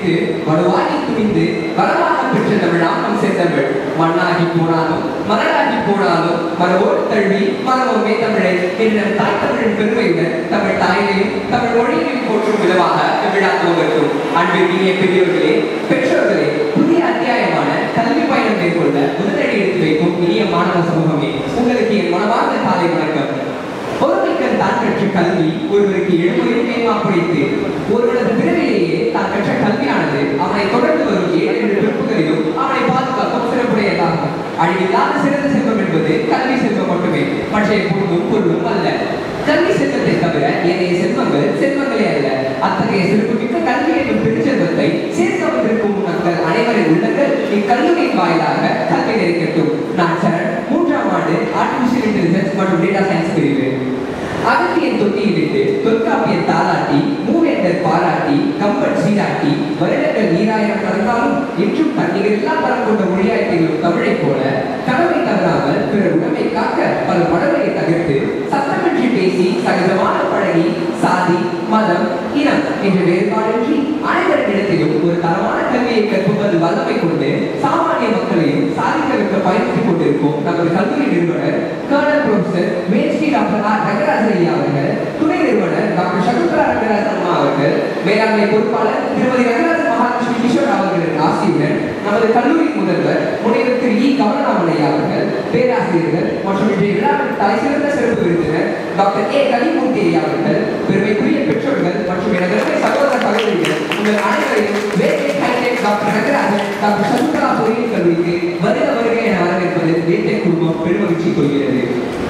பிடித்து வலுவாகி துணிந்து பலமாக பெற்ற தமிழாம் நம் செந்தமிழ் மண்ணாகி போனாலும் மலராகி போனாலும் மரபோடு தழுவி மரபோமே தமிழை என்ற நம் தாய் தமிழின் பெருமையுடன் தமிழ் தாயையும் தமிழ் மொழியையும் போற்றும் விதமாக விழா துவங்கட்டும் அன்பிற்கினிய பெரியோர்களே பெற்றோர்களே புதிய அத்தியாயமான கல்வி பயணம் மேற்கொள்ள முதலடி எடுத்து வைக்கும் இனிய மாணவ சமூகமே உங்களுக்கு என் மனமார்ந்த காலை வணக்கம் ஒருமைக்கன் தான் கற்ற கல்வி ஒருவருக்கு எழுமையும் மேம்பாப்படுத்து ஒருவனது பிறவிலேயே தான் கற்ற கல்வியானது அவனை தொடர்ந்து வரும் ஏழு பிறப்புகளிலும் அவனை பாதுகாக்கும் சிறப்புடையதாகும் அழிவில்லாத சிறந்த செல்வம் என்பது கல்வி செல்வம் மட்டுமே மற்ற பொருளும் பொருளும் அல்ல கல்வி செல்வத்தை தவிர ஏனைய செல்வங்கள் செல்வங்களே அல்ல அத்தகைய சிறப்புமிக்க கல்வி என்னும் பெருஞ்செல்வத்தை சேர்க்க வந்திருக்கும் மக்கள் அனைவரின் உள்ளங்கள் இக்கல்லூரியின் வாயிலாக கல்வி நிறைக்கட்டும் நான் சரண் மூன்றாம் ஆண்டு ஆர்டிபிஷியல் இன்டெலிஜென்ஸ் மற்றும் டேட்டா சயின்ஸ் பிரிவு அகத்தியன் தொட்டியிலிட்டு தொல்காப்பியன் தாளாட்டி மூவேந்தர் பாராட்டி கம்பன் சீராட்டி வருடங்கள் நீராயிரம் கடந்தாலும் இன்றும் தண்ணீர் எல்லாம் வரம் கொண்ட மொழியாய் திகழும் தமிழைப் போல கடமை தவறாமல் பிறர் உடமை காக்க பல மடமையை தவிர்த்து சத்தமின்றி பேசி சகஜமான பழகி சாதி மதம் இனம் என்ற வேறுபாடின்றி அனைவரிடத்திலும் ஒரு தரமான கல்வியை கற்பது வல்லமை கொண்டு சாமானிய மக்களையும் சாதிக்க வைக்க பயன்படுத்திக் கொண்டிருக்கும் நமது கல்லூரி நிறுவனர் கர்னல் ப்ரொஃபசர் மேஸ்ரீ டாக்டர் ஆர் ரங்கராஜன் ஐயா அவர்கள் துணை நிறுவனர் டாக்டர் சகுந்தரா ரங்கராஜன் அம்மா அவர்கள் மேலாண்மை பொறுப்பாளர் திருமதி ரங்கராஜன் மகாலட்சுமி கிஷோர் அவர்களின் ஆசியுடன் நமது கல்லூரி முதல்வர் முனைவர் திரு இ கமலநாமன் ஐயா அவர்கள் பேராசிரியர்கள் மற்றும் இன்றைய விழாவின் தலை சிறந்த சிறப்பு விருந்தினர் டாக்டர் ஏ கலிமூர்த்தி ஐயா அவர்கள் பெருமைக்குரிய பெற்றோர்கள் மற்றும் எனது அருமை சகோதர சகோதரிகள் உங்கள் அனைவரையும் வேட்டை high tech doctor Rangarajan doctor Sagunthala பொறியியல் கல்லூரிக்கு வருக வருக என வரவேற்பது வேட்டை குடும்பம் பெருமகிழ்ச்சி கொள்கிறது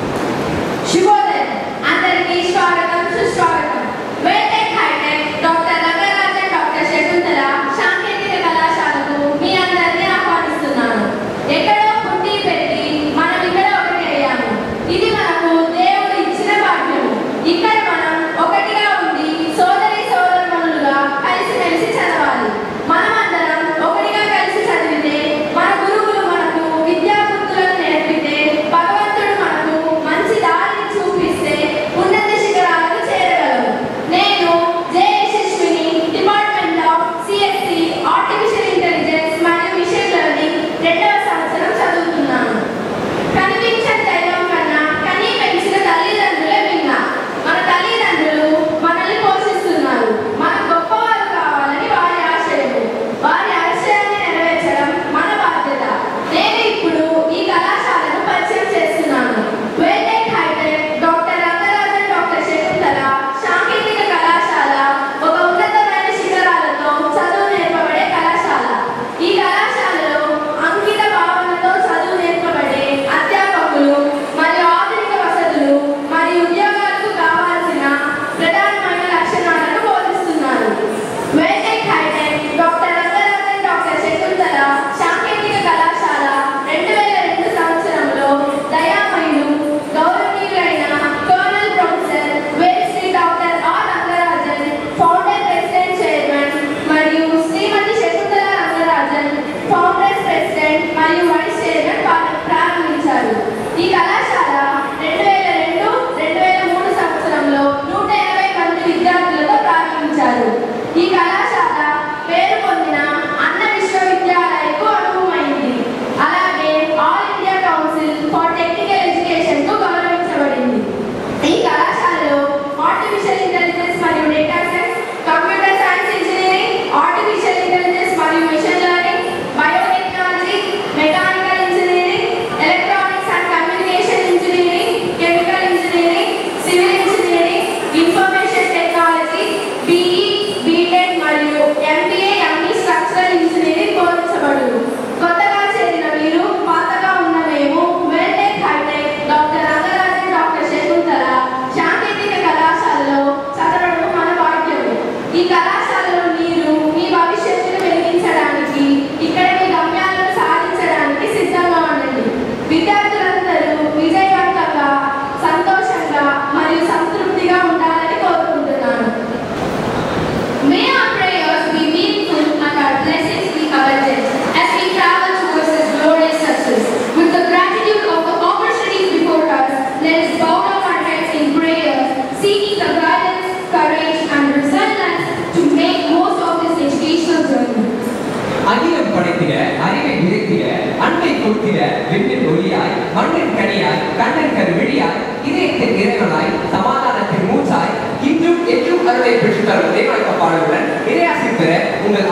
శుభోదయం అందరికీ స్వాగతం సుస్వాగతం వేటెక్ high tech doctor Rangarajan doctor Shakuntala సాంకేతిక కళాశాలకు మీ అందరినీ ఆహ్వానిస్తున్నాను ఎక్కడో పుట్టి పెరిగి మనం ఇక్కడ ఒకటి అయ్యాము ఇది మనకు దేవుడు ఇచ్చిన భాగ్యము ఇక్కడ మనం ఒకటిగా ఉండి సోదరి సోదరులుగా కలిసిమెలిసి చదవాలి మనమందరం ఒకటిగా కలిసి చదివితే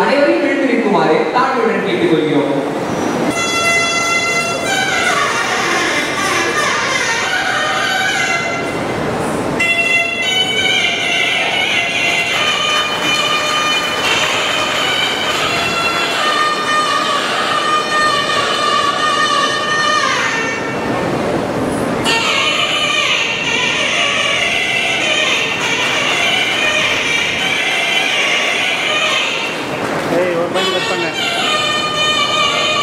அனைவரையும் எழுந்து நிற்குமாறு தாழ்வுடன் கேட்டுக்கொள்கிறோம் ஏய் ஒரு பாயிண்ட் கட் பண்ண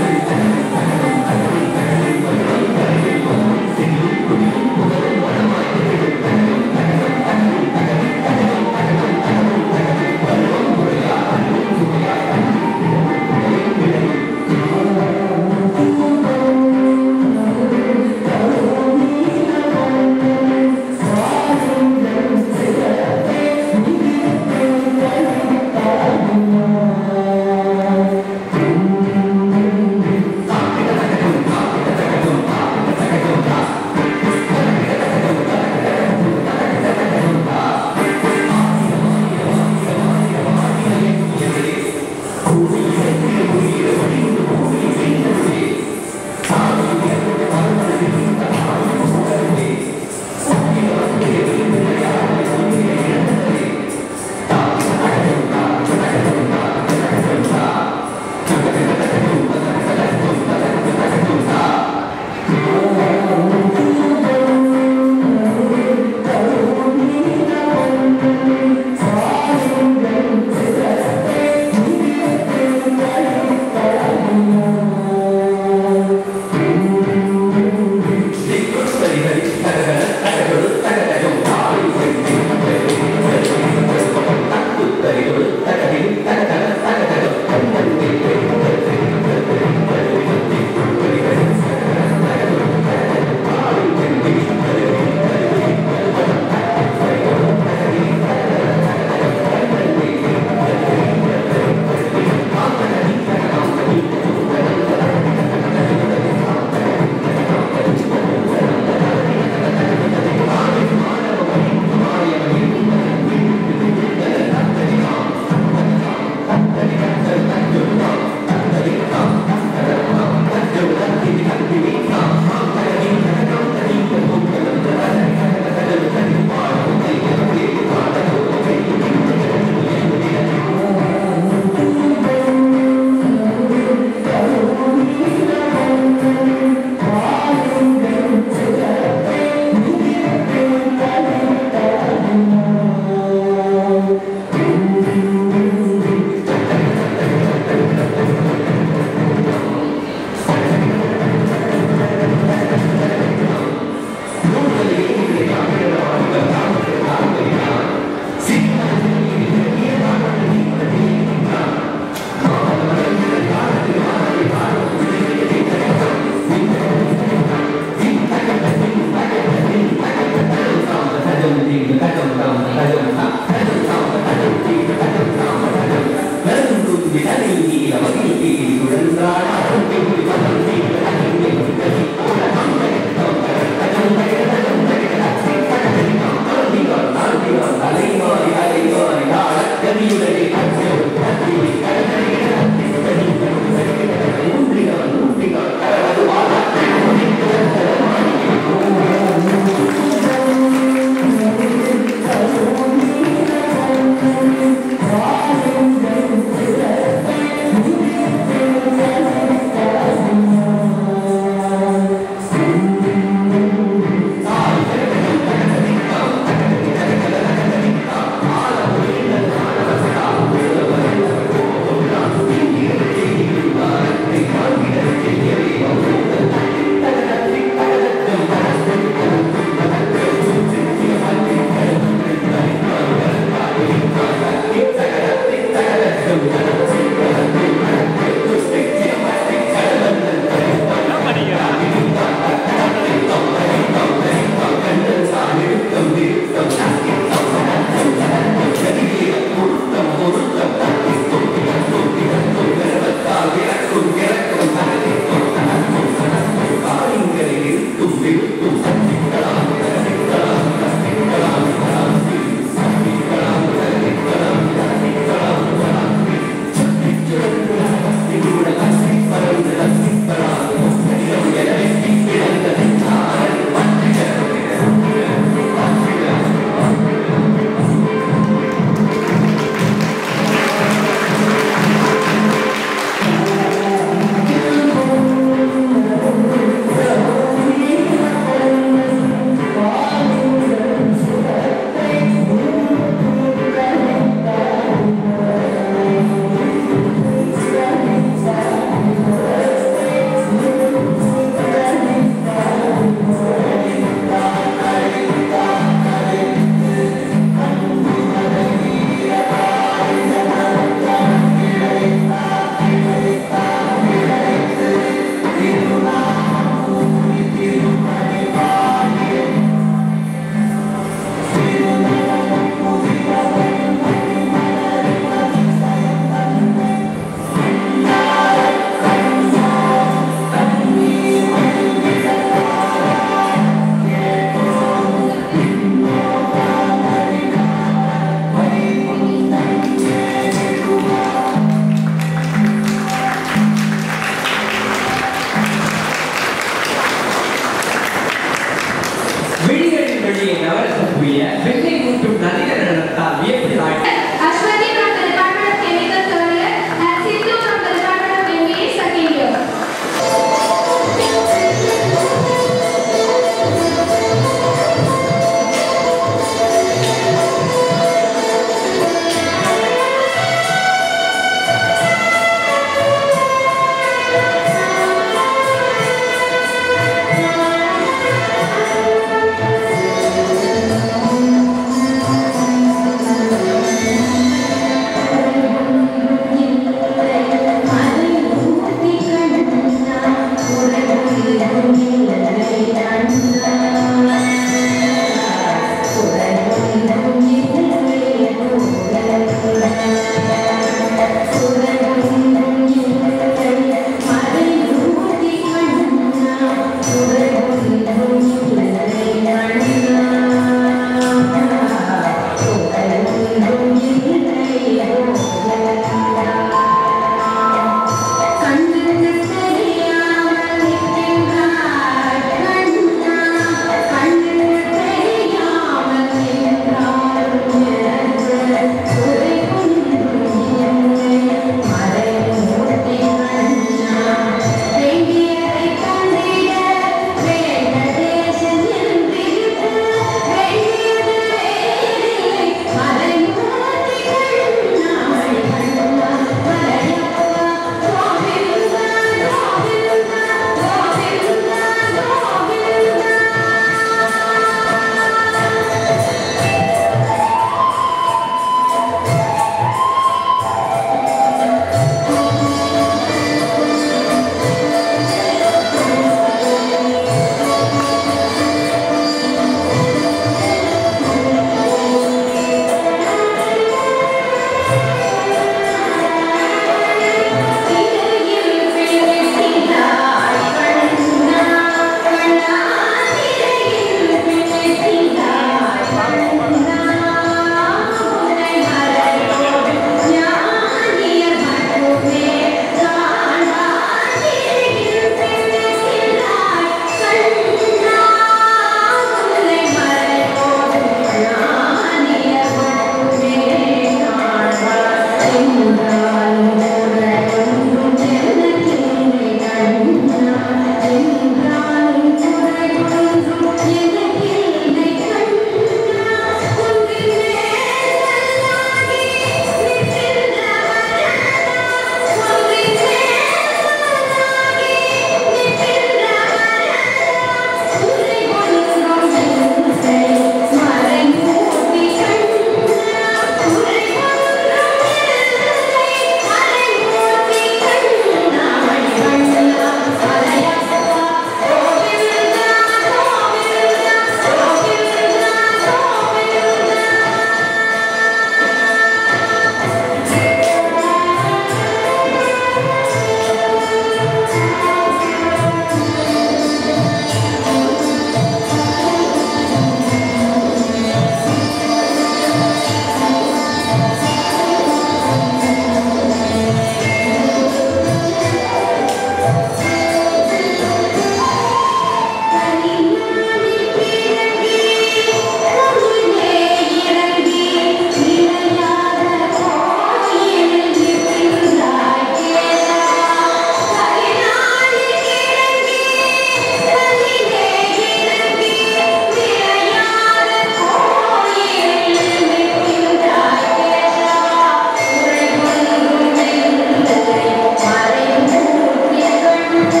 Thank you.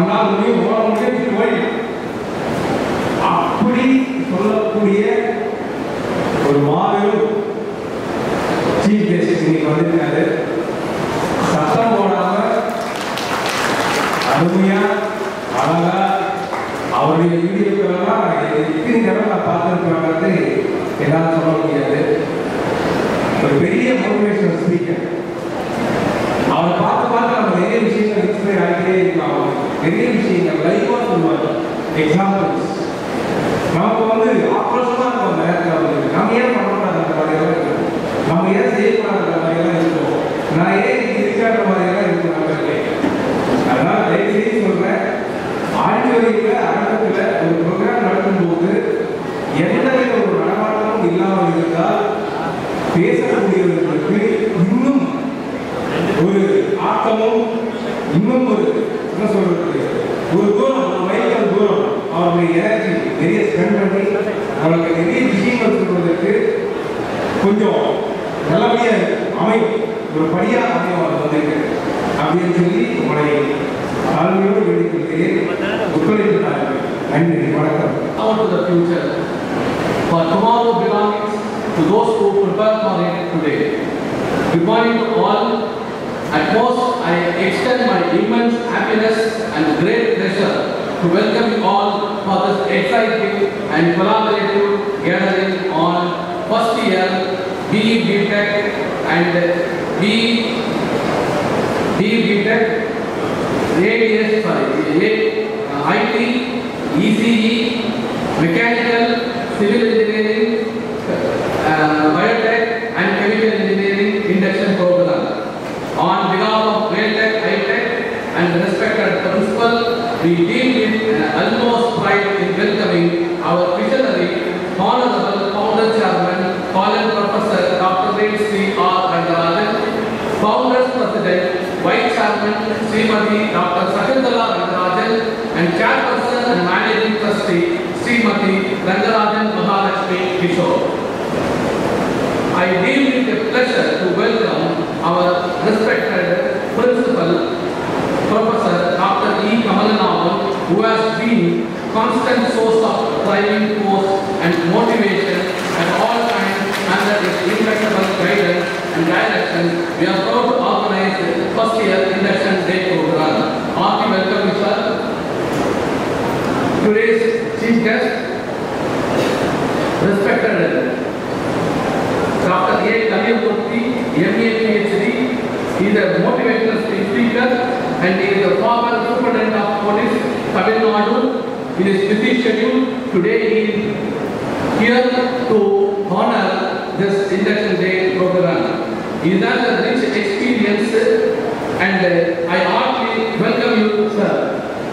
உன்னால் முடியும் ஓட முடியும் ஓடிடும் அப்படி சொல்லக்கூடிய ஒரு மாபெரும் சீஃப் கெஸ்ட் இன்னைக்கு வந்திருக்காரு சத்தம் போடாம அருமையா அழகா அவருடைய வீடியோக்களெல்லாம் எத்தனை தடவை நான் பார்த்துருக்கேங்கிறது எல்லாம் சொல்ல முடியாது ஒரு பெரிய மோட்டிவேஷனல் ஸ்பீக்கர் அவரை பார்த்து பார்த்து நம்ம நிறைய விஷயங்கள் இன்ஸ்பயர் ஆகிட்டே இருக்கோம் அவர் நிறைய விஷயங்கள் லைவாக சொல்லுவார் எக்ஸாம்பிள்ஸ் நமக்கு வந்து ஆக்ரோஷமாக இருக்கும் அந்த நேரத்தில் வந்து நம்ம ஏன் பண்ணக்கூடாது அந்த மாதிரியெல்லாம் இருக்கும் நம்ம ஏன் செய்யக்கூடாது அந்த மாதிரியெல்லாம் இருக்கும் நான் ஏன் இது இருக்காத மாதிரியெல்லாம் இருக்கும் நம்பர்களே அதனால் தயவு செய்து சொல்கிறேன் ஆடியோரியில் அரங்கத்தில் ஒரு ப்ரோக்ராம் நடக்கும்போது எந்தவித ஒரு நடமாட்டமும் இல்லாமல் இருந்தால் பேசக்கூடியவர்களுக்கு இன்னும் ஒரு ஆக்கமும் இன்னும் ஒரு என்ன சொல்றது ஒரு தூரம் ஒரு மைல் தூரம் அவருடைய எனர்ஜி நிறைய ஸ்பெண்ட் பண்ணி அவருக்கு நிறைய விஷயங்கள் சொல்வதற்கு கொஞ்சம் நல்லபடியா அமையும் ஒரு படியா அமையும் அவர் வந்திருக்கு அப்படின்னு சொல்லி உங்களை தாழ்மையோடு வேண்டிக்கொள்கிறேன் ஒத்துழைப்பு நன்றி வணக்கம் Now to the future. For tomorrow belongs to those who prepare for it today. Good morning to all. At most, I extend my immense happiness and great pleasure to welcome you all for this exciting and collaborative gathering on first year BE BTech and BE BE BTech ADS, sorry, A, uh, IT, ECE, mechanical, civil engineering, uh, biotech and chemical engineering induction program. On behalf of Maytech, Hightech and respected principal, we deem it an utmost pride in welcoming our visionary, honorable founder chairman, college professor Dr. Ray C. R. Rangarajan, founders president, vice chairman Srimati Dr. Sakuntala Rangarajan and chairperson and managing trustee Srimati Rangarajan Mahalakshmi Kishore. I deem it a pleasure to welcome our respected principal, Professor Dr. E. Kamalanathan, who has been constant source of driving force and motivation at all times under his impeccable guidance and direction. We are proud to organize the first year induction day program. Hearty welcome, you, sir. Today's chief guest, respected Dr. A. Kaliyamurthy, MA PhD, he is a motivational speaker and he is the former superintendent of police, Tamil Nadu. In his busy schedule, today he is here to honor this induction day program. He has a rich experience and uh, I heartily welcome you, sir.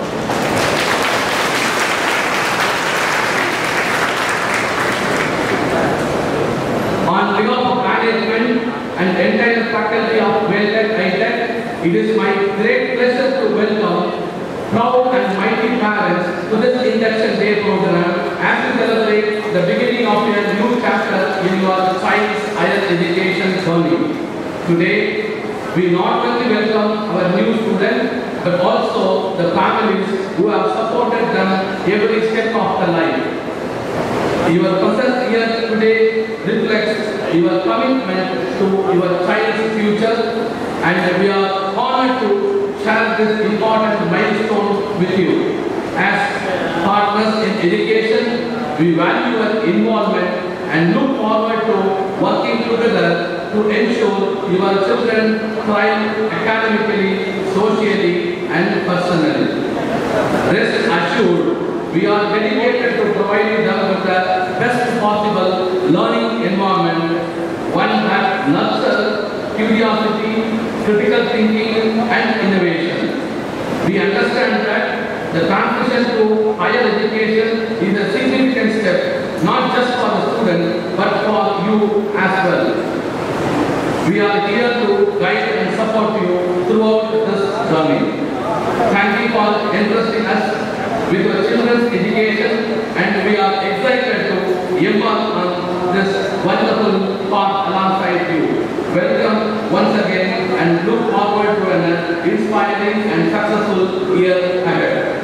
On behalf of management and entire faculty of Welltech Hightech, it is my great pleasure to welcome proud and mighty parents to this induction day program as we celebrate the beginning of your new chapter in your child's higher education journey. Today, we not only welcome our new students but also the families who have supported them every step of the life. Your presence here today reflects your commitment to your child's future and we are honored to share this important milestone with you. As partners in education, we value your involvement and look forward to working together to ensure your children thrive academically, socially and personally. Rest assured, we are dedicated to providing them with the best possible learning environment, one that nurtures curiosity, critical thinking, and innovation. We understand that the transition to higher education is a significant step, not just for the student, but for you as well. We are here to guide and support you throughout this journey. Thank you for entrusting us with your children's education and we are excited to embark on this wonderful path alongside you. Welcome once again and look forward to an inspiring and successful year ahead.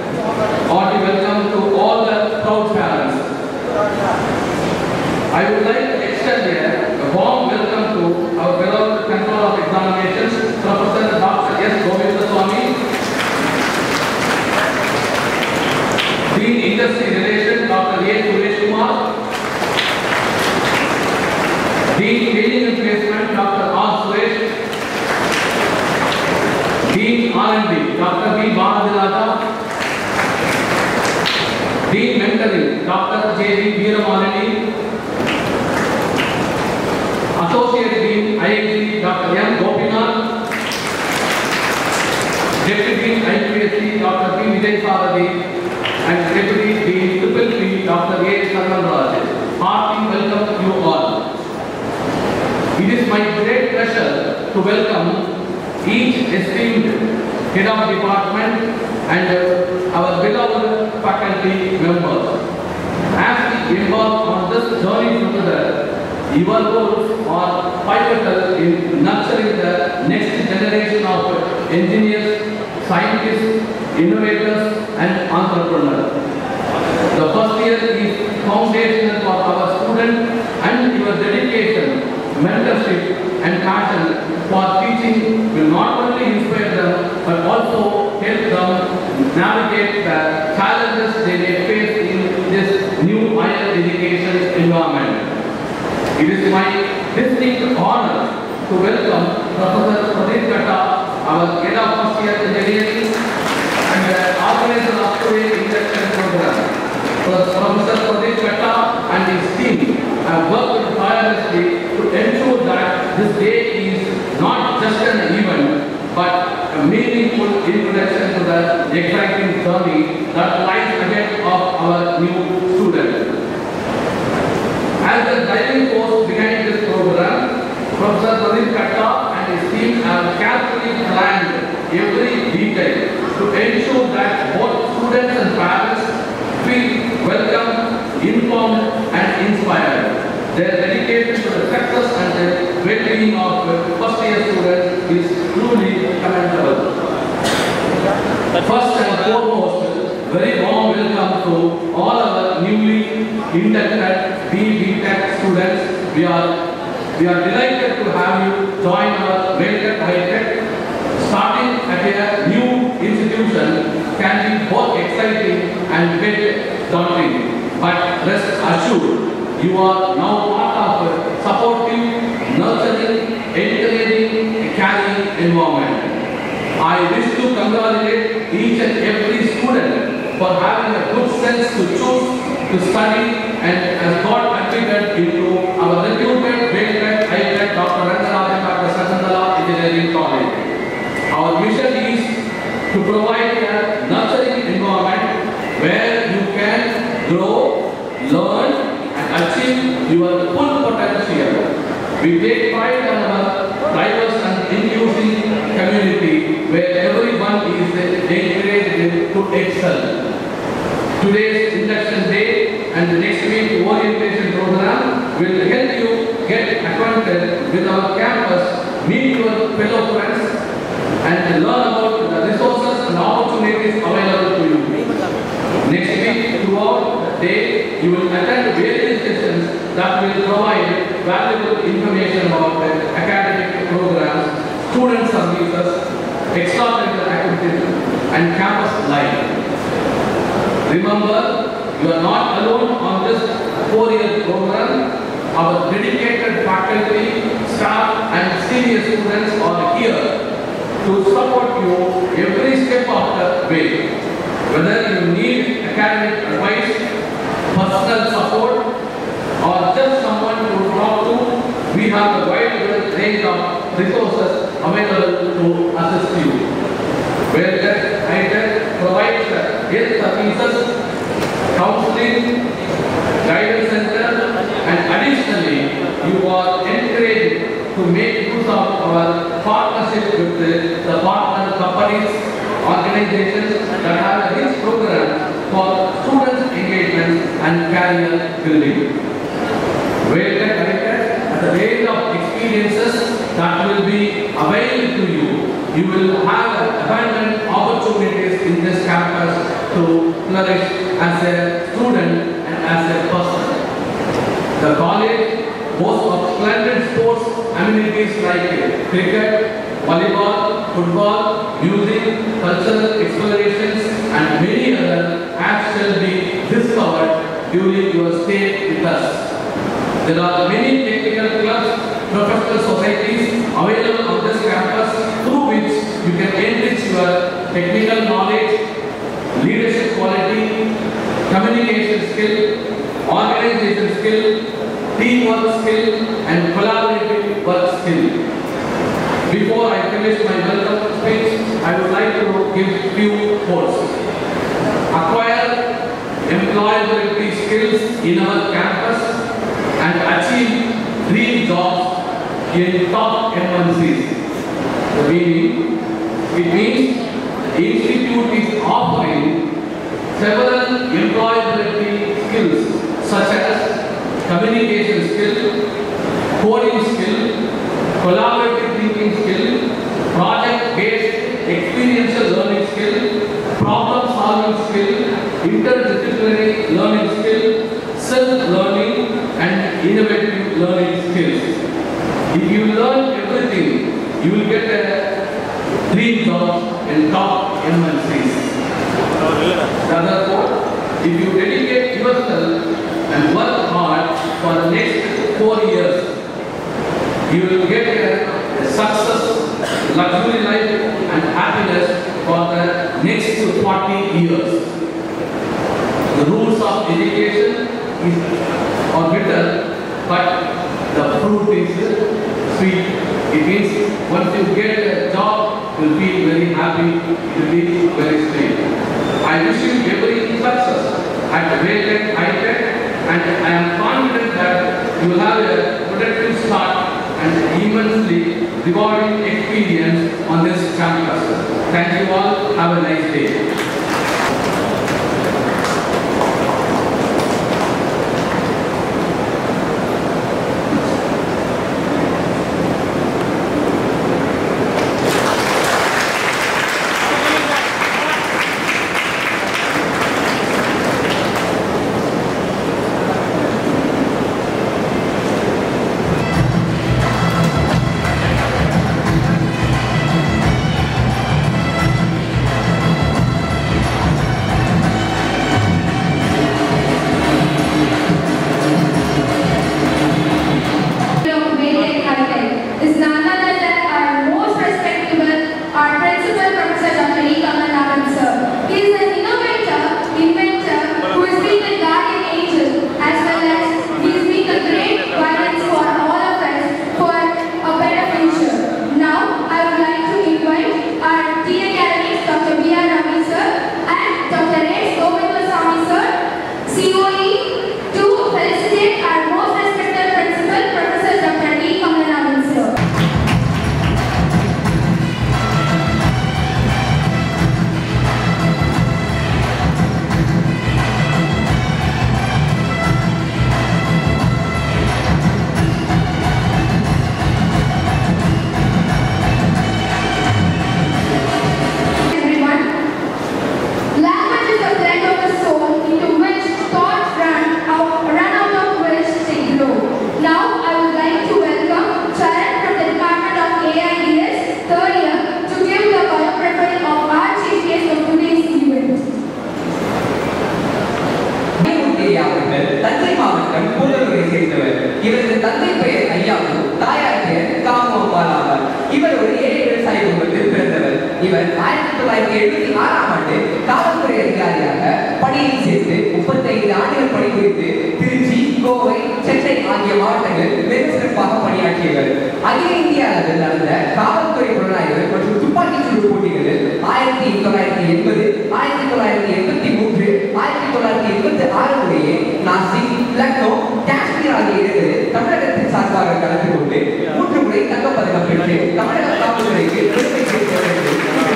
hearty welcome to all the proud parents. I would like to extend here a warm welcome to our beloved Control of Examinations, Professor Dr. S. Govindaswamy, Dean Industry Relations, Dr. A. Suresh Kumar, Dean Training and Placement, Dr. R. Suresh, Dean R&D, Dr. B. Bharadiraja, Dean Mentoring, Dr. J. D. Veeramalini, Associate Dean IIT, Dr. M. Gopinath, Deputy Dean IPSC, Dr. P. Vijay Saradi, and Deputy Dean Triple P, Dr. A. Sarvan Raj. Hearty welcome to you all. It is my great pleasure to welcome each esteemed head of department and uh, our beloved faculty members. As we embark on this journey together, your roles are pivotal in nurturing the next generation of engineers, scientists, innovators, and entrepreneurs. The first year is foundational for our students and your dedication, mentorship, and passion for teaching will not only inspire them but also help them navigate the challenges they may face in this new higher education environment. It is my distinct honor to welcome Professor Pradeep Katta, our head of first year engineering and uh, organizer of today's induction program. Professor Pradeep Katta and his team have worked tirelessly to ensure that this day is not just an event but a meaningful introduction to the exciting journey that lies ahead of our new students. As the driving force behind this program, Professor Pradeep Katta and his team have carefully planned every detail to ensure that both students and parents feel welcome, informed, and inspired. Their dedication to the success and the well-being of first year students is truly commendable. First and foremost, very warm welcome to all our newly inducted BBTech students. We are we are delighted to have you join our Weltec High Tech. Starting at a new institution can be both exciting and bit daunting. But rest assured, you are now part of a supportive, nurturing, encouraging, caring environment. I wish to congratulate each and every student for having a good sense to choose to study and has got admitted into our reputed Weltec High-Tech Dr. Rangarajan Dr. Sakandala Engineering College. Our mission is to provide a nurturing environment where you can grow, learn and achieve your full potential. We take pride in our diverse and inclusive community where everyone is encouraged to excel. Today's induction day and the next week orientation program will help you get acquainted with our campus, meet your fellow friends, and learn about the resources and opportunities available to you. Next week, throughout the day, you will attend various sessions that will provide valuable information about the academic programs, student services, extracurricular activities, and campus life. Remember, you are not alone on this four-year program. Our dedicated faculty, staff, and senior students are here to support you every step of the way. Whether you need academic advice, personal support, or just someone to talk to, we have a wide range of resources available to assist you. Where that ITEC provides health services, counseling, guidance center, and additionally, you are encouraged to make use of our partnership with the, the partner companies, organizations that have a rich program for student engagement and career building. Where the at the range of experiences that will be available to you, you will have abundant opportunities in this campus to flourish as a student and as a person. The college boasts of splendid sports amenities like cricket, volleyball, football, music, cultural explorations and many other as shall be discovered during your stay with us. There are many technical clubs, professional societies available on this campus through which you can enrich your technical knowledge, leadership quality, communication skill, organization skill, teamwork skill, and collaborative work skill. Before I finish my welcome speech, I would like to give few quotes. Acquire employability skills in our campus and achieve dream jobs in top MNCs. The meaning, it means the institute is offering several employability skills such as communication skill, coding skill, collaborative thinking skill, project-based experiential learning skill, problem-solving skill, interdisciplinary learning skill, self-learning and innovative learning skills. If you learn everything, you will get a dream job in top MNCs. Therefore, if you dedicate yourself and work hard for the next four years, you will get a, a success, luxury life and happiness for the next 40 years. The rules of education is are bitter, but the fruit is sweet. It means once you get a job, you'll feel very happy, you'll be very sweet. I wish you every success at Waytech High-Tech and I am confident that you will have a productive start and immensely rewarding experience on this campus. Thank you all. Have a nice day. of Vedic High-Tech is none other than our most respectable, our principal professor Dr. E. Kamalnathan sir. He is an innovator, inventor, who has been a guardian angel as well as he has been a great guidance for all of us for a better future. Now, I would like to invite our TA academics Dr. B. R. Ravi sir and Dr. S. Govindasamy sir, COE, to felicitate our most respected principal, Professor Dr. D. Kamalnathan sir. everyone. Language is a blend of the soul into which thoughts run out, run out of which they grow. Now, I would like to welcome Charan from the Department of AIDS, third year, to give the biography of our chief guest of today's event. ஐயா அவர்கள் தஞ்சை மாவட்டம் கூடலூரை சேர்ந்தவர் இவரது தந்தை பெயர் ஐயாவு தாயார் பெயர் காமு அம்மாள் ஆவார் இவர் ஒரு ஏழை விவசாய குடும்பத்தில் பிறந்தவர் இவர் ஆயிரத்தி தொள்ளாயிரத்தி எழுபத்தி ஆறாம் ஆண்டு காவல்துறை அதிகாரியாக பணியில் சேர்ந்து முப்பத்தைந்து ஆண்டுகள் பணிபுரிந்து திருச்சி கோவை சென்னை ஆகிய மாவட்டங்களில் வெகு சிறப்பாக பணியாற்றியவர் அகில இந்திய அளவில் நடந்த காவல்துறை புலனாய்வு மற்றும் துப்பாக்கிச் சூடு போட்டிகளில் ஆயிரத்தி தொள்ளாயிரத்தி எண்பது ஆயிரத்தி தொள்ளாயிரத்தி எண்பத்தி மூன்று ஆயிரத்தி தொள்ளாயிரத்தி எண்பத்தி ஆறு முறையே நாசிக் லக்னோ காஷ்மீர் ஆகிய இடங்களில் தமிழகத்தின் சார்பாக கலந்து கொண்டு மூன்று முறை தங்கப்பதக்கம் பெற்று தமிழக காவல்துறைக்கு பெருமை சேர்த்தது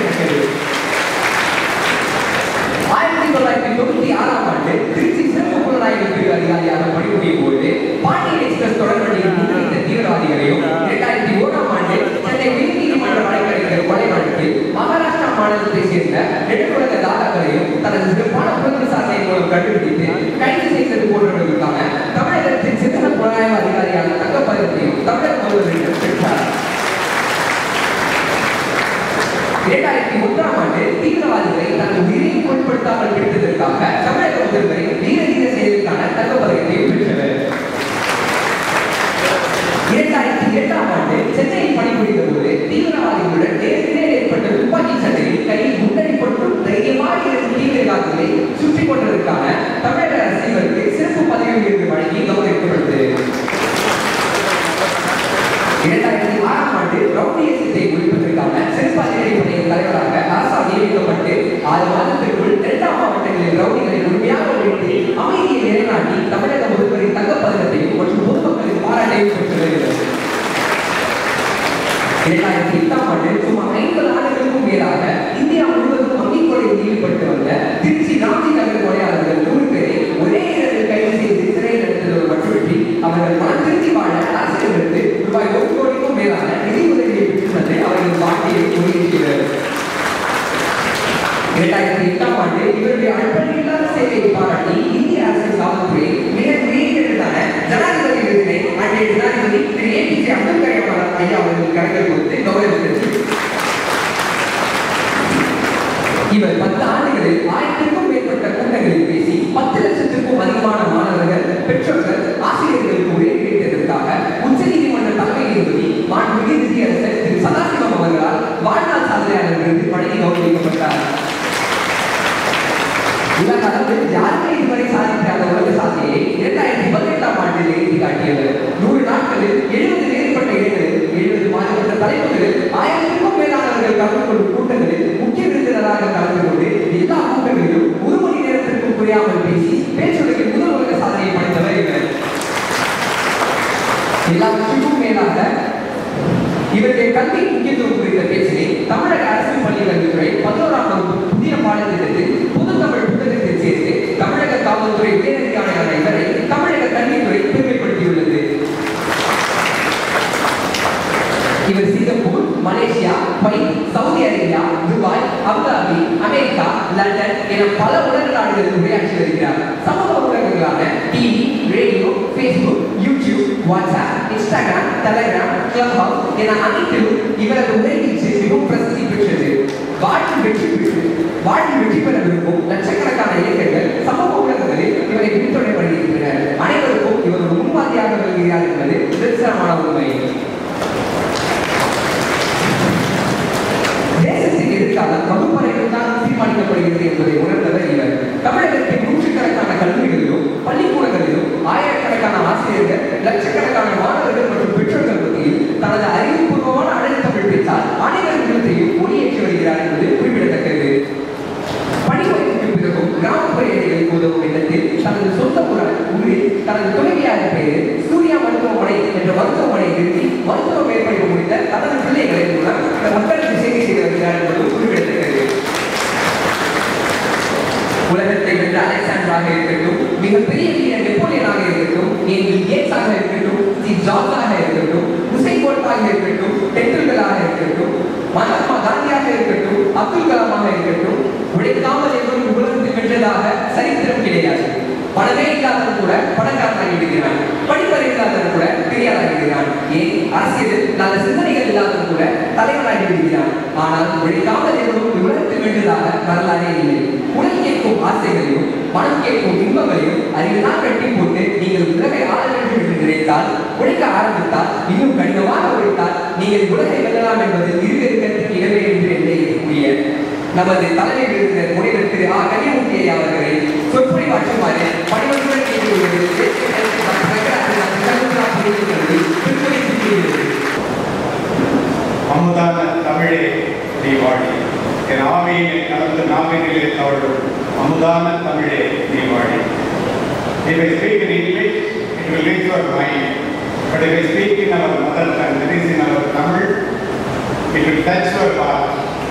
ஆயிரத்தி தொள்ளாயிரத்தி தொண்ணூத்தி ஆறாம் ஆண்டு திருச்சி சிறப்பு புலனாய்வு பிரிவு அதிகாரியாக பணிபுரியும் போது பாண்டியன் எக்ஸ்பிரஸ் தொடர்வண்டியில் முன்னிலைத்த தீவிரவாதிகளையும் இரண்டாயிரத்தி ஓராம் ஆண்டு சென்னை உயர்நீதிமன்ற வழக்கறிஞர் கொலை வழக்கில் மகாராஷ்டிரா மாநிலத்தை சேர்ந்த நெடுங்குலக தாதாக்களையும் தனது சிறப்பான புலத்தில் மூலம் கண்டுபிடித்து கைது செய்தது போன்றவர்களுக்கான தமிழகத்தின் சிறந்த புலனாய்வு அதிகாரியான தங்கப்பதத்தையும் தமிழக முதல்வரிடம் பெற்றார் இரண்டாயிரத்தி ஒன்றாம் ஆண்டு தீவிரவாதிகளை தனது உயிரையும் பொருட்படுத்தாமல் பிடித்ததற்காக தமிழக முதல்வரை வீர தீர செயலுக்கான தங்கப்பதக்கத்தையும் பெற்றவர் இரண்டாயிரத்தி இரண்டாம் ஆண்டு சென்னையில் பணிபுரிந்த போது தீவிரவாதிகளுடன் நேருக்கு நேர் ஏற்பட்ட துப்பாக்கி சண்டையில் கையில் குண்டரை போட்டும் தைரியமாக இருக்கும் தீவிரவாதிகளை சுற்றி கொண்டதற்கான தமிழக அரசு இவருக்கு சிறப்பு பதவி விருது வழங்கி கௌரவிக்கப்பட்டது இரண்டாயிரத்தி ஆறாம் ஆண்டு ரவுடியசத்தை ஒழிப்பதற்கான சிறப்பு அதிரடிப்படையின் தலைவராக ஆசா நியமிக்கப்பட்டு ஆறு மாதத்திற்குள் இரண்டாம் மாவட்டங்களில் ரவுடிகளை முழுமையாக ஒழித்து அமைதியை நிலைநாட்டி தமிழக முதல்வரின் தங்கப்பதக்கத்தையும் மற்றும் பொதுமக்களின் பாராட்டையும் பெற்று வருகிறது இரண்டாயிரத்தி எட்டாம் ஆண்டு சுமார் ஐம்பது ஆண்டுகளுக்கும் மேலாக இந்தியா முழுவதும் வங்கிக் கொலையில் ஈடுபட்டு வந்த திருச்சி ராம்ஜி நகர் கொலையாளர்கள் நூறு பேரை ஒரே இடத்தில் கைது செய்து சிறையில் அடைத்ததோடு மட்டுமின்றி அவர்கள் மனம் திருத்தி வாழ அரசிடமிருந்து ரூபாய் ஒரு கோடிக்கும் மேலான நிதி உதவியை பெற்றுள்ளதை அவர்கள் வாழ்க்கையை முன்னேற்றுகிறது இரண்டாயிரத்தி எட்டாம் ஆண்டு இவருடைய அர்ப்பணியில்லாத சேவையை பாராட்டி இந்திய அரசின் காவல்துறை மிக உயர்ந்ததான ஜனாதிபதி விருதினை அன்றைய ஜனாதிபதி திரு ஏபிஜே அப்துல் கலாம் ஐயா அவர்கள் கரங்கள் கொடுத்து கௌரவித்தது இவர் பத்து ஆண்டுகளில் ஆயிரத்திற்கும் மேற்பட்ட கூட்டங்களில் பேசி பத்து லட்சத்திற்கும் அதிகமான மாணவர்கள் பெற்றோர்கள் ஆசிரியர்களுக்கு உரை கிடைத்ததற்காக உச்சநீதிமன்ற தலைமை நீதிபதி மாண்புமிகு நிதியரசர் திரு சதாசிவம் அவர்களால் வாழ்நாள் சாதனையாளர் விருது வழங்கி கௌரவிக்கப்பட்டார் உலக அளவில் யாருமே இதுவரை சாதிக்காத உலக சாதனையை இரண்டாயிரத்தி பதினெட்டாம் ஆண்டில் எழுதி காட்டியவர் நூறு நாட்களில் எழுபது வேறுபட்ட இடங்களில் எழுபது மாநில தலைப்புகளில் ஆயிரத்திற்கும் மேலானவர்கள் கலந்து கொள்ளும் கூட்டங்களில் முக்கிய விருந்தினராக கலந்து கொண்டு எல்லா கூட்டங்களிலும் ஒரு மணி நேரத்திற்கும் குறையாமல் பேசி பேச்சுலகில் முதல் உலக சாதனையை படைத்தவர் இவர் எல்லாவற்றுக்கும் மேலாக இவருடைய கல்வி முக்கியத்துவம் குறித்த பேச்சினை தமிழக அரசு பள்ளி கல்வித்துறை பதினோராம் வகுப்பு புதிய பாடத்திட்டத்தில் புதுத்தமிழ் புத்தகத்தில் சேர்த்து தமிழக காவல்துறை உயரதிகாரியான இவரை தமிழக கல்வித்துறை பெருமைப்படுத்தியுள்ளது இவர் Singapore Malaysia Kuwait Saudi Arabia Dubai Abu Dhabi America London என பல உலக நாடுகளில் உரையாற்றி வருகிறார் சமூக ஊடகங்களான TV radio Facebook YouTube WhatsApp Instagram Telegram clubhouse என அனைத்திலும் இவரது உரை வீச்சு மிகவும் பிரசித்தி பெற்றது வாழ்வில் வெற்றி பெற்று வாழ்வில் வெற்றி பெற விரும்பும் லட்சக்கணக்கான இளைஞர்கள் சமூக ஊடகங்களில் இவரை பின்தொடர வருகின்றனர் அனைவருக்கும் இவர் ஒரு முன்மாதிரியாக வருகிறார் என்பது நிதர்சனமான உண்மை தேசத்தின் எதிர்காலம் வகுப்பறையில் தான் தீர்மானிக்கப்படுகிறது என்பதை உணர்ந்தவர் இவர் தமிழகத்தின் நூற்றுக்கணக்கான கல்லூரிகளிலும் பள்ளிக்கூடங்களிலும் ஆயிரக்கணக்கான ஆசிரியர்கள் லட்சக்கணக்கான மாணவர்கள் மற்றும் பெற்றோர்கள் மத்தியில் தனது அறிவுபூர்வமான அழைத்தமிழ் பேச்சால் அனைவரின் உள்ளத்தையும் ஒளியேற்றி வருகிறார் என்பது குறிப்பிடத்தக்கது பணிபுரிக்கு பிறகும் கிராமப்புற ஏழைகளுக்கு உதவும் எண்ணத்தில் தனது சொந்த ஊர- ஊரில் தனது துணைவியார் பெயரில் சூர்யா மருத்துவமனை என்ற மருத்துவமனை நிறுத்தி மருத்துவ மேற்படிப்பு முடித்த தனது பிள்ளைகளின் மூலம் இந்த மக்களுக்கு சேவை செய்து வருகிறார் என்பது குறிப்பிடத்தக்கது உலகத்தை வென்ற அலெக்சாண்டராக இருக்கட்டும் மிகப்பெரிய வீரர் நெப்போலியனாக இருக்கட்டும் ஏனில் கேட்ஸாக இருக்கட்டும் ஸ்டீவ் ஜாப்ஸாக இருக்கட்டும் உசைன் போல்ட்டாக இருக்கட்டும் டெண்டுல்கராக இருக்கட்டும் மகாத்மா காந்தியாக இருக்கட்டும் அப்துல் கலாமாக இருக்கட்டும் உழைக்காமல் எவரும் உலகத்தை வென்றதாக சரித்திரம் கிடையாது பணமே இல்லாதவன் கூட பணக்காரனாகி விடுகிறான் படிப்பறை இல்லாதவன் கூட பெரியாராகி விடுகிறான் ஏன் அரசியலில் நல்ல சிந்தனைகள் இல்லாதவன் கூட தலைவனாகி விடுகிறான் ஆனால் உழைக்காமல் எவரும் உலகத்தை வென்றதாக வரலாறே இல்லை உடல் கேட்கும் ஆசைகளையும் மனம் கேட்கும் இன்பங்களையும் அறிவுதான் கட்டி போட்டு நீங்கள் உலகை ஆள வேண்டும் என்று நினைத்தால் உழைக்க ஆரம்பித்தால் இன்னும் கடினமாக உழைத்தால் நீங்கள் உலகை வெல்லலாம் என்பது இருவருக்கத்துக்கு இடமே என்று எண்ணக்கூடிய நமது தலைமை விருந்தினர் முனைவர் திரு ஆ கனிமூர்த்தி அவர்களை சொற்பொழிவாற்றுமாறு பணிவர்களுடன் கேட்டுக்கொள்வது தேசிய கல்வி மற்றும் நகராட்சி மற்றும் கல்வித்துறை புரிந்துள்ளது திருப்பதி சித்தியுள்ளது அமுதான தமிழே நீ வாழி என் ஆவியிலே கலந்து நாவினிலே தவழும் அமுதான தமிழே நீ வாழி If I speak in English, it will reach your mind. But if I speak in our mother tongue, that is in our Tamil, it will touch your heart.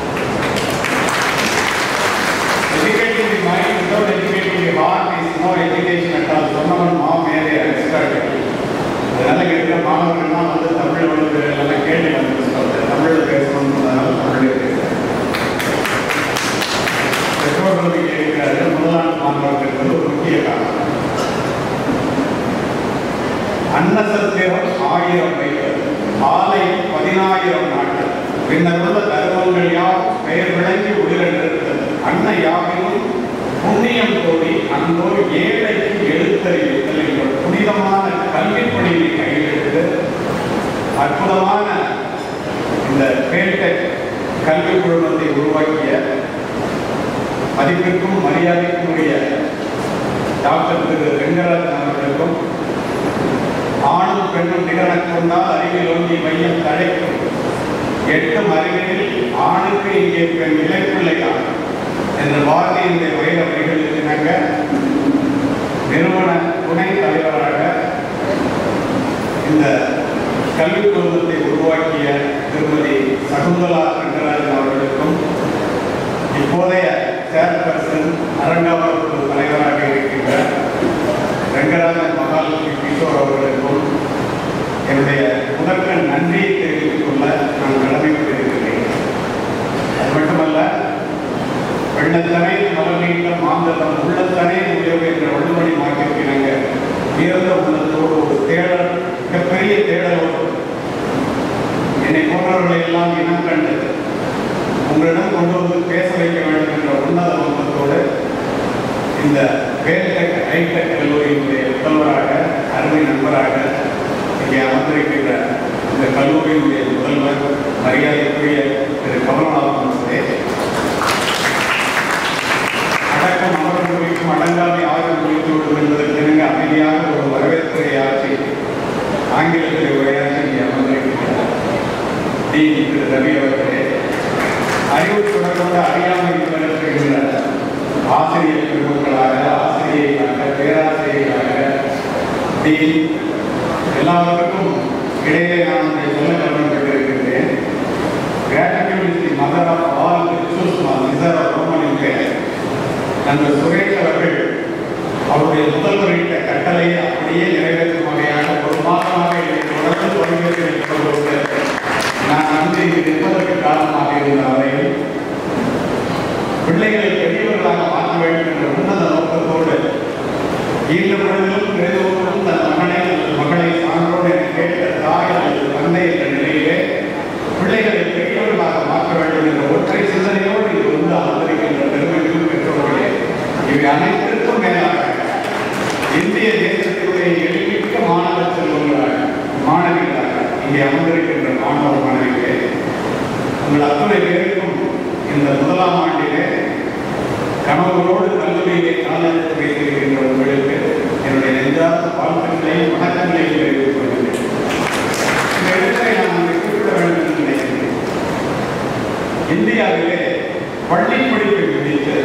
Educating the mind without educating the heart is no education at all. சொன்னவன் மா மேலே அடிச்சுட்டாங்க அதனால இருக்கிற மாணவர்கள்லாம் வந்து தமிழ் வந்து எல்லாம் கேட்டு வந்து சொல்றது தமிழில் பேசணும்ன்றதுனால தமிழில் பேசுறேன் பெற்றோர்களுக்கு கேட்கிறார்கள் முதலாம் மாணவர்களுக்கு அன்னசத்திரம் ஆயிரம் வைத்தல் ஆலயம் பதினாயிரம் நாட்கள் பின்னருள்ள தர்மங்கள் யாவும் பெயர் விளங்கி உயிரில் நிறுத்தல் அன்ன யாவினும் புண்ணியம் கோடி அன்போர் ஏழைக்கு எழுத்தறிவித்தல் என்ற புனிதமான கல்வி பணியை கையெழுத்து அற்புதமான இந்த பேட்டெக் கல்வி குழுமத்தை உருவாக்கிய மதிப்பிற்கும் மரியாதைக்கும் உரிய டாக்டர் திரு வெங்கராஜன் அவர்களுக்கும் ஆணும் பெண்ணும் நிகழக் கொண்டால் அறிவில் ஒன்றி மையம் தழைக்கும் எட்டும் அறிவினில் ஆணுக்கு இங்கே பெண் இலைப்பிள்ளைதான் என்ற வார்த்தையினுடைய வைர வரிகளுக்கு இணங்க நிறுவன துணை தலைவராக இந்த கல்விக் குழுமத்தை உருவாக்கிய திருமதி சகுந்தலா ரங்கராஜன் அவர்களுக்கும் இப்போதைய சேர்பர்சன் அரங்காவரத்து தலைவராக இருக்கின்ற ரங்கராஜன் மகால் கிஷோர் அவர்களுக்கும் என்னுடைய முதற்கண் நன்றியை தெரிவித்துக் கொள்ள நான் கடமைப்பட்டிருக்கிறேன் அது மட்டுமல்ல வெள்ளத்தனை மலர்நீட்ட மாந்தளம் உள்ளத்தனை உயர்வு என்ற வள்ளுவனை மாற்றிருக்கிறாங்க உயர்ந்த உள்ளத்தோடு ஒரு தேடல் மிகப்பெரிய தேடலோடு என்னை போன்றவர்களை எல்லாம் இனம் கண்டு உங்களிடம் கொண்டு வந்து பேச வைக்க வேண்டும் என்ற உன்னத நோக்கத்தோடு இந்த வேல்டெக் ஹைடெக் கல்லூரியினுடைய முதல்வராக அருமை நண்பராக இங்கே அமர்ந்திருக்கின்ற இந்த கல்லூரியினுடைய முதல்வர் மரியாதைக்குரிய திரு கமல்நாதன் அவர்களே அடக்கம் அமரம் குறிக்கும் அடங்காமை ஆய்வு குறித்து விடும் என்பதற்கு இணங்க அமைதியாக ஒரு வரவேற்புரை ஆட்சி ஆங்கிலத்தில் உரையாற்றி இங்கே அமர்ந்திருக்கிறார் டி திரு ரவி அவர்களே அறிவு தொடர்புள்ள அறியாமை வளர்த்துகின்ற ஆசிரியர் பெருமக்களாக ஆசிரியர்களாக பேராசிரியர்களாக டி எல்லாருக்கும் இடையே நான் ஒன்றை சொல்ல கடமைப்பட்டிருக்கின்றேன் Gratitude is the mother of all virtues, mother of Roman Empire. நண்பர் சுரேஷ் அவர்கள் அவருடைய முதல்வரிட்ட கட்டளையை அப்படியே நிறைவேற்றும் வகையாக ஒரு மாதமாக என்னை தொடர்ந்து பணிபுரிந்து இருப்பதோடு நான் வந்து இங்கு நிற்பதற்கு காரணமாக இருந்த வரையில் பிள்ளைகளை பெரியவர்களாக மாற்ற வேண்டும் என்ற உன்னத நோக்கத்தோடு ஈன்ற பொழுதிலும் பெரிதோரும் தன் மகனை அல்லது மகளை சான்றோடு என கேட்ட தாய் அல்லது தந்தை என்ற நிலையிலே பிள்ளைகளை பெரியவர்களாக மாற்ற வேண்டும் என்ற ஒற்றை சிந்தனையோடு இது வந்து அமர்ந்திருக்கின்ற பெருமைகளும் பெற்றோர்களே இவை அனைத்திற்கும் மேலாக இந்திய தேசத்தினுடைய எளிமிக்க மாணவ செல்வங்களாக மாணவிகளாக இங்கே அமர்ந்திருக்கின்ற மாணவ மாணவிகளே உங்கள் அத்துணை பேருக்கும் இந்த முதலாம் ஆண்டிலே கணவரோடு கல்லூரியிலே காலெடுத்து வைத்திருக்கின்ற உங்களுக்கு என்னுடைய நெஞ்சார்ந்த வாழ்த்துக்களையும் வணக்கங்களையும் தெரிவித்துக் கொள்கிறேன் இந்த இடத்தை நான் இங்கே குறிப்பிட வேண்டும் என்று நினைக்கிறேன் இந்தியாவிலே பள்ளி படிப்பை முடித்து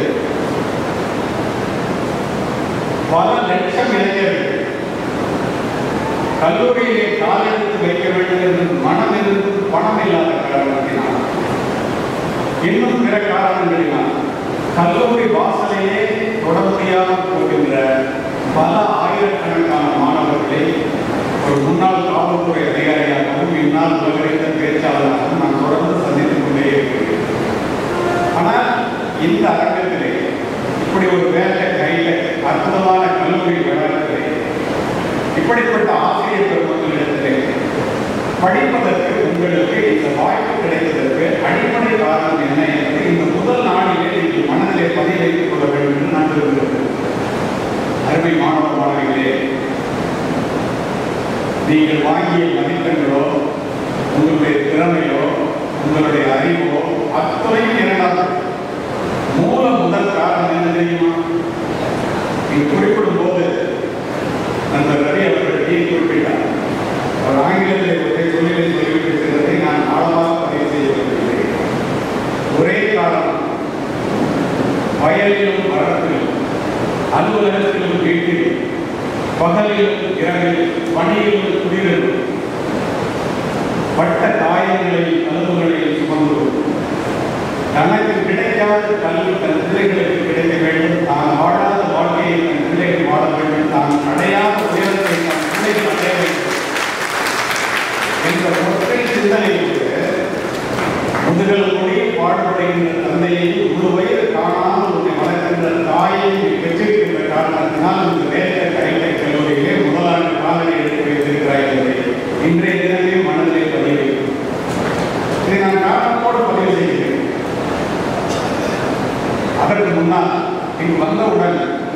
பல லட்சம் இளைஞர்கள் கல்லூரியிலே காலெடுத்து வைக்க வேண்டும் என்று மனம் இருந்து பணம் இல்லாத காரணத்தினால் இன்னும் பிற காரணங்களினால் கல்லூரி வாசலையே தொட முடியாமல் போகின்ற பல ஆயிரக்கணக்கான மாணவர்களை ஒரு முன்னாள் காவல்துறை அதிகாரியாகவும் இந்நாள் உலகறிந்த பேச்சாளராகவும் நான் தொடர்ந்து சந்தித்துக் கொண்டே இருக்கிறேன் ஆனால் இந்த அரங்கத்திலே இப்படி ஒரு வேலை கையில் அற்புதமான கல்லூரி வளாகத்திலே இப்படிப்பட்ட ஆசிரியர் பெருமக்களிடத்திலே படிப்பதற்கு உங்களுக்கு இந்த வாய்ப்பு கிடைத்ததற்கு அடிப்படை காரணம் என்ன என்பதை இந்த முதல் நாளிலே நீங்கள் மனதிலே பதிய வைத்துக் கொள்ள வேண்டும் என்று நான் விரும்புகிறேன் அருமை மாணவ மாணவிகளே நீங்கள் வாங்கிய மதிப்பெண்களோ உங்களுடைய திறமையோ உங்களுடைய அறிவோ அத்தனையும் இரண்டாவது மூல முதல் காரணம் என்ன தெரியுமா நீங்க குறிப்பிடும் போது நண்பர் ரவி அவர்கள் டீ குறிப்பிட்டார் அவர் ஆங்கிலத்தில் ஒரே சொல்லில் சொல்லிவிட்டிருக்கிறதை நான் ஆழமாக பதிவு செய்ய விரும்புகிறேன் ஒரே காரணம் வயலிலும் வரப்பிலும் அலுவலகத்திலும் வீட்டிலும் பகலிலும் இரவிலும் பணியிலும் குடியிலும் பட்ட காயங்களையும் கனவுகளையும் சுமந்து தனக்கு கிடைக்காத கல்வி தன் பிள்ளைகளுக்கு கிடைக்க வேண்டும் தான் வாழாத வாழ்க்கையை தன் பிள்ளைகள் வாழ வேண்டும் தான் அடையாத உயரத்தை தன் பிள்ளைகள் அடைய வேண்டும் என்ற ஒற்றை சிந்தனையோடு முதுகல் மொழி பாடுபடுகின்ற தந்தையையும் முழு வயது காணாமல் உன்னை வளர்க்கின்ற தாயை பெற்றிருக்கின்ற காரணத்தினால் இந்த வேலை கைலை கல்லூரியிலே முதலாண்டு காலனை எடுத்து வைத்திருக்கிறாய் அதற்கு முன்னால் இங்கு வந்தவுடன்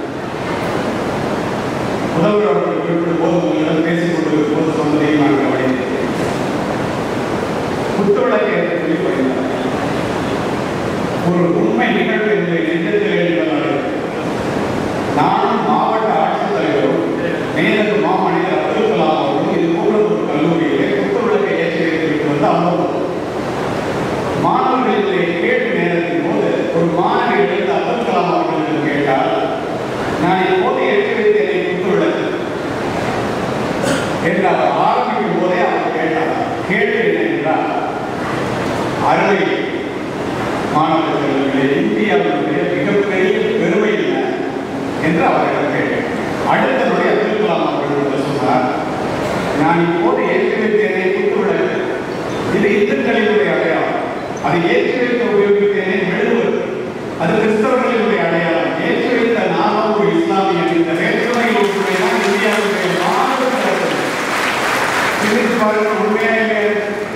முதல்வர் அவர்கள் குறிப்பிட்ட போது உங்களிடம் பேசிக் கொண்டிருக்கும் போது சொன்னதையும் நான் கவனித்தேன் குத்துவிளக்கு என்று சொல்லி படித்தார் ஒரு உண்மை நிகழ்வு என்னுடைய நெஞ்சத்தில் எழுந்தனாலே நானும் மாவட்ட ஆட்சித்தலைவரும் மேலது மாமனிதர் அப்துல் கலாம் அவர்களும் இது போன்ற ஒரு கல்லூரியிலே குத்துவிளக்கை ஏற்றி வைத்துவிட்டு வந்து அமர்ந்தோம் மாணவர்களுடைய கேள்வி நேரத்தின் போது ஒரு மாணவி எழுந்து அப்துல் கலாம் அவர்களிடம் கேட்டால் நான் இப்போது ஏற்றி வைத்தேனே குத்துவிளக்கு என்று அவர் ஆரம்பிக்கும் போதே அவர் கேட்டார் கேள்வி என்ன என்றால் அறுவை மாணவர்களே இந்தியாவினுடைய மிகப்பெரிய பெருமை என்ன என்று அவரிடம் கேட்டேன் அடுத்தபடி அப்துல் கலாம் அவர்கள் சொன்னார் நான் இப்போது ஏற்றி வைத்தேனே குத்துவிளக்கு இது இந்துக்களினுடைய அடையாளம் அதை ஏற்றி வைக்க உபயோகித்தேனே மெழுகுவது அது கிறிஸ்தவர்களினுடைய அடையாளம் ஏற்றி வைத்த நானும் ஒரு இஸ்லாமியன் இந்த வேற்றுமை ஒற்றுமை தான் இந்தியாவுடைய மாணவர்கள் சிந்தித்து பாருங்கள் உண்மையா இல்லையா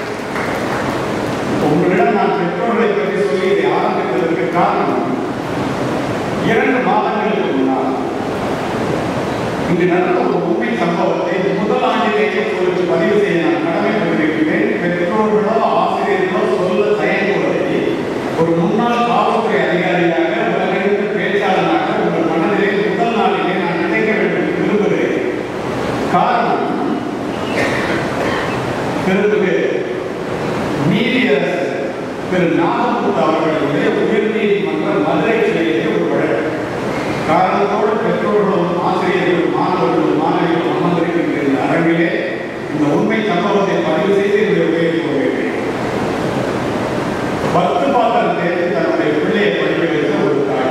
உங்களிடம் நான் பெற்றோர்களை பற்றி சொல்லி இதை ஆரம்பித்ததற்கு காரணம் இரண்டு மாதங்களுக்கு முன்னால் இங்கு நடந்த ஒரு உண்மை சம்பவத்தை முதல் ஆண்டிலேயே உங்களுக்கு பதிவு செய்ய நான் கடமைப்பட்டிருக்கிறேன் பெற்றோர்களோ ஆசிரியர்களோ சொல்ல தயங்குவதை ஒரு முன்னாள் காவல்துறை அதிகாரியாக உலகிற்கு பேச்சாளராக உங்கள் மனதிலே முதல் நாளிலே நான் நினைக்க வேண்டும் என்று விரும்புகிறேன் காரணம் திரு நீதியரசர் திரு நாகமுத்து அவர்களுடைய உயர்நீதிமன்ற மதுரை கிளையிலே ஒரு வழக்கு காரணத்தோடு பெற்றோர்களும் ஆசிரியர்களும் மாணவர்களும் மாணவிகளும் அமர்ந்திருக்கின்ற இந்த அரங்கிலே இந்த உண்மை சம்பவத்தை பதிவு செய்து இதை உபயோகித்து வருகிறேன் பத்து பாத்திரம் தேர்ந்து தன்னுடைய பிள்ளையை படிக்க வைத்த ஒரு தாய்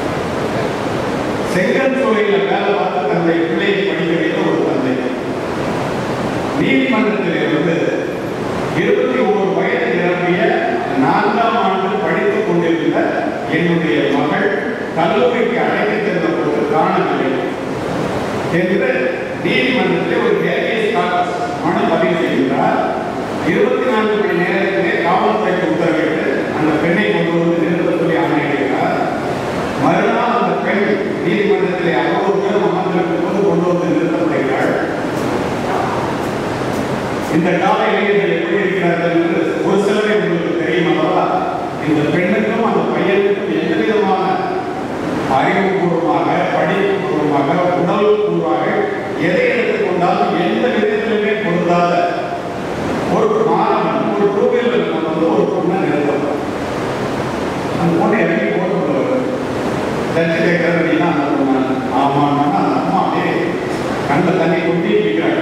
செங்கல் துறையில் வேலை பார்த்து தன்னுடைய பிள்ளையை படிக்க வைத்த ஒரு தந்தை நீதிமன்றத்திலே வந்து இருபத்தி ஓரு வயது நிரம்பிய நான்காம் ஆண்டு படித்துக் கொண்டிருந்த என்னுடைய மகள் கல்லூரிக்கு அழைத்து சென்ற போது காணவில்லை என்று நீதிமன்றத்தில் ஒரு ஹேபியஸ் கார்பஸ் மனு பதிவு செய்கிறார் இருபத்தி நான்கு மணி நேரத்திலே காவல்துறைக்கு உத்தரவிட்டு அந்த பெண்ணை கொண்டு வந்து நிறுத்த சொல்லி ஆணையிடுகிறார் மறுநாள் அந்த பெண் நீதிமன்றத்திலே அவ்வளவு பேரும் அமர்ந்திருக்கும் போது கொண்டு வந்து நிறுத்தப்படுகிறாள் இந்த கால இளைஞர்கள் எப்படி இருக்கிறார்கள் என்று ஒரு சிலரை உங்களுக்கு தெரியும் அல்லவா இந்த பெண்ணுக்கும் அந்த பையனுக்கும் எந்த விதமான அறிவுபூர்வமாக படிப்புபூர்வமாக உடல் பூர்வமாக எதை எடுத்துக்கொண்டாலும் எந்த விதத்திலுமே பொருந்தாத ஒரு மாணவன் ஒரு டூ வீலர் வந்து ஒரு பொண்ணை நிறுத்தப்படும் அந்த பொண்ணை இறங்கி போட்டு வருது தச்சு கேட்கறது அப்படின்னா அந்த பொண்ணு ஆமான்னா அந்த அம்மா அப்படியே கண்ணில் தண்ணி கொட்டி நிற்கிறாங்க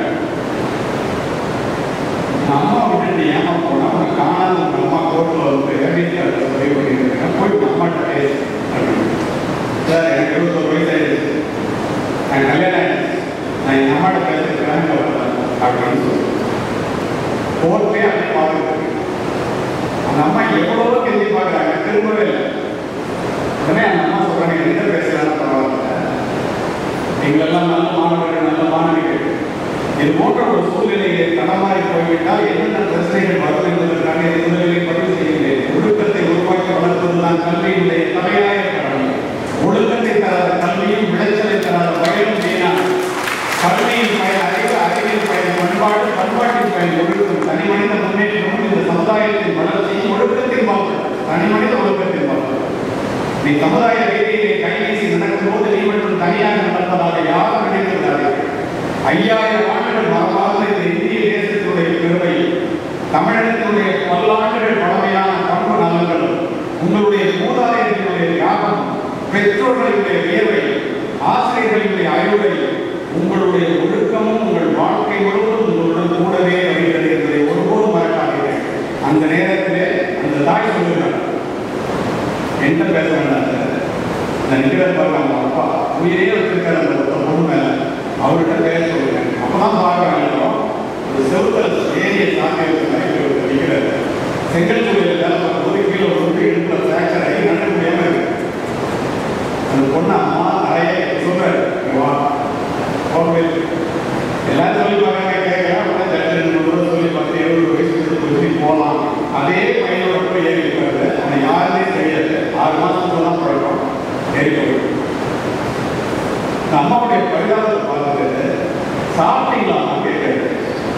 அம்மா விட்டு நீ ஏமா போனா உனக்கு காணாத உங்க அம்மா கோர்ட்ல வந்து ஏபிசி சொல்லி பண்ணிருக்காங்க போய் உங்க அம்மாட்ட பேசு அப்படின்னு. சார் எனக்கு இருபத்தொரு வயசு ஆயிடுச்சு நான் கல்யாணம் ஆயிடுச்சு நான் எங்க அம்மாட்ட பேசுறதுக்காக வரல அப்படின்னு சொல்லி கோர்ட்டே அப்படி பார்த்துருக்கு அந்த அம்மா எவ்வளவோ கெஞ்சி பார்க்குறாங்க திரும்பவே இல்லை உடனே அந்த அம்மா சொல்றாங்க எந்த பேசுறாங்க பரவாயில்ல எங்களெல்லாம் நல்ல மாணவர்கள் நல்ல மாணவிகள் இது போன்ற ஒரு சூழ்நிலையை தடமாறி போய்விட்டால் என்னென்ன பிரச்சனைகள் வரும் என்பதற்காக இந்த முதலிலே பதிவு செய்கிறேன் ஒழுக்கத்தை உருவாக்கி வளர்ப்பதுதான் கல்வியினுடைய தலையாய கடமை ஒழுக்கத்தை தராத கல்வியும் விளைச்சலை தராத வயலும் வீணா கல்வியின் பயன் அறிவு அறிவியல் பயன் பண்பாடு பண்பாட்டின் பயன் ஒழுக்கம் தனி மனித முன்னேற்றமும் இந்த சமுதாயத்தின் வளர்ச்சியும் ஒழுக்கத்தின் மாற்றம் தனி மனித ஒழுக்கத்தின் மாற்றம் நீ சமுதாய ரீதியிலே கைவீசி நடக்கும் போது நீ மட்டும் தனியாக நடப்பதாக யாரும் நினைக்கிறார்கள் ஐயாயிரம் ஆண்டுகள் மரபார்ந்த இந்த இந்திய தேசத்தினுடைய பெருமை தமிழகத்தினுடைய பல்லாண்டுகள் பழமையான பண்பு நலன்கள் உங்களுடைய மூதாதையர்களுடைய தியாகம் பெற்றோர்களுடைய வியர்வை ஆசிரியர்களுடைய அறிவுரை உங்களுடைய ஒழுக்கமும் உங்கள் வாழ்க்கை முழுவதும் உங்களுடன் கூடவே வருகிறது என்பதை ஒருபோதும் மறக்காதீர்கள் அந்த நேரத்திலே அந்த தாய் சொல்லுகிறார் என்ன பேச வேண்டாம் சார் நான் நிற்கிற பாருங்க அவங்க அப்பா உயிரே வச்சிருக்காரு அந்த ஒருத்த பொண்ணு மேல அவர்கிட்ட பேச சொல்லுவேன் அப்பதான் பார்க்கறாங்க ஒரு செவுத்தல் ஏரிய சாத்தியம் நிற்கிறாரு செங்கல் சூழலில் வேலை பார்க்கும்போது கீழே வந்து இடுப்புல ஃப்ராக்சர் ஆகி நடக்க முடியாம இருக்கு அந்த பொண்ணு அம்மா நிறைய சொல்றாரு "இங்க வா கோவில் எல்லாரும் சொல்லி பார்க்கறாங்க கேட்கலாம் உடனே ஜட்ஜ் ரெண்டு மூணு தடவை சொல்லி பார்த்து எழுபது வயசு சொல்லி போகலாம் அதே பையனோட போய் ஏறி இருக்காரு அவனை யாருமே தெரியாது ஆறு மாசத்துக்கு தான் பழக்கம் ஏறிக்கொண்டு இந்த அம்மாவுடைய பரிதாபத்தை பார்த்துட்டு சாப்பிட்டீங்களாமா கேட்கறது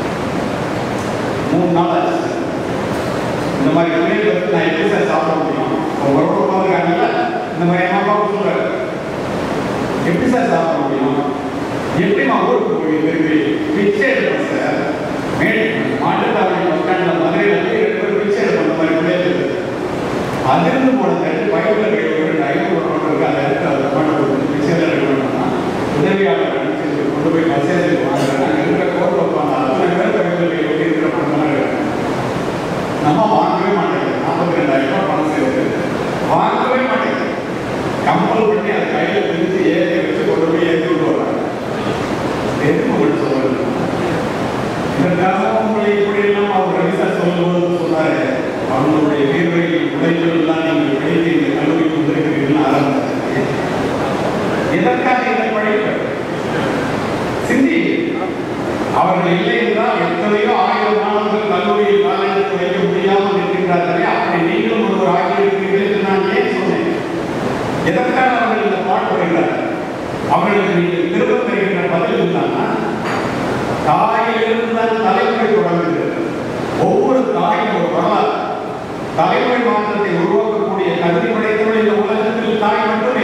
மூணு நாள் ஆச்சு இந்த மாதிரி பிள்ளைகள் வந்து நான் எப்படி சார் சாப்பிட முடியும் ஒரு உறவு பார்த்துருக்காங்கல்ல இந்த மாதிரி அம்மா அப்பாவுக்கு சொல்றாரு எப்படி சார் சாப்பிட முடியும் எப்படிமா ஊருக்கு போய் திரும்பி பிச்சை எடுப்பேன் சார் மேடு மாட்டுத்தாவணி பஸ் ஸ்டாண்டில் மதுரையில் போய் ரெண்டு பேரும் பிச்சை எடுப்போம் இந்த மாதிரி பிள்ளைகள் அதிர்ந்து போன தட்டு பைபிள் கையில் ஐநூறு ரோடு இருக்கு அதை எடுத்து அதை பண்ண கொடுத்து பிச்சையில் ரெடி பண்ணோம்னா உதவியாளர் அனுப்பிச்சு கொண்டு போய் பஸ் ஏற்றி வாங்குறாங்க அங்கே இருக்கிற கோர்ட் வைப்பாங்க அத்தனை பேர் பைபிள் கையில் ஒட்டி இருக்கிற பணமெல்லாம் இருக்காங்க நம்ம வாங்கவே மாட்டேங்குது நாற்பத்தி ரெண்டாயிரம் ரூபாய் பணம் சேர்த்து வாங்கவே மாட்டேங்குது கம்பல் பண்ணி அதை கையில் பிரித்து ஏற்றி வச்சு கொண்டு போய் ஏற்றி விட்டு வர்றாங்க எதுக்கு உங்களுக்கு சொல்றது இதற்காக உங்களை இப்படி எல்லாம் அவர் ரவிசா சொல்லும்போது சொன்னாரு அவங்களுடைய வீரரை உடைகள் எல்லாம் நீங்கள் படித்து இந்த கல்லூரிக்கு வந்திருக்கிறீர்கள் ஆரம்பிச்சாங்க எதற்காக இந்த படிப்பு சிந்தி அவர்கள் இல்லை என்றால் எத்தனையோ ஆயிரம் மாணவர்கள் கல்லூரியில் காலேஜுக்கு வைக்க முடியாமல் இருக்கின்றார்களே அப்படி நீங்களும் ஒருவர் ஆகியிருக்கிறீர்கள் என்று நான் ஏன் சொன்னேன் எதற்காக அவர்கள் இந்த பாட்டு வருகிறார்கள் அவர்களுக்கு நீங்கள் திரும்ப தருகின்ற பதில் என்னன்னா தாயிலிருந்து தான் தலைமுறை தொடங்குகிறது ஒவ்வொரு தாயும் ஒரு வரலாறு தலைமுறை மாற்றத்தை உருவாக்கக்கூடிய கல்வி படைத்தவர்கள் இந்த உலகத்தில் தாய் மட்டுமே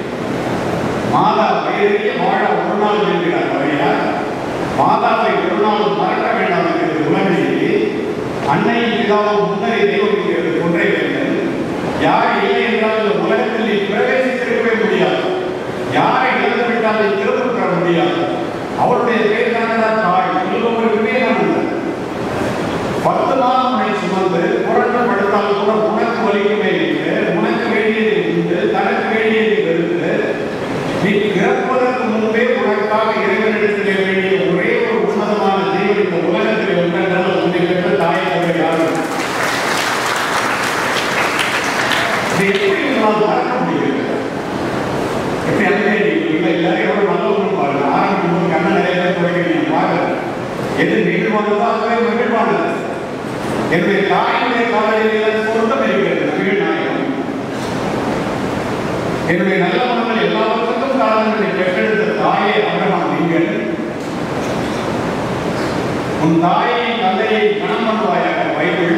மாதா வயிறிலே வாழ ஒரு நாள் இருக்கிறார் வரையார் மாதாவை ஒரு நாள் மறக்க வேண்டாம் என்கிறது உலகிலேயே அன்னையின் பிதாவும் முன்னரே தெய்வம் என்கிறது ஒன்றை வேண்டும் யார் இல்லை என்றால் இந்த உலகத்தில் நீ பிரவேசித்திருக்கவே முடியாது யாரை இழந்து விட்டால் நீ திரும்ப பெற முடியாது அவருடைய பேர் தான் தாய் சொல்லுபவர் விவேகானந்தர் பத்து மாதம் உன்னை சுமந்து புரண்டு படுத்தால் கூட உனக்கு வலிக்குமே என்று உனக்கு வேண்டியதை உண்டு தனக்கு வேண்டியதை வெறுத்து நீ பிறப்பதற்கு முன்பே உனக்காக இறைவனிடத்திலே வேண்டிய ஒரே ஒரு உன்னதமான ஜீவன் இந்த உலகத்தில் உண்டென்றால் உன்னை பெற்ற தாயை தவிர யாரும் இல்லை. இதை எப்படி உங்களால் மறக்க முடியும் எப்படி அனுப்பிடுறீங்க இல்லை எல்லாரும் எவ்வளவு நல்லவங்க பாருங்க ஆரம்பிக்கும் போது கண்ண நிறைய பேர் துடைக்கிறீங்க பாருங்க எது நெகிழ்வானதோ அதுவே மகிழ்வானது என்னுடைய தாயினுடைய காலையில் சொந்தம் இருக்கிறது வீழ்நாயகம் என்னுடைய நல்ல மனங்கள் எல்லாவற்றுக்கும் காரணங்களை பெற்றெடுத்த தாயே அபிரகாம் நீங்கள் உன் தாயை தந்தையை கணம் பண்ணுவாயாக பைபிள்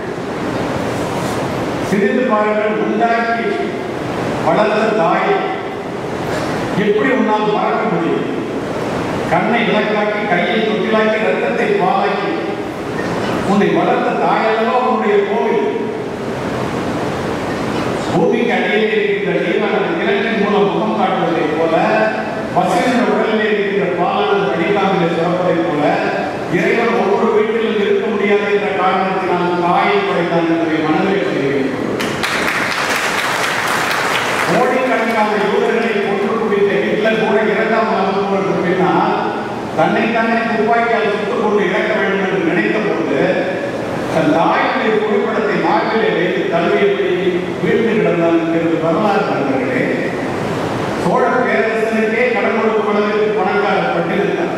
சிறிது பாருங்கள் உண்டாக்கி வளர்த்த தாயை எப்படி உன்னால் மறக்க முடியும் கண்ணை விளக்காக்கி கையை தொட்டிலாக்கி ரத்தத்தை பாலாக்கி உன்னை வளர்த்த தாயல்லவா உன்னுடைய கோவில் பூமிக்கு அடியிலே இருக்கின்ற நீரானது கிழக்கின் மூலம் முகம் காட்டுவதைப் போல பசுவின் உடலிலே இருக்கின்ற பாலானது அடிக்காமலே சுரப்பதைப் போல இறைவன் ஒவ்வொரு வீட்டிலும் இருக்க முடியாது என்ற காரணத்தினால் தாயை படைத்தான் என்பதை மனதில் சொல்கிறேன் கோடிக்கணக்கான யூதர்களை கொன்று குவித்த ஹிட்லர் கூட இரண்டாம் உலகப் போருக்கு பின்னால் தன்னைத்தானே துப்பாக்கியால் சுட்டுக் கொண்டு இறக்க வேண்டும் என்று நினைத்த போது தன் தாயுடைய புகைப்படத்தை மார்பிலே வைத்து தழுவியபடி வீழ்ந்து கிடந்தான் என்கிறது வரலாறு நண்பர்களே சோழ பேரரசனுக்கே கடன் கொடுக்கும் அளவிற்கு பணக்காரர் பட்டிருந்தார்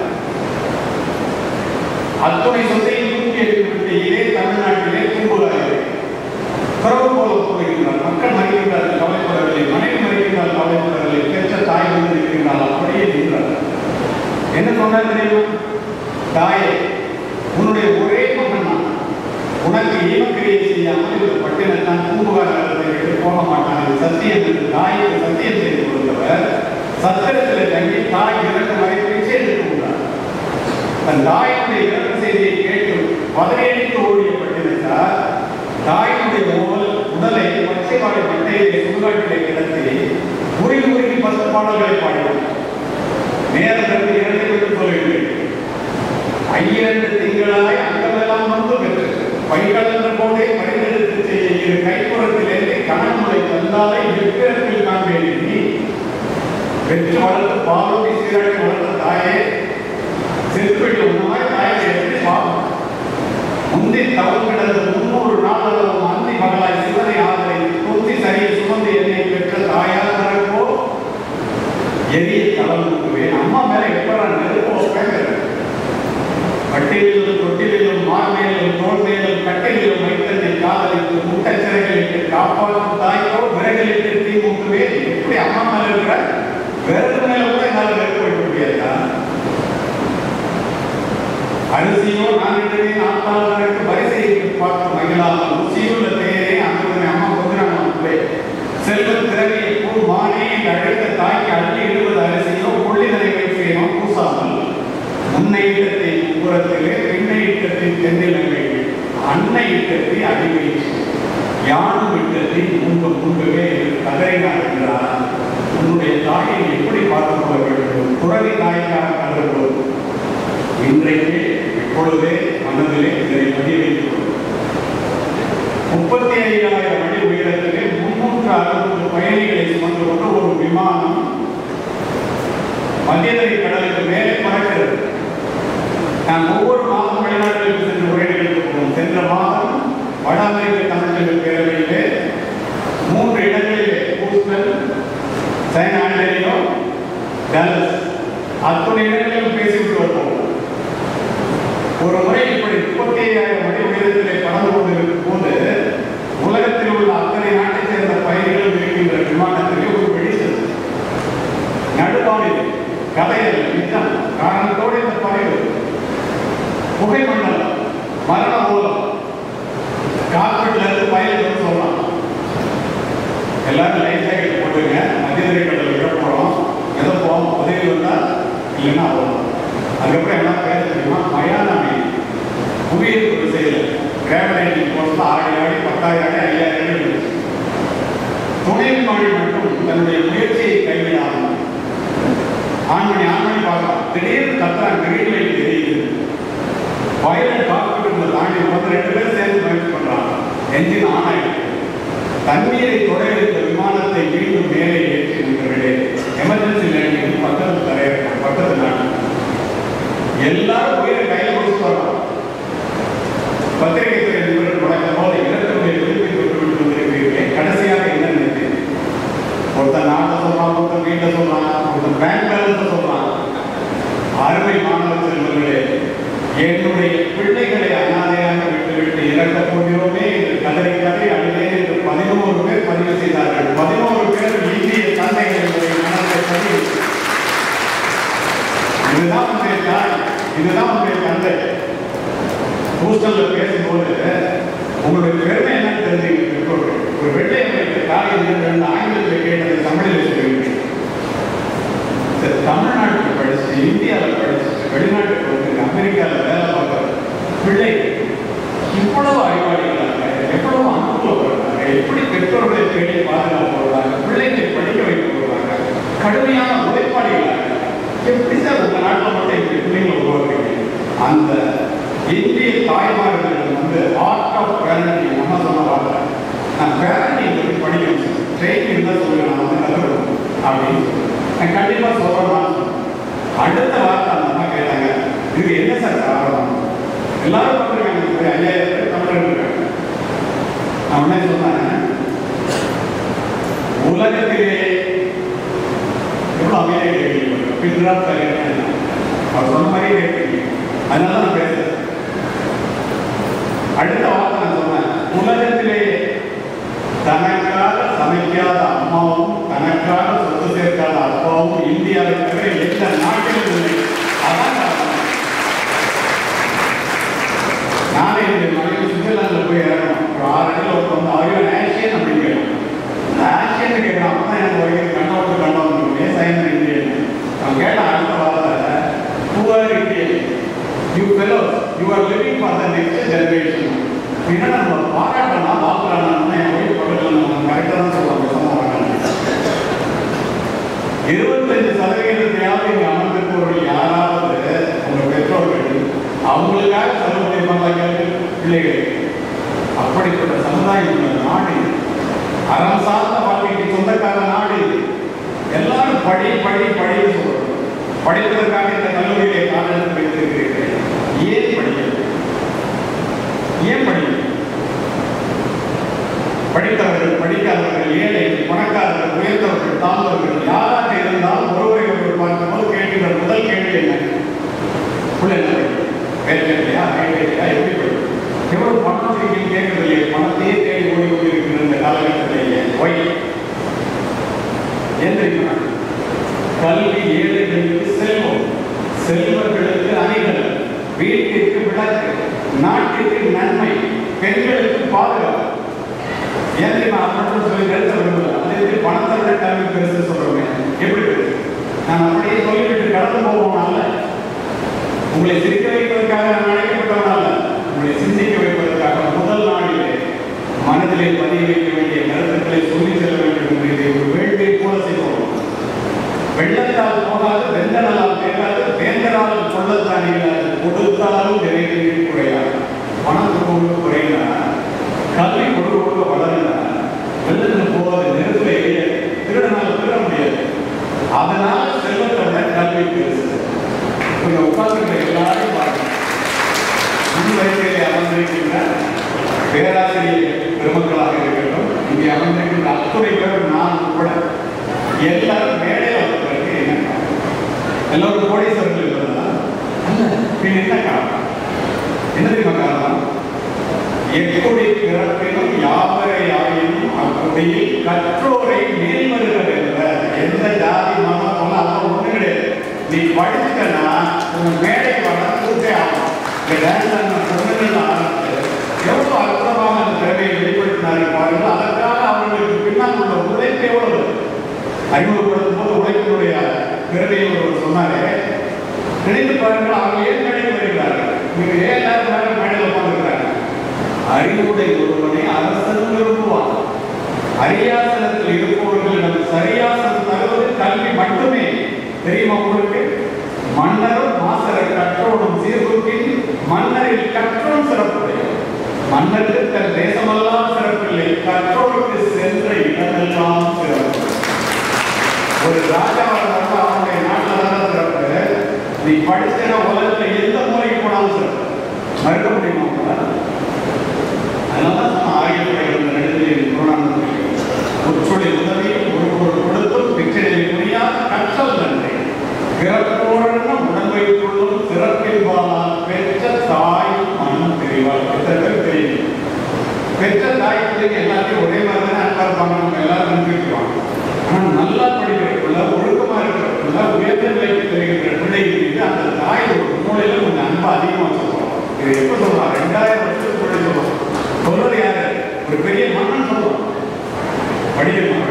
அத்துணை சொத்தையும் தூக்கி எறிந்துவிட்டு இதே தமிழ்நாட்டிலே பூம்புகாரிலே துறவு போல போகின்றார் மக்கள் மறிக்கின்றார்கள் கவலைப்படவில்லை மனைவி மறிக்கின்றால் கவலைப்படவில்லை பெற்ற தாய் வந்து இருக்கின்றால் அப்படியே நின்றார் என்ன சொன்னார் தெரியுமா தாயே உன்னுடைய ஒரே மகன் நான் உனக்கு ஈமக்கிரியை செய்யாமல் இந்த பட்டினத்தான் பூம்புகார் நகரத்தை விட்டு போக மாட்டான் இது சத்தியம் என்று தாய்க்கு சத்தியம் செய்து கொடுத்தவர் சத்திரத்தில் தங்கி தாய் இறக்கும் வரை பிச்சை எடுத்து கொண்டார் தன் தாயினுடைய இறப்பு செய்தியை கேட்டு பதவியடித்து ஓடிய பட்டினத்தார் தாயினுடைய ஓவல் உடலை பச்சை வாழை மட்டையிலே சுடுகாட்டிலே கிடத்தி உருகி உருகி பத்து பாடல்களை பாடினார் நேரம் கருதி இரண்டு விட்டு சொல்லுகிறேன் ஐயரண்டு திங்களாய் அங்கமெல்லாம் வந்து பெற்று பைகளென்ற போதே பரிந்தெடுத்து செய்ய இரு கைப்புறத்திலே கணமுறை தந்தாலை வெற்றிடத்தில் காண்பேன் நீ பெற்று வளர்த்து பாலோடி சீராட்டி வளர்த்த தாயே செத்துவிட்டு உண்மாய் தாயை எப்படி பாவம் முந்தி தவறு கிடந்த முன்னூறு நாள் அளவு அந்தி மகளாய் சிவனை ஆதரை குந்தி சரியை சுமந்து என்னை பெற்ற தாயார் தரப்போ எரிய தளர்ந்துக்குவேன் அம்மா மேல எப்ப நான் நெருப்பு வைப்பேன் கட்டிலும் தொட்டிலும் மார்மேலும் தோல் மேலும் கட்டிலும் வைத்ததை காதலித்து முட்டச்சிறைகளிட்டு காப்பாற்றும் தாய்க்கோ விறகலிட்டு தீ மூட்டுவேன் எப்படி எப்படி அம்மா மேல இருக்கிற விரல் மேல கூட என்னால வெறுப்பு வைக்க முடியாதா அரிசியோ நான்கிட்டவே நாட்டாளருக்கு வரிசையை பார்த்து மகிழாமல் ருசியுள்ள தேரே அங்குதனை அம்மா கொதிரான செல்வ திறமையை பூ மானே என்று அழைத்த தாய்க்கு அள்ளி இடுவது அரிசியோ கொள்ளிதனை வைப்பேனோ பூசாமல் முன்னை ஈட்டத்தை புறத்திலே பின்னை ஈட்டத்தை தென்னிலங்கை அன்னை ஈட்டத்தை அடிமை யானும் ஈட்டத்தை முன்பு முன்பவே கதறினார் என்றார் உன்னுடைய தாயை எப்படி பார்த்துக் கொள்ள வேண்டும் துறவி தாய்க்காக கருதுவோம் இன்றைக்கு இப்பொழுதே மனதிலே இதை பதிய வைத்துக் கொள்ளும் முப்பத்தி ஐயாயிரம் அடி உயரத்திலே முன்னூற்று அறுபது பயணிகளை சுமந்து கொண்டு ஒரு விமானம் மத்தியதரை கடலுக்கு மேலே பறக்கிறது நான் ஒவ்வொரு மாதம் வெளிநாடுகளுக்கு சென்று உரையாடலுக்கு போவோம் சென்ற மாதம் வட அமெரிக்க தமிழர்கள் பேரவையிலே மூன்று இடங்களிலே ஹூஸ்டன் சைன் ஆண்டனியோ டல்லஸ் அத்தனை இடங்களிலும் பேசிவிட்டு வருவோம் ஒரு முறை இப்படி முப்பத்தி ஐயாயிரம் அடி உயரத்திலே பறந்து கொண்டிருக்கும் போது உலகத்தில் உள்ள அத்தனை நாட்டைச் சேர்ந்த பயணிகள் இருக்கின்ற விமானத்திலே ஒரு வெடித்தது நடுவானில் கதையல் யுத்தம் காரணத்தோடு இந்த பறவை புகை மண்டலம் மரண மூலம் கார்பெட்ல இருந்து பயணிகள் சொல்லலாம் எல்லாரும் லைஃப் ஜாக்கெட் போட்டுங்க மத்திய கடல் விட போறோம் எதோ போவோம் உதவி வந்தா இல்லைன்னா போகலாம் அதுக்கப்புறம் என்ன பேச தெரியுமா மயானமே புவியீர்ப்பு விசையில் கிராவிடேஷன் போர்ஸ்ல ஆடி ஆடி பத்தாயிரம் அடி ஐயாயிரம் அடி இருந்துச்சு. துணை மொழி மட்டும் தன்னுடைய முயற்சியை கைவிடாமல் ஆண்மணி ஆண்மணி பார்க்கலாம் திடீர்னு கத்துறாங்க கிரீன் லைட் தெரியுது வயலட் காப்பிட்டு தாண்டி வந்து ரெண்டு பேரும் சேர்ந்து முயற்சி பண்றாங்க என்ஜின் ஆன் ஆயிடுச்சு தண்ணீரை தொட இருந்த விமானத்தை மீண்டும் மேலே ஏற்றி நின்றவர்களே எமர்ஜென்சி லேண்டிங் பக்கத்து தரையிறக்கம் பக்கத்து நாடு எல்லாரும் உயிரை கையில் கொடுத்து வரோம் பத்திரிகை துறை நிபுணர் தொடக்கம் போல இலக்கங்களை விரும்பி விட்டு விட்டு வந்திருக்கிறீர்களே கடைசியாக என்ன நினைத்தேன் ஒருத்தன் நாட்டை சொல்றான் ஒருத்தன் வீட்டை சொல்றான் ஒருத்தன் பேங்க் பேலன்ஸ் சொல்றான் அருமை மாணவ செல்வங்களே என்னுடைய பிள்ளைகளை அனாதையாக விட்டுவிட்டு இறக்கப் போகிறோமே என்று கதறி கதறி அழுதேன் என்று பதினோரு பேர் பதிவு செய்தார்கள் பதினோரு பேர் இந்திய தந்தைகள் என்பதை மனதை பதிவு இதுதான் உங்களுடைய தாய் இதுதான் உங்களுடைய தந்தை ஹூஸ்டல்ல பேசும்போது உங்களுடைய பெருமை என்னன்னு தெரிஞ்சுங்க பெற்றோர்கள் ஒரு வெள்ளை அமைக்க காலையில் ரெண்டு ஆங்கிலத்தில் கேட்டதை தமிழில் சொல்லுவீங்க சரி, தமிழ்நாட்டுல படிச்சு இந்தியாவில் படிச்சு வெளிநாட்டுக்கு வந்து அமெரிக்காவில் வேலை பார்க்குற பிள்ளை இவ்வளவு அறிவாளிகளாக எவ்வளவு அனுபவப்படுறாங்க எப்படி பெற்றோர்களை தேடி பாதுகாப்பு வருவாங்க பிள்ளைகளை படிக்க வைக்க வருவாங்க கடுமையான உழைப்பாளிகளாக எப்படி சார் உங்க நாட்டில் மட்டும் இப்படி பிள்ளைங்களை உருவாக்குறீங்க அந்த இந்திய தாய்மார்கள் வந்து ஆர்ட் ஆஃப் பேரண்டிங் ஒன்றா சொன்ன வார்த்தை நான் பேரண்டிங் பற்றி படிக்கணும் ட்ரைனிங் தான் சொல்லுவேன் நான் வந்து கற்றுக்கணும் அப்படின்னு சொல்லி. நான் கண்டிப்பாக சொல்கிறேன் அடுத்த வார்த்தை அந்த அம்மா கேட்டாங்க இதுக்கு என்ன சார் காரணம் எல்லாரும் வந்திருக்காங்க ஒரு ஐயாயிரம் பேர் தமிழர்கள் இருக்காங்க நான் உடனே சொன்னேன் உலகத்திலே எவ்வளோ அமைதியாக கேட்கிறீங்க பின்றா தலைவர் அவர் சொன்ன மாதிரியே கேட்கிறீங்க அதனால நான் பேசுறேன் அடுத்த வார்த்தை நான் சொன்னேன் உலகத்திலே தனக்காக சமைக்காத அம்மாவும் தனக்காக சொத்து சேர்க்காத அப்பாவும் இந்தியாவை தவிர எந்த நாட்டிலும் இல்லை அதான் காரணம். நானே என்னுடைய மனைவி சுவிட்சர்லாந்தில் போய் இறங்கணும் ஒரு ஆறு அடியில் ஒருத்தர் வந்து ஆரியோ ஆஷியன் அப்படின்னு கேட்டோம் ஆஷியன் கேட்கணும் அப்போ தான் எனக்கு வரைக்கும் கண்ணோட்டு கண்ணோட்டு ஏன் சைன் இந்தியன் அவன் கேட்டான் அடுத்த வார்த்தை poor Indian you fellow you are living for the next generation என்ன நம்ம பாராட்டலாம் வாழ்க்கலாம்னா என் ஒய்ஃப் பக்கத்தில் நம்ம கரெக்டாக தான் சொல்லுவாங்க சமமாக இருபத்தஞ்சு சதவீதத்தையாவது இங்கே அமர்ந்திருப்பவர்கள் யாராவது உங்க பெற்றோர்கள் அவங்களுக்காக செலவு பண்ணிருப்பாங்க பிள்ளைகள் அப்படிப்பட்ட சமுதாயம் உள்ள நாடு இது. அறம் சார்ந்த வாழ்க்கைக்கு சொந்தக்கார நாடு இது. எல்லாரும் படி படி படி சொல்றோம் படிப்பதற்காக இந்த கல்லூரியிலே காலேஜ் வைத்திருக்கிறீர்கள் ஏன் படிக்கிறது ஏன் படிக்கணும் படித்தவர்கள் படிக்காதவர்கள் ஏழைகள் பணக்காரர்கள் உயர்ந்தவர்கள் தாழ்ந்தவர்கள் யாராக இருந்தாலும் ஒருவரை ஒருவர் பார்க்கும்போது கேட்கின்ற முதல் கேள்வி என்ன பிள்ளை என்ன படிக்கும்? வேலை இல்லையா வேலை இல்லையா எப்படி படிக்கும் எவ்வளவு பணம் வச்சிருக்கீங்க கேட்கறதில்லையே பணத்தையே தேடி ஓடி கொண்டிருக்கிற இந்த காலகட்டத்திலேயே ஒய் என்ன ஏன் தெரியுமா கல்வி ஏழைகளுக்கு செல்வம் செல்வர்களுக்கு அணிகள் வீட்டிற்கு விளக்கு நாட்டிற்கு நன்மை பெண்களுக்கு பாதுகாப்பு ஏன் தெரியுமா அது மட்டும் சொல்லி நிறுத்த விரும்பல அதே மாதிரி பணத்தை விட கல்வி பெருசு சொல்றோமே எப்படி பெருசு நான் அப்படியே சொல்லிவிட்டு கடந்து போவோம்னால உங்களை சிரிக்க வைப்பதற்காக நான் அழைக்கப்பட்டவனால உங்களை சிந்திக்க வைப்பதற்காக முதல் நாளிலே மனதிலே பதிய வைக்க வேண்டிய கருத்துக்களை சொல்லி செல்ல வேண்டும் என்று இதை ஒரு வேள்வியை போல செய்வோம் வெள்ளத்தால் போகாது வெந்தனால் கேட்காது வேந்தரால் கொள்ளத்தான் இல்லாது கொடுத்தாலும் நிறைவேறி குறையாது பணம் கொடுக்க குறையினா கல்வி கொடுக்க கொடுக்க வளருனா வெள்ளத்தில் போகாது நெருப்புல எரிய திருடனால் திருட முடியாது அதனால செல்வத்தை விட கல்வி பெருசு இங்க உட்கார்ந்து எல்லாரையும் பாருங்க முன் வரிசையிலே அமர்ந்திருக்கின்ற பேராசிரியர் பெருமக்களாக இருக்கட்டும் இங்கே அமர்ந்திருக்கின்ற அத்துறை பேரும் நான் உட்பட எல்லாரும் மேடையில் வந்ததற்கு என்ன காரணம்? எல்லோரும் கோடீஸ்வரர்கள் இருந்ததா அல்ல பின் என்ன காரணம் என்ன தெரியுமா காரணம் எக்குடி பிறப்பினும் யாவரை ஆயினும் அக்குடியில் கற்றோரை மேல்வருகள் என்ற எந்த ஜாதி மதம் போல அதெல்லாம் ஒண்ணு கிடையாது நீ படிச்சுட்டனா உன் மேடை வர கூட்டே ஆகும் இந்த டான்ஸ் பொண்ணுகள் ஆரம்பிச்சு எவ்வளவு அற்புதமாக அந்த திறமையை வெளிப்படுத்தினார்கள் பாருங்கள் அதற்காக அவர்களுக்கு பின்னால் உள்ள உழைப்பு எவ்வளவு அறிமுகப்படுத்தும் போது உழைப்பினுடைய திறமையை ஒருவர் சொன்னாரே நினைத்து பாருங்கள் அவங்க ஏன் மேடைக்கு வருகிறார்கள் நீங்க ஏன் எல்லாரும் மேல மேடையில் உட்கார்ந்துருக்காங்க அறிவுடை ஒருவனை அரசன் விரும்புவான் அரியாசனத்தில் இருப்பவர்களிடம் சரியாசனம் தருவது கல்வி மட்டுமே தெரியுமா உங்களுக்கு மன்னரும் மாசர கற்றோடும் சீர்தூக்கின் மன்னரில் கற்றோன் சிறப்புடைய மன்னருக்கு தன் தேசமெல்லாம் சிறப்பில்லை கற்றோருக்கு சென்ற இடமெல்லாம் சிறப்பு ஒரு ராஜாவாக இருந்தா அவனுடைய நாட்டில் தான் சிறப்பு நீ படிச்சேன்னா உலகத்துல எந்த மூலைக்கு போனாலும் சிறப்பு மறுக்க முடியுமா உங்களால? அதனால தான் ஆரியப்படைகள் நடுவில் புராணத்தில் உச்சுடைய உதவியும் ஒரு பொருள் கொடுத்தும் பிச்சையை முடியா கற்றல் நன்றி பிறப்போரன உடம்பைக்குள்ளும் பிறப்பில்வானால் பெற்ற தாய் மனம் தெரிவாள் எத்தனை பேர் தெரியும் பெற்ற தாய் பிள்ளைங்க எல்லாத்தையும் ஒரே மாதிரி தான் அன்பா இருப்பாங்க நம்ம எல்லாரும் நினைச்சிருக்கிறோம் ஆனா நல்லா படிக்கிற பிள்ளை ஒழுக்கமா இருக்கிற பிள்ளை உயர்ந்த நிலைக்கு தெரிகின்ற பிள்ளைகள் மீது அந்த தாய் ஒரு மூலையில கொஞ்சம் அன்பா அதிகமா சொல்லுவோம் இது எப்ப சொல்லுவாங்க ரெண்டாயிரம் வருஷத்துக்கு முன்னாடி சொல்லுவோம் சொல்றது யாரு ஒரு பெரிய மன்னன் சொல்லுவோம் படிக்கணும்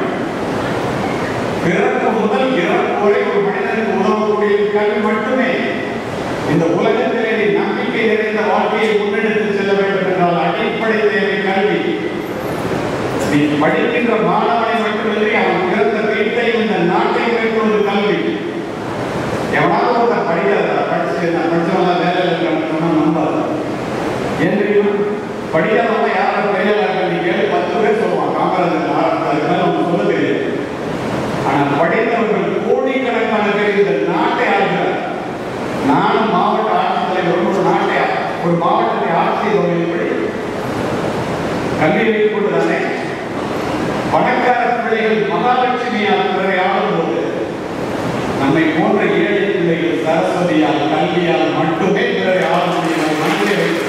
பிறப்பு முதல் இறப்பு வரை ஒரு மனிதனுக்கு உதவக்கூடிய கல்வி மட்டுமே இந்த உலகத்திலே நீ நம்பிக்கை நிறைந்த வாழ்க்கையை முன்னெடுத்து செல்ல வேண்டும் என்றால் அடிப்படை தேவை கல்வி நீ படிக்கின்ற மாணவனை மட்டுமில்லை அவன் பிறந்த வீட்டையும் இந்த நாட்டையும் மேற்கொள்வது கல்வி எவனாவது ஒரு படிக்காத படிச்சு நான் படிச்சவங்க வேலை இல்லைன்னு சொன்னா நம்பாத ஏன் தெரியுமா படிக்காதவங்க யாரும் வேலை நீ கேளு பத்து பேர் சொல்லுவான் காமராஜர் ஆரம்பிச்சு அதுக்கு மேல அவங்க சொல்ல தெரியாது ஆனால் படித்தவர்கள் கோடிக்கணக்கான பேர் இந்த நாட்டை ஆளுகிறார் நானும் மாவட்ட ஆட்சித்தலைவர் ஒரு நாட்டை ஒரு மாவட்டத்தை ஆட்சி செய்தவர்கள் எப்படி கல்வி வைத்துக் கொண்டுதானே பணக்கார பிள்ளைகள் மகாலட்சுமியால் பிறரை ஆளும்போது நம்மை போன்ற ஏழை பிள்ளைகள் சரஸ்வதியால் கல்வியால் மட்டுமே பிறரை ஆள முடியும் மனதிலே வைத்து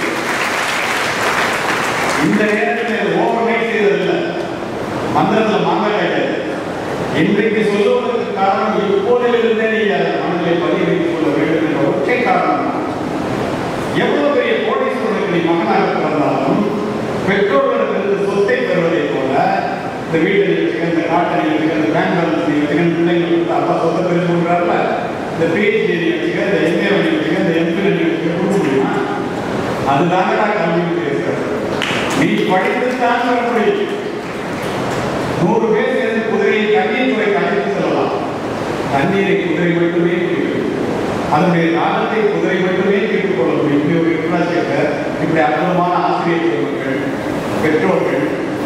இந்த நேரத்தில் ஓவர் நைட் செய்ததில்லை மந்திரத்தில் மாங்காய் கிடையாது இன்றைக்கு சொல்லுவதற்கு காரணம் இப்போதிலிருந்தே நீ அதை மனதிலே பதிய வைத்துக் கொள்ள வேண்டும் என்ற ஒற்றை காரணம் தான். எவ்வளவு பெரிய கோடீஸ்வரனுக்கு நீ மகனாக பிறந்தாலும் பெற்றோர்களிடமிருந்து சொத்தை பெறுவதைப் போல இந்த வீட்டை வச்சுக்க இந்த காட்டை வச்சுக்க இந்த பேங்க் பேலன்ஸ் வச்சுக்க இந்த பிள்ளைங்களுக்கு அப்பா சொத்தை பெருசு பண்றாருல இந்த பிஹெச்டி வச்சுக்க இந்த எம்ஏ வச்சுக்க இந்த எம்பி வச்சுக்க கொடுக்க முடியுமா அதுதானடா கல்வி பேசுறது நீ படித்துத்தான் வர முடியும் நூறு பேர் சேர்ந்து குதிரையை தண்ணீர் துறைக்கு அழைத்து செல்லலாம் தண்ணீரை குதிரை மட்டுமே குடிக்கும் அதனுடைய தாகத்தை குதிரை மட்டுமே தீர்த்துக் கொள்ள முடியும் இப்படி ஒரு இன்ஃப்ராஸ்ட்ரக்சர் இப்படி அற்புதமான ஆசிரியர் பெருமக்கள் பெற்றோர்கள்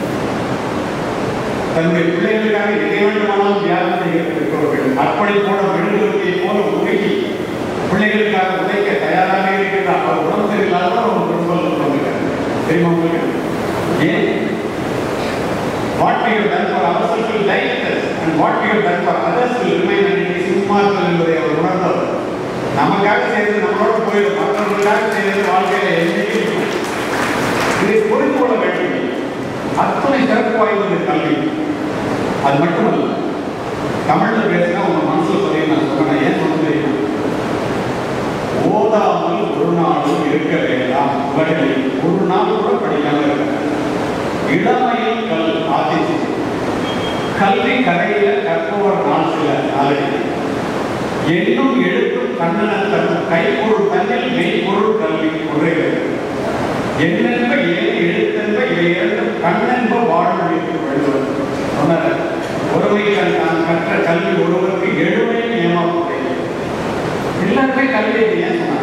தன்னுடைய பிள்ளைகளுக்காக எதை வேண்டுமானாலும் தியாகம் செய்கிற பெற்றோர்கள் அர்ப்பணிப்போட மெழுகுவர்த்தியை போல உருகி பிள்ளைகளுக்காக உழைக்க தயாராக இருக்கின்ற அவர் உடம்பு சரியில்லாத ஒரு பிரின்சிபல் சொல்லுங்க தெரியுமா உங்களுக்கு ஏன் what we have done for ourselves will like us and what we have done for others will remain and it is immortal என்பதை அவர் உணர்ந்தவர் நமக்காக செய்தது நம்மளோட போயிடும் மற்றவர்களுக்காக செய்தது வாழ்க்கையில என்னைக்கும் இருக்கும். இதை புரிந்து கொள்ள வேண்டும் அத்தனை சிறப்பு வாய்ந்தது கல்வி அது மட்டுமல்ல தமிழ்ல பேசினா உங்க மனசுல சொல்லி நான் சொல்றேன் ஏன் சொல்ல தெரியுமா ஓதாமல் ஒரு நாளும் இருக்க வேண்டாம் உலகில் ஒரு நாள் கூட படிக்காம இருக்க இளமையில் கல் ஆதிச்சு கல்வி கரையில கற்பவர் நாள் சில நாளடி எண்ணும் எழுத்தும் கண்ணனத்தம் கைப்பொருள் தன்னில் மெய்ப்பொருள் கல்வி குறைகிறது என்னென்ப ஏன் எழுத்தென்ப இவை இரண்டும் கண்ணென்ப வாழ்மொழிக்கு வள்ளுவர் சொன்னார் ஒருமை கண் தான் கற்ற கல்வி ஒருவருக்கு எழுமை நியமம் எல்லாருமே கல்வி ஏன் சொன்னாங்க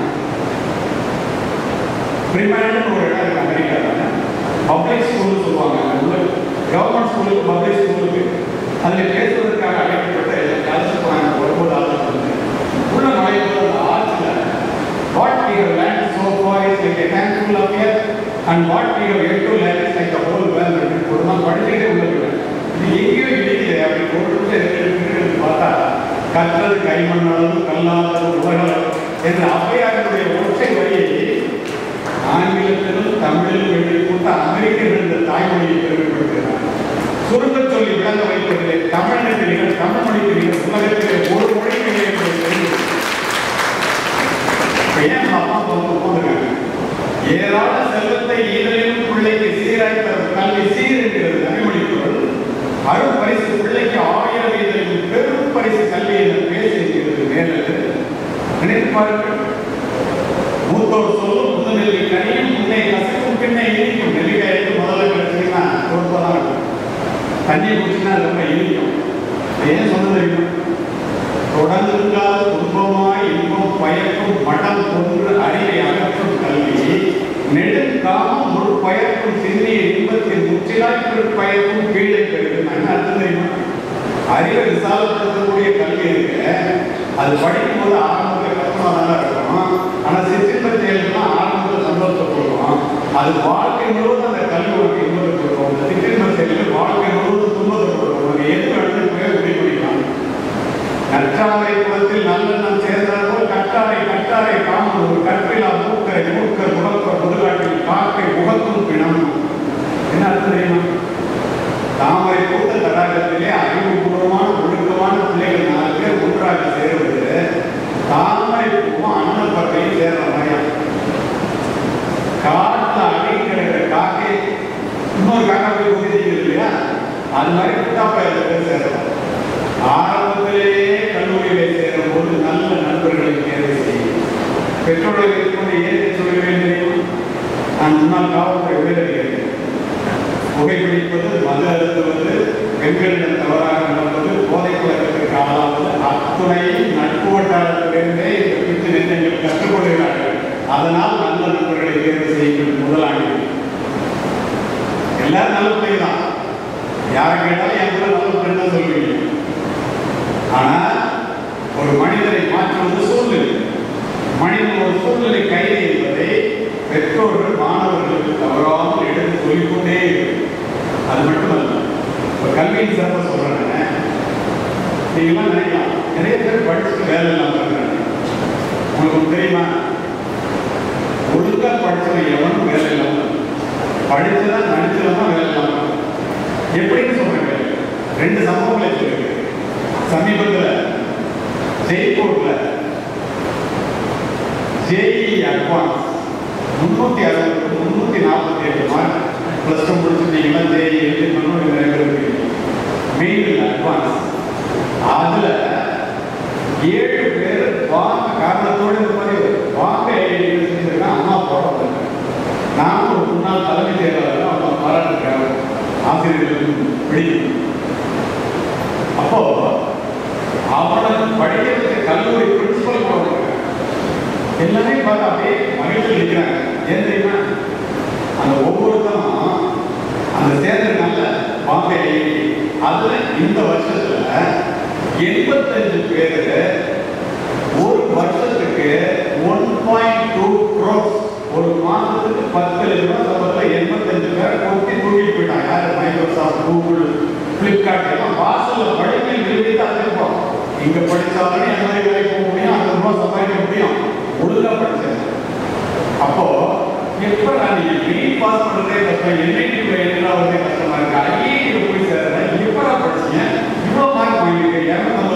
பிரிமேண்ட் ஒரு இடம் இருக்கு அமெரிக்காவில் பப்ளிக் ஸ்கூல் சொல்லுவாங்க கவர்மெண்ட் ஸ்கூலுக்கு பப்ளிக் ஸ்கூலுக்கு அதில் பேசுவதற்காக அழைக்கப்பட்ட அரசு போனாங்க ஒவ்வொரு ஆளுநர் உள்ள நுழையும்போது அந்த ஆட்சியில் what we have learned so far is like a handful of years and what we have yet to learn is like the whole world அப்படின்னு ஒரு நாள் படிச்சுட்டே உள்ள போயிட்டேன் இது எங்கேயோ இடிக்குது அப்படி போட்டு எடுத்து பார்த்தா கற்றது கைமண்ணளவு கல்லாதது உலகளவு என்ற ஔவையாருடைய ஒற்றை வரியை ஆங்கிலத்திலும் தமிழிலும் எழுதி போட்டு அமெரிக்கர்கள் இந்த தாய்மொழியை பெருமைப்படுத்துகிறார் சுருங்க சொல்லி விளங்க வைப்பதிலே தமிழகத்தில் தமிழ் மொழிக்கு உலகத்திலே ஒரு மொழிக்கு என்பதை தெரிந்து இப்ப ஏன் நம்ம அப்பா வந்து உட்கார்ந்திருக்காங்க? ஏராள செல்வத்தை ஈதலிலும் பிள்ளைக்கு சீராய் தரும் கல்வி சீர் என்கிறது தமிழ்மொழி பொருள் அருள் பரிசு பிள்ளைக்கு ஆயிரம் ஈதலிலும் பெரும் பரிசு கல்வி என்று பேசுகிறது மேலது நினைத்து பாருங்கள் மூத்தோர் சொல்லும் முதுநெல்லி கனியும் முன்னே கசக்கும் பின்னே இனிக்கும் நெல்லிக்காய்க்கு முதல்ல கிடைச்சீங்கன்னா கொடுப்பதான் இருக்கும் தண்ணி குடிச்சுன்னா ரொம்ப இனிக்கும் ஏன் சொன்னது தெரியுமா தொடர்ந்தால் துன்பமாய் இன்பம் பயக்கும் மடம் கொன்று அறிவை அகற்றும் கல்வி நெடுங்காலம் ஒரு பயக்கும் சிந்திய இன்பத்தின் முற்றிலாய் பயக்கும் கீழே பெறுகிறது என்ன அர்த்தம் தெரியுமா அறிவை விசாலப்படுத்தக்கூடிய கல்வி இருக்கு அது படிக்கும் போது ஆரம்பத்தில் கஷ்டமா தான் இருக்கும் ஆனா சிற்றின்ப செயல்கள்லாம் ஆரம்பத்தில் சந்தோஷப்படுவோம் அது வாழ்க்கை முழுவதும் அந்த கல்வி உனக்கு இன்பத்தை கொடுக்கும் அந்த சிற்றின்ப செயல்கள் வாழ்க்கை முழுவதும் துன்பத்தை கொடுக்கும் உனக்கு எது வேணும் போய் முடிவு பண்ணிக்கலாம் கற்றாரை குலத்தில் நல்லெண்ணம் சேர்ந்தார் போல் கற்றாரை கற்றாரை காணும் ஒரு கற்பிலா மூக்கரை மூக்கர் முகப்பர் முதலாட்டில் காக்கை முகத்தும் பிணம் என்ன அர்த்தம் தெரியுமா தாமரை பூத்த தடாகத்திலே அறிவுபூர்வமான ஒழுக்கமான பிள்ளைகள் நாலு பேர் ஒன்றாக சேருவது தாமரை பூவும் அன்னப்பட்டையும் சேர்ற மாதிரியா காட்டுல அடங்கி கிடக்கிற காக்கை இன்னொரு காக்கா போய் குதிக்கிறது இல்லையா அது மாதிரி குட்டாப்பா பேர் சேர்றோம் ஆரம்பத்திலேயே கல்லூரியிலே சேரும் போது நல்ல நண்பர்களை தேர்வு செய்யும் பெற்றோர்கள் இருக்கும்போது ஏன் சொல்லுவேன் தெரியும் நான் முன்னாள் காவல்துறை உயரறிகிறேன் புகைப்பிடிப்பது மது அருந்துவது பெண்களிடம் தவறாக நடப்பது போதை பழக்கத்திற்கு ஆளாவது அத்துணையும் நட்பு வட்டாரத்திலிருந்தே இந்த பிச்சு நெஞ்சங்கள் கற்றுக்கொள்கிறார்கள் அதனால் நல்ல நண்பர்களை தேர்வு செய்யுங்கள் முதலாளிகள் எல்லாரும் நல்ல பிள்ளை தான் யாரை கேட்டாலும் என் கூட நல்ல பிள்ளை தான் சொல்லுவீங்க ஆனா ஒரு மனிதரை மாற்றுவது சூழ்நிலை மனிதன் ஒரு சூழ்நிலை கைது என்பதை பெற்றோர்கள் மாணவர்களுக்கு தவறாமல் எடுத்து சொல்லிக்கொண்டே இருக்கு அது மட்டுமல்ல இப்போ கல்வியின் சிறப்பை சொல்றேன் நீங்களாம் நினைக்கலாம் நிறைய பேர் படிச்சுட்டு வேலை இல்லாமல் இருக்காங்க உங்களுக்கு ஒண்ணு தெரியுமா ஒழுங்கா படிச்சவன் எவனும் வேலை இல்லாமல் படிச்சதான் நடிச்சதான் வேலை இல்லாமல் எப்படின்னு சொல்றேன் ரெண்டு சம்பவங்களை சொல்லுங்க சமீபத்தில் ஜெய்ப்பூர்ல ஜேஇ அட்வான்ஸ் முன்னூத்தி அறுபது முன்னூத்தி நாற்பத்தி எட்டு மார்க் பிளஸ் டூ முடிச்சிருந்தீங்கன்னா ஜேஇ எழுதிக்கணும் நிறைய பேர் இருக்கீங்க மெயின் அட்வான்ஸ் அதுல ஏழு பேர் வாங்க காரணத்தோடு இந்த மாதிரி வாங்க செஞ்சிருக்கேன் அம்மா போட நானும் ஒரு முன்னாள் தலைமை செயலாளர் அவங்க பாராட்டுறேன் ஆசிரியர்களுக்கு பிடிக்கும் அப்போ அவனை படிக்கிறதுக்கு கல்லூரி பிரின்சிபல் கூட இருக்காங்க. எல்லாரையும் பார்த்து அப்படியே மகிழ்ச்சி இருக்கிறாங்க ஏன் தெரியுமா அந்த ஒவ்வொருத்தரும் அந்த சேர்ந்ததுனால பாம்பே ஐஐடி அதுல இந்த வருஷத்துல எண்பத்தஞ்சு பேரு ஒரு வருஷத்துக்கு ஒன் பாயிண்ட் டூ க்ரோஸ் ஒரு மாதத்துக்கு பத்து லட்சம் ரூபாய் சம்பளத்தில் எண்பத்தஞ்சு பேர் கொட்டி தூக்கிட்டு போயிட்டாங்க யார் மைக்ரோசாஃப்ட் கூகுள் ஃப்ளிப்கார்ட் எல்லாம் வாசல்ல படிக்க விரும்பி தான் இருப்போம் இங்க படிச்சாலும் எந்த வேலைக்கு போக முடியும் அந்த ரூபாய் சம்பாதிக்க முடியும் ஒழுங்கா படிச்சேன் அப்போ எப்ப நான் நீட் பாஸ் பண்றதே கஷ்டம் என்ஐடி எழுதுறதே கஷ்டமா இருக்கு ஐஐடி போய் சேர்றேன் எப்ப நான் படிச்சீங்க இவ்வளவு மார்க் வாங்கிருக்கேன் இரநூத்தி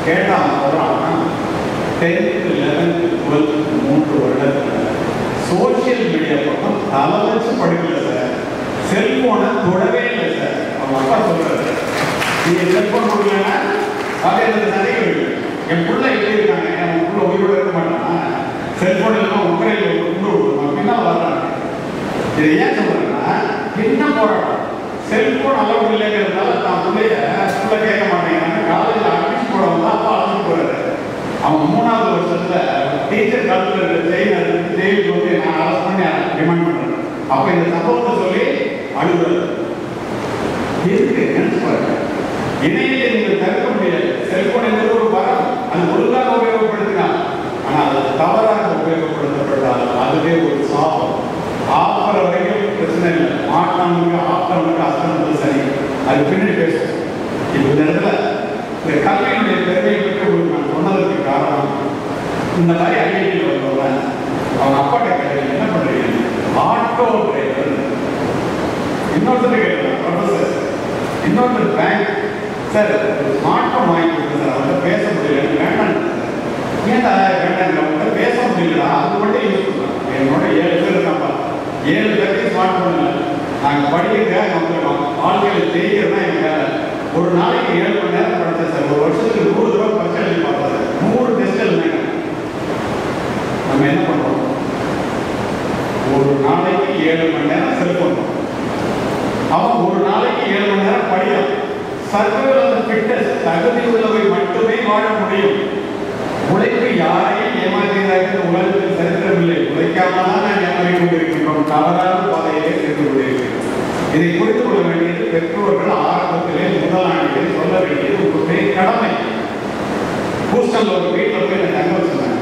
கேட்டா அவன் சொல்றான் டென்த்து லெவன்த்து டுவெல்த்து மூன்று வருடத்துல சோஷியல் மீடியா பக்கம் தலை வச்சு படிக்கல சார் செல்போனை தொடவே இல்லை சார் அவங்க அப்பா சொல்றாரு நீங்க செல்போன் கொடுக்கலன்னா காலையில் நிறைய இருக்கு என் புள்ள எப்படி இருக்காங்க என் புள்ள உயிரோட இருக்க மாட்டான் செல்போன் எல்லாம் உக்ரைனில் கொண்டு விடுவோம் பின்னால் வர்றாங்க இது ஏன் சொல்றேன்னா என்ன போராட்டம் செல்போன் அளவு இல்லைங்கிறதுனால தான் பிள்ளைய ஸ்கூல்ல கேட்க மாட்டேங்கிறாங்க காலேஜில் அட்மிஷன் போட வந்தா அப்பா அழைச்சிட்டு போறாரு அவன் மூணாவது வருஷத்துல டீச்சர் காலத்துல இருக்க செயின் எடுத்து ஜெயிலுக்கு வந்து நான் அரெஸ்ட் பண்ணி ரிமாண்ட் பண்றேன் அப்ப இந்த சம்பவத்தை சொல்லி அழுகுறது இருக்கு நினைச்சு பாருங்க இணையத்தை நீங்கள் தடுக்க முடியாது செல்போன் என்பது ஒரு வரம் அது ஒழுங்காக உபயோகப்படுத்தினால் ஆனா அது தவறாக உபயோகப்படுத்தப்பட்டால் அதுவே ஒரு சாபம் ஆஃபர் வரைக்கும் பிரச்சனை இல்லை மாட்டானுக்கு ஆஃபர்னுக்கு அஸ்தனது சரி அது பின்னாடி பேசும் இப்போ இந்த இடத்துல இந்த கல்வியினுடைய பெருமையை பற்றி உங்களுக்கு நான் சொன்னதற்கு காரணம் இந்த மாதிரி ஐஐடியில் வந்தவங்க அவங்க அப்பாட்ட கேட்டேன் என்ன பண்றீங்க ஆட்டோ டிரைவர் இன்னொருத்தர் கேட்கலாம் ப்ரொஃபசர் இன்னொருத்தர் பேங்க் சார் ஒரு ஸ்மார்ட் ஃபோன் வாங்கி கொடுங்க சார் அவங்கள்ட்ட பேச முடியல வேண்டாம் ஏன்டா வேண்டாம் அவங்கள்ட்ட பேச முடியலடா அது மட்டும் யூஸ் பண்ணலாம் என்னோட ஏழு பேர் இருக்காப்பா ஏழு பேருக்கு ஸ்மார்ட் ஃபோன் இல்லை நாங்கள் படிக்கிறதுக்காக வந்துருக்கோம் வாழ்க்கையில் ஜெயிக்கிறது தான் எங்கள் வேலை ஒரு நாளைக்கு ஏழு மணி நேரம் படித்தேன் சார் ஒரு வருஷத்துக்கு நூறு தடவை பரீட்சை எழுதி பார்த்தேன் சார் நூறு டெஸ்ட் எழுதினாங்க நம்ம என்ன பண்ணுறோம் ஒரு நாளைக்கு ஏழு மணி நேரம் செல்போன் அவன் ஒரு நாளைக்கு ஏழு மணி நேரம் படிக்கிறான் சர்வைவல் ஃபிட்னஸ் தகுதி உள்ளவை மட்டுமே வாழ முடியும் உழைப்பு யாரையும் ஏமாற்றுகிறார்கள் இந்த உலகத்தில் சரித்திரமில்லை உழைக்காம தான் நான் ஏமாறி கொண்டிருக்கின்றோம் தவறான பாதையிலே சென்று கொண்டிருக்கிறோம் இதை புரிந்து கொள்ள வேண்டியது பெற்றோர்கள் ஆரம்பத்திலே முதல் ஆண்டிலே சொல்ல வேண்டியது உங்களுடைய கடமை ஹூஸ்டன்ல ஒரு வீட்டில் போய் நான் தங்க வச்சிருந்தேன்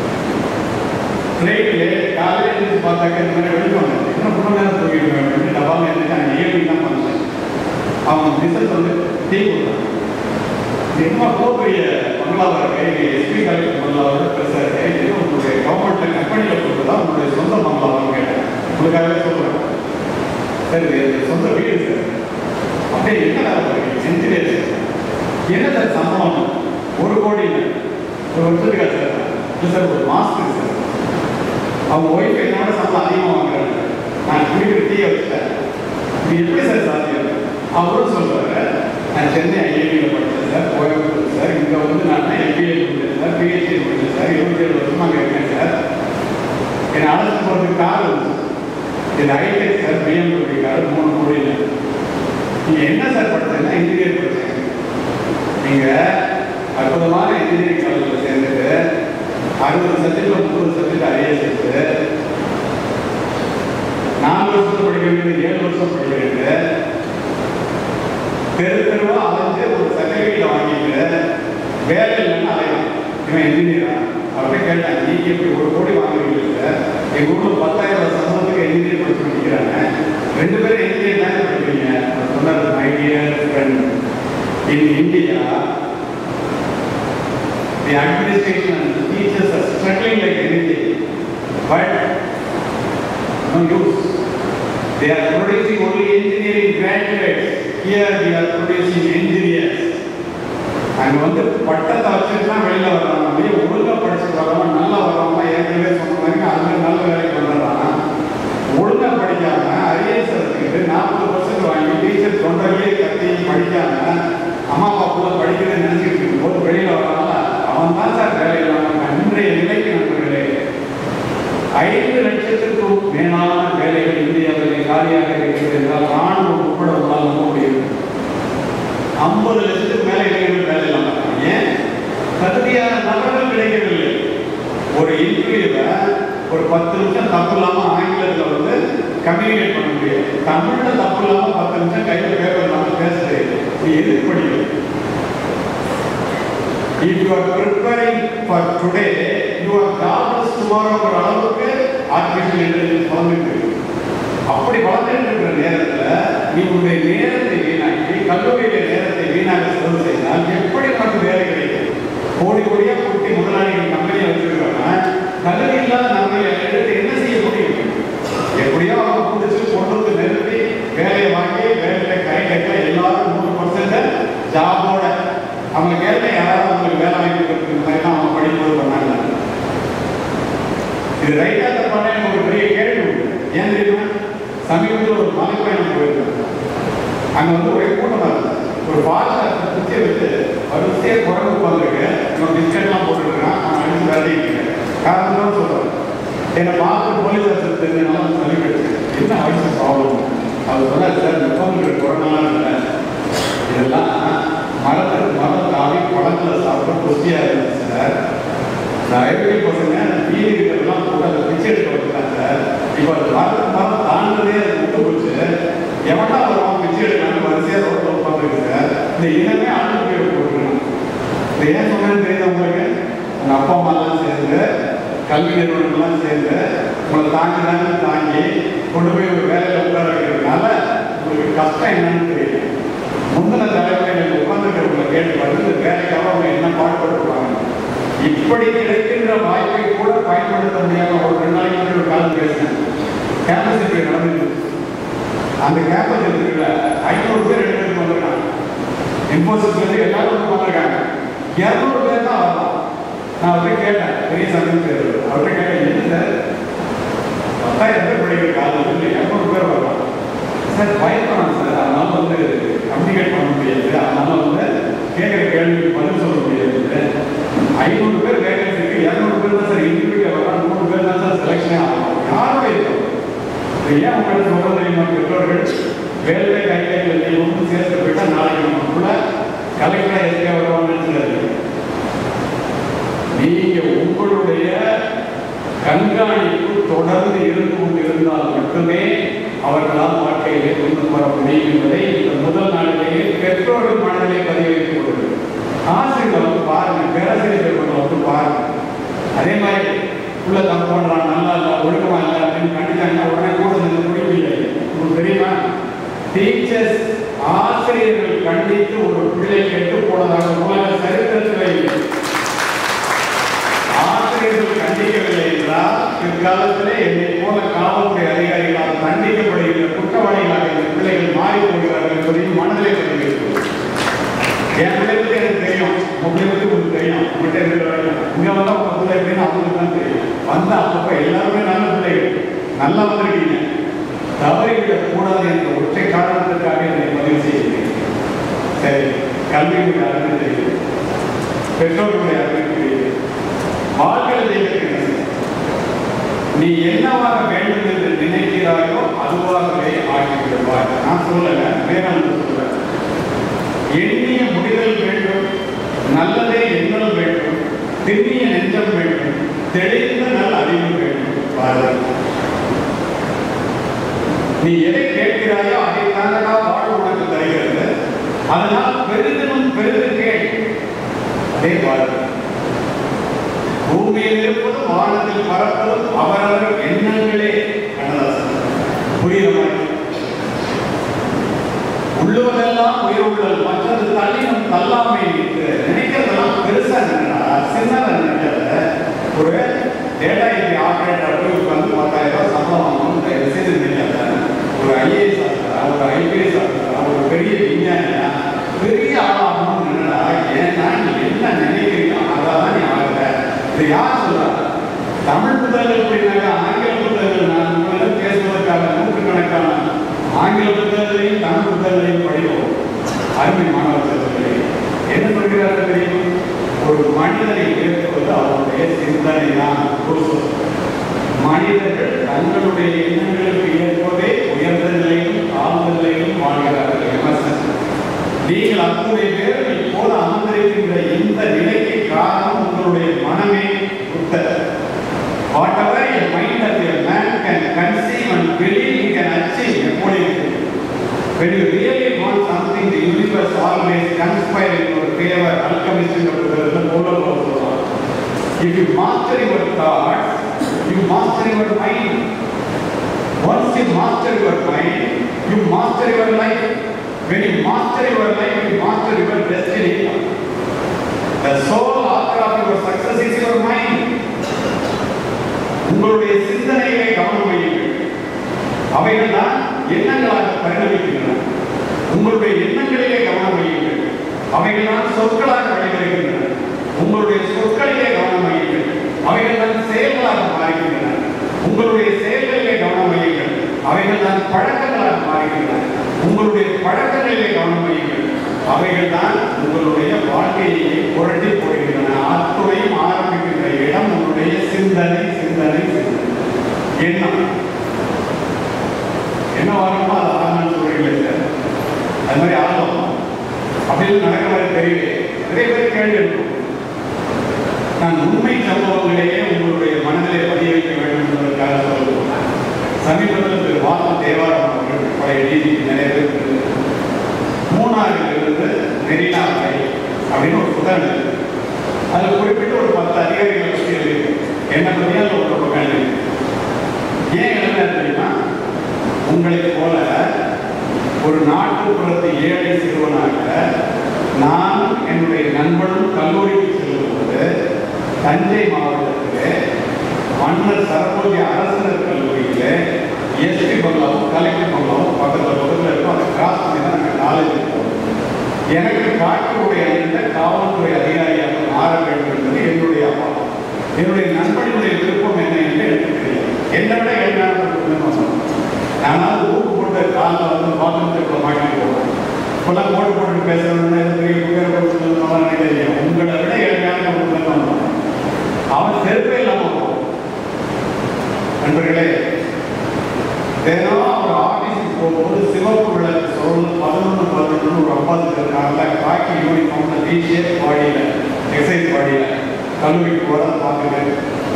ட்ரெயின்ல காலையில எழுந்து பார்த்தாக்க இந்த மாதிரி வெளிப்பாங்க என்ன ரொம்ப நேரம் தூங்கிடுவேன் அப்படின்னு டபால் எழுந்து நான் ஈவினிங் தான் பண்ணேன் அவன் மிஸ்ஸஸ் வந்து டீ கொடுத்தாங்க என்ன பெரிய பங்களாவா இருக்கு இது எஸ்பி காலேஜ் பங்களாவோட பெருசா இருக்கு இது உங்களுடைய கவர்மெண்ட்ல கம்பெனியில கொடுத்ததா உங்களுடைய சொந்த பங்களாவான்னு கேட்டேன் உங்களுக்காகவே சொல்றேன் சரி இது என்னுடைய சொந்த வீடு சார் அப்படியே என்ன வேலை பண்ணுறீங்க இன்ஜினியர் என்ன சார் சம்பளம் ஒரு கோடி இல்லை ஒரு வருஷத்துக்கா சார் இல்லை சார் ஒரு மாசத்துக்கு சார் அவங்க ஒய்ஃப் என்னோட சம்பளம் அதிகமாக வாங்குறாங்க நான் குடிக்கிற டீயை வச்சுட்டேன் இது எப்படி சார் சாத்தியம் அவரும் சொல்றாரு நான் சென்னை ஐஐடியில் படித்தேன் சார் கோயம்புத்தூர் சார் இங்கே வந்து நான் எம்பிஏ முடிச்சேன் சார் பிஹெச்டி முடிச்சேன் சார் இருபத்தி ஏழு வருஷமா அங்கே இருக்கேன் சார் என்னை அழைச்சிட்டு போகிறதுக்கு கார் வந்து இது ஹைடெக் சார் பிஎம்டபிள்யூ கார் மூணு கோடியில் நீங்கள் என்ன சார் படிச்சீங்கன்னா இன்ஜினியர் படிச்சீங்க நீங்கள் அற்புதமான இன்ஜினியரிங் காலேஜில் சேர்ந்துட்டு அறுபது சப்ஜெக்ட்ல முப்பது சப்ஜெக்ட் அரியர்ஸ் எடுத்து நாலு வருஷத்துல படிக்க வேண்டியது ஏழு வருஷம் படிக்க வேண்டியது தெரு தெருவா அலைஞ்சு ஒரு சர்டிஃபிகேட் வாங்கிட்டு வேலை இல்லைன்னு அலையும் இவன் இன்ஜினியரா அவர்கிட்ட கேட்டேன் நீங்க எப்படி ஒரு கோடி வாங்குவீங்க சார் எங்க ஊர்ல பத்தாயிரம் ரூபாய் சம்பளத்துக்கு இன்ஜினியர் படிச்சு முடிக்கிறாங்க ரெண்டு பேரும் இன்ஜினியர் தானே படிக்கிறீங்க அவர் சொன்னார் my dear friend in India The administration and the teachers are struggling like anything, but no use. They are producing only engineering graduates. Here we are producing engineers. அங்க வந்து பட்டத்தை வச்சுட்டு தான் வெளியில வர்றாங்க அப்படியே ஒழுங்கா படிச்சு வரவங்க நல்லா வரவங்க ஏற்கனவே சொன்ன மாதிரி அந்த நல்ல வேலைக்கு வந்துடுறாங்க ஒழுங்கா படிக்காம ஐஏஎஸ் எடுத்துக்கிட்டு நாற்பது பர்சன்ட் வாங்கி டீச்சர் தொண்டர்களே கத்தி படிக்காம அம்மா அப்பா கூட படிக்கிறேன்னு நினைச்சிட்டு இருக்கும்போது வெளியில வராங்களா அவன் தான் சார் வேலை இல்லாம இன்றைய நிலைக்கு நண்பர்களே ஐந்து லட்சத்திற்கும் மேலான வேலைகள் இந்தியாவில் காலியாக இருக்கிறது என்றால் ராணுவம் உட்பட உங்களால் நம்ப முடியும் ஐம்பது லட்சத்துக்கு மேல இளைஞர்கள் வேலை இல்லாம இருக்காங்க. ஏன் தகுதியான நபர்கள் கிடைக்கவில்லை ஒரு இன்டர்வியூவை ஒரு பத்து நிமிஷம் தப்பு இல்லாம ஆங்கிலத்துல வந்து கம்யூனிகேட் பண்ண முடியாது தமிழ்ல தப்பு இல்லாம பத்து நிமிஷம் கையில பேப்பர் இல்லாம பேச தெரியாது நீ எதுக்கு படிக்கணும் If you are preparing for today, you are jobless tomorrow ஒரு அளவுக்கு ஆர்டிஃபிஷியல் இன்டெலிஜென்ஸ் வளர்ந்துட்டு இருக்கு. அப்படி வளர்ந்துட்டு இருக்கிற நேரத்துல நீ உன்னுடைய நேரத்தை வீணாக்கி கல்லூரியில நேரத்தை வீணாக செலவு செய்தால் எப்படி உனக்கு வேலை கிடைக்கும் கோடி கோடியா குட்டி முதலாளிகள் கம்பெனியை வச்சிருக்காங்க கல்வி இல்லாத நம்ம எடுத்து என்ன செய்ய முடியும் எப்படியோ அவங்க பிடிச்சி கொண்டு வந்து நிறுத்தி வேலையை வாங்கி வேலையில கை கட்ட எல்லாரும் நூறு பர்சன்ட் ஜாபோட அவங்க மேலே யாராவது உங்களுக்கு வேலை வாங்கி கொடுக்குறது மாதிரிலாம் அவங்க படிக்கும்போது பண்ணாங்க இது ரைட்டா தப்பான எனக்கு ஒரு பெரிய கேள்வி உண்டு ஏன் தெரியுமா சமீபத்தில் ஒரு மலை பயணம் போயிருந்தேன் அங்க வந்து ஒரே கூட்டமா இருந்தது ஒரு பாஸ்டர் குச்சி வச்சு வரிசையே குரங்கு உட்காந்துருக்கு இவன் பிஸ்கட்லாம் போட்டுருக்கான் நான் அடிச்சு விளையாடிட்டு காரணம் சொல்றேன் என்னை பார்த்து போலீஸ் ஆஃபீஸர் தெரிஞ்சனால சொல்லி கிடைச்சு என்ன வயசு ப்ராப்ளம் அவர் சொன்னார் சார் முப்பது குரங்கெல்லாம் இல்லை இதெல்லாம் மரத்துக்கு மரம் தாவி குளத்துல சாப்பிட கொத்தியா இருந்துச்சு சார் நான் ஐடி பசங்க வீடு இருக்கிறதெல்லாம் போட்டு அதை பிச்சை எடுக்க வந்துட்டாங்க சார் இப்போ அது மரத்துக்கு மரம் தாண்டதே அது விட்டு போச்சு எவனா வருவான் பிச்சை எடுக்கலாம்னு வரிசையாக ரோட்டில் உட்காந்துருக்கு சார் இந்த இனமே ஆண்டு போய் போட்டுருக்கான் இது ஏன் சொன்னேன்னு தெரியுது உங்களுக்கு உங்க அப்பா அம்மாலாம் சேர்ந்து கல்வி நிறுவனங்கள்லாம் சேர்ந்து உங்களை தாங்கி தாங்கி தாங்கி கொண்டு போய் ஒரு வேலையில் உட்கார வைக்கிறதுனால உங்களுக்கு கஷ்டம் என்னன்னு தெரியும் முந்தின தலைமுறையில் உட்கார்ந்துக்கிறவங்களை கேட்டு பார்த்து இந்த வேலைக்காக அவங்க என்ன பாடுபடுத்துவாங்க இப்படி கிடைக்கின்ற வாய்ப்பை கூட பயன்படுத்த முடியாம ஒரு ரெண்டு நாளைக்கு முன்னாடி ஒரு காலம் பேசினேன் கேம்பஸ் இப்படி நடந்துச்சு அந்த கேம்பஸ் இருக்கிற ஐநூறு பேர் எடுத்துட்டு வந்திருக்காங்க இன்ஃபோசிஸ்ல இருந்து எல்லாரும் வந்து வந்திருக்காங்க இருநூறு பேர் தான் வரலாம் நான் அவர்கிட்ட கேட்டேன் பெரிய சங்கம் பேர் அவர்கிட்ட கேட்டேன் என்ன சார் பத்தாயிரம் பேர் படிக்கிற காலேஜ் இல்லை இரநூறு பேர் வரலாம் சார் பயப்படணும் சார் அதனால வந்து கம்யூனிகேட் பண்ண முடியாது அதனால வந்து கேட்குற கேள்விக்கு பதில் சொல்ல முடியாது ஐநூறு பேர் வேகன்சிக்கு இரநூறு பேர் தான் சார் இன்டர்வியூக்கு வரலாம் நூறு பேர் தான் சார் செலெக்ஷனே ஆகும் யாரும் இருக்கும் இது ஏன் உங்களுக்கு சொல்றது தெரியுமா பெற்றோர்கள் வேலை கைகளில் நீ ஒன்று சேர்த்து போயிட்டா நாளைக்கு நமக்குள்ள கலெக்டர் எஸ்கே வருவாங்கன்னு சொல்லுது நீங்க உங்களுடைய கண்காணிப்பு தொடர்ந்து இருந்து கொண்டிருந்தால் மட்டுமே அவர்களால் வாழ்க்கையிலே கொண்டு வர முடியும் என்பதை இந்த முதல் நாளிலேயே பெற்றோர்கள் மனதிலே பதிவு வைத்துக் கொள்வது ஆசிரியர்கள் வந்து பாருங்க பேராசிரியர் பெருமக்கள் வந்து பாருங்க அதே மாதிரி உள்ள தப்பு பண்றான் நல்லா இல்ல ஒழுக்கமா இல்ல அப்படின்னு கண்டிச்சாங்கன்னா உடனே கூட நின்று முடியவில்லை உங்களுக்கு தெரியுமா டீச்சர்ஸ் ஆசிரியர்கள் கண்டித்து ஒரு பிள்ளை கெட்டு போனதாக உலக சரித்திரத்தில் இல்லை ஆசிரியர்கள் கண்டிக்கவில்லை என்றால் பிற்காலத்திலே என்னை போல காவல்துறை அதிகாரிகளால் தண்டிக்கப்படுகிற குற்றவாளிகளாக இந்த பிள்ளைகள் மாறி போகிறார்கள் என்பதையும் மனதிலே பதிவு வைக்கிறோம். என் பிள்ளை பத்தி எனக்கு தெரியும் உங்க பிள்ளை பத்தி உங்களுக்கு தெரியும் உங்கள்கிட்ட இருக்கிற வரைக்கும் இங்க வந்தா உங்க பிள்ளை எப்படின்னு அவங்களுக்கு தான் தெரியும் வந்த அப்பப்ப எல்லாருமே நல்ல பிள்ளைகள் நல்லா வந்திருக்கீங்க தவறிவிடக் கூடாது என்ற ஒற்றை காரணத்திற்காக என்னை பதிவு செய்கிறேன் சரி கல்வியுடைய அருமை தெரியுது பெற்றோர்களுடைய அருமை தெரியுது வாழ்க்கையில் தெய்வத்துக்கு என்ன செய்யும்? நீ என்னவாக வேண்டும் என்று நினைக்கிறாயோ அதுவாகவே ஆகிவிடுவாய் நான் சொல்லல வேதாந்தம் சொல்றேன் எண்ணிய முடிதல் வேண்டும் நல்லதே எண்ணல் வேண்டும் திண்ணிய நெஞ்சம் வேண்டும் தெளிந்த நல் அறிவு வேண்டும் பாரதி நீ எதை கேட்கிறாயோ அதை தானடா வாழ்வு உனக்கு தருகிறது அதனால் பெரிதிலும் பெரிது கேள் அதே பாரதி பூமியில் இருப்பதும் வானத்தில் பறப்பதும் அவரவர் எண்ணங்களே கண்ணதாசன் புரியுற மாதிரி உள்ளுவதெல்லாம் உயிர் உள்ளல் மற்றது தள்ளினும் தள்ளாமை இருக்கு நினைக்கிறதெல்லாம் பெருசா நினைக்கிறா சின்னதா நினைக்கிறத ஒரு டேட்டா என்ட்ரி ஆபரேட்டர் போய் உட்காந்து பத்தாயிரம் ரூபாய் சம்பளம் வாங்கணும் தயவு செய்து நினைக்காத ஒரு ஐஏஎஸ் ஆஃபீஸரா ஒரு ஐபிஎஸ் ஆஃபீஸரா ஒரு பெரிய விஞ்ஞானியா பெரிய ஆளாகணும்னு நினைடா ஏன்னா நீ என்ன நினைக்கிறீங்களோ அதான் நீ ஆகல இது யார் சொல்றா தமிழ் புத்தகங்கள் அப்படின்னாக்கா ஆங்கில புத்தகங்கள் நான் உங்களிடம் பேசுவதற்காக நூற்றுக்கணக்கான ஆங்கில புத்தகங்களையும் தமிழ் புத்தகங்களையும் படிப்போம் அருமை மாணவர்களே என்ன சொல்கிறார்கள் தெரியும் ஒரு மனிதனை உயர்த்துவது அவருடைய சிந்தனை தான் மனிதர்கள் தங்களுடைய எண்ணங்களுக்கு ஏற்பவே உயர்ந்த நிலையிலும் தாழ்ந்த நிலையிலும் வாழ்கிறார்கள் எமர்சன் நீங்கள் அத்துணை பேர் இப்போது அமர்ந்திருக்கின்ற இந்த நிலைக்கு காரணம் உங்களுடைய மனமே புத்தர் Whatever a mind of a man can conceive and believe he can achieve according to it. When you really want something, the universe always conspire in your favor. Alchemist in the polar also. If you master your thoughts, you master your mind. Once you master your mind, you master your life. When you master your life, you master your destiny. The sole author of your success is your mind. உங்களுடைய சிந்தனைகளை கவனம் வையுங்கள் அவைகள் தான் எண்ணங்களாக பரிணமிக்கின்றன உங்களுடைய எண்ணங்களிலே கவனம் வையுங்கள் அவைகள் தான் சொற்களாக வெளிவருகின்றன உங்களுடைய சொற்களிலே கவனம் வையுங்கள் அவைகள் தான் செயல்களாக மாறுகின்றன உங்களுடைய செயல்களிலே கவனம் வையுங்கள் அவைகள் தான் பழக்கங்களாக மாறுகின்றன உங்களுடைய பழக்கங்களிலே கவனம் வையுங்கள் அவைகள் தான் உங்களுடைய வாழ்க்கையை புரட்டி போடுகின்றன அத்துறையும் ஆரம்பிக்கின்ற இடம் உங்களுடைய சிந்தனை சிந்தனை சிந்தனை எண்ணம் என்ன வாரமோ அது ஆகணும்னு சொல்றீங்களே சார் அது மாதிரி ஆகலாம் அப்படின்னு நடக்கிற மாதிரி தெரியல நிறைய பேர் கேள்வி இருக்கும் நான் உண்மை சம்பவங்களையே உங்களுடைய மனதிலே பதிய வைக்க வேண்டும் என்பதற்காக சொல்லுவோம் சமீபத்தில் திரு வாசல் தேவாரம் அவர்கள் பழைய நீதி நிறைய பேர் இருக்கு. மூணாறில் இருந்து மெரினா வரை அப்படின்னு ஒரு புத்தகம் இருக்கு அதில் குறிப்பிட்டு ஒரு பத்து அதிகாரிகளை பற்றி எழுதியிருக்கு என்ன பற்றியும் அதில் ஒரு பக்கம் எழுதியிருக்கு ஏன் எழுதுனா தெரியுமா உங்களைப் போல ஒரு நாட்டுப்புறத்து ஏழை சிறுவனாக நான் என்னுடைய நண்பனும் கல்லூரிக்கு செல்லும்போது தஞ்சை மாவட்டத்திலே மன்னர் சரபோஜி அரசர் கல்லூரியிலே எஸ்பி பங்களாவும் கலெக்டர் பங்களாவும் பக்கத்தில் பக்கத்தில் இருக்கும் அதை கிராஸ் பண்ணி தான் நாங்கள் காலேஜ் போவோம் எனக்கு காட்டுடைய அணிந்த காவல்துறை அதிகாரியாக மாற வேண்டும் என்பது என்னுடைய அப்பா என்னுடைய நண்பனுடைய விருப்பம் என்ன என்று எனக்கு தெரியும் என்னை விட எழுதினாலும் ஆனால் ஊருக்கு போட்டு காலில் வந்து பாத்ரூம் மாட்டி போவேன் இப்பெல்லாம் போட்டு போட்டு பேசுறதுன்னு பெரிய புகழ் கொடுத்துருந்தோம் தெரியும் உங்களை விட எழுதினாலும் கொடுத்துருந்தோம் அவன் செருப்பே இல்லாமல் போவான் நண்பர்களே தினம் அவர் ஆபீஸுக்கு போகும்போது சிவப்பு விளக்கு சொல்லணும் பதினொன்று பதினொன்று ஒரு ஐம்பது இருக்காங்க காக்கி யூனிஃபார்ம்ல டிஷர்ட் பாடியில் எக்ஸசைஸ் பாடியில் கல்லூரிக்கு போகிறத பார்த்துட்டு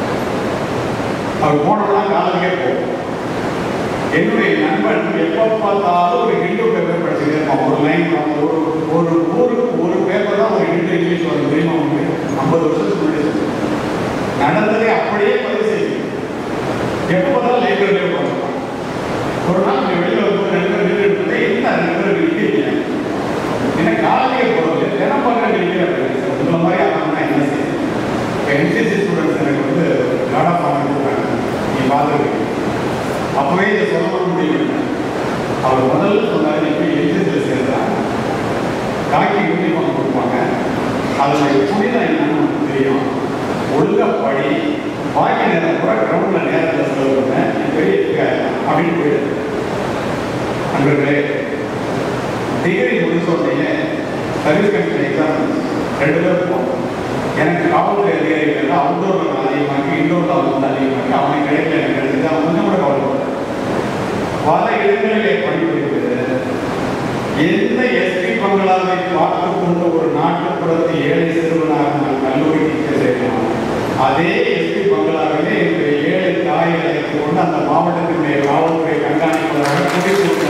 அவர் போனோம்னா காலேஜே போகும் என்னுடைய நண்பன் எப்போ பார்த்தாலும் ஒரு ஹிந்து பேப்பர் படிச்சுட்டே இருப்பான் ஒரு லைன் ஒரு ஒரு ஊருக்கு ஒரு பேப்பர் தான் ஒரு ஹிந்து இங்கிலீஷ் வரும் தெரியுமா உங்களுக்கு ஐம்பது வருஷத்துக்கு முன்னாடி நடந்ததை அப்படியே பதிவு செய்யும் எப்போ பார்த்தாலும் லைப்ரரியிலே போகிறோம் ஒரு நாள் இங்க வெளியில வந்து ரெண்டு பேர் நின்று இருந்தது என்ன ரெண்டு பேர் நிற்கிறீங்க என்ன காலையே போகிறது தினம் பார்க்குற நிற்கிறேன் உங்களை மாதிரி ஆகணும்னா என்ன செய்யும் என்சிசி ஸ்டூடெண்ட்ஸ் எனக்கு வந்து காடா பாடம் கொடுக்குறாங்க நீ பார்த்துருக்கீங்க அப்பவே இதை சொல்லணும் முடியும் அவர் முதல்ல சொன்னார் நீ போய் என்சிசியில் சேர்ந்தாங்க காக்கி யூனிஃபார்ம் கொடுப்பாங்க அதனுடைய புனிதம் என்னன்னு உனக்கு தெரியும் ஒழுங்கா படி பாக்கி நேரம் கூட கிரவுண்ட்ல நேரத்தில் செலவு பண்ண நீ பெரிய இருக்காரு அப்படின்னு போயிடுது அன்பர்களே டிகிரி முடிச்ச உடனே சர்வீஸ் கமிஷன் எக்ஸாம் ரெண்டு பேரும் போவோம் எனக்கு காவல்துறை அதிகாரிகள் அவுட்டோர்ல நான் அதிகமாக்கி இன்டோர்ல அவன் வந்து அதிகமாக்கி அவனுக்கு கிடைக்கல எனக்கு கிடைச்சது அவன் கொஞ்சம் கூட கவலைப்பட்டான் பல இடங்களிலே பணிபுரிவது எந்த எஸ்பி பங்களாவை பார்த்து கொண்ட ஒரு நாட்டுப்புறத்து ஏழை சிறுவனாக நான் கல்லூரிக்கு சேர்க்கலாம் அதே எஸ்பி பங்களாவிலே என்னுடைய ஏழை தாயை அழைத்துக் கொண்டு அந்த மாவட்டத்தினுடைய காவல்துறை கண்காணிப்பாளராக கூட்டிட்டு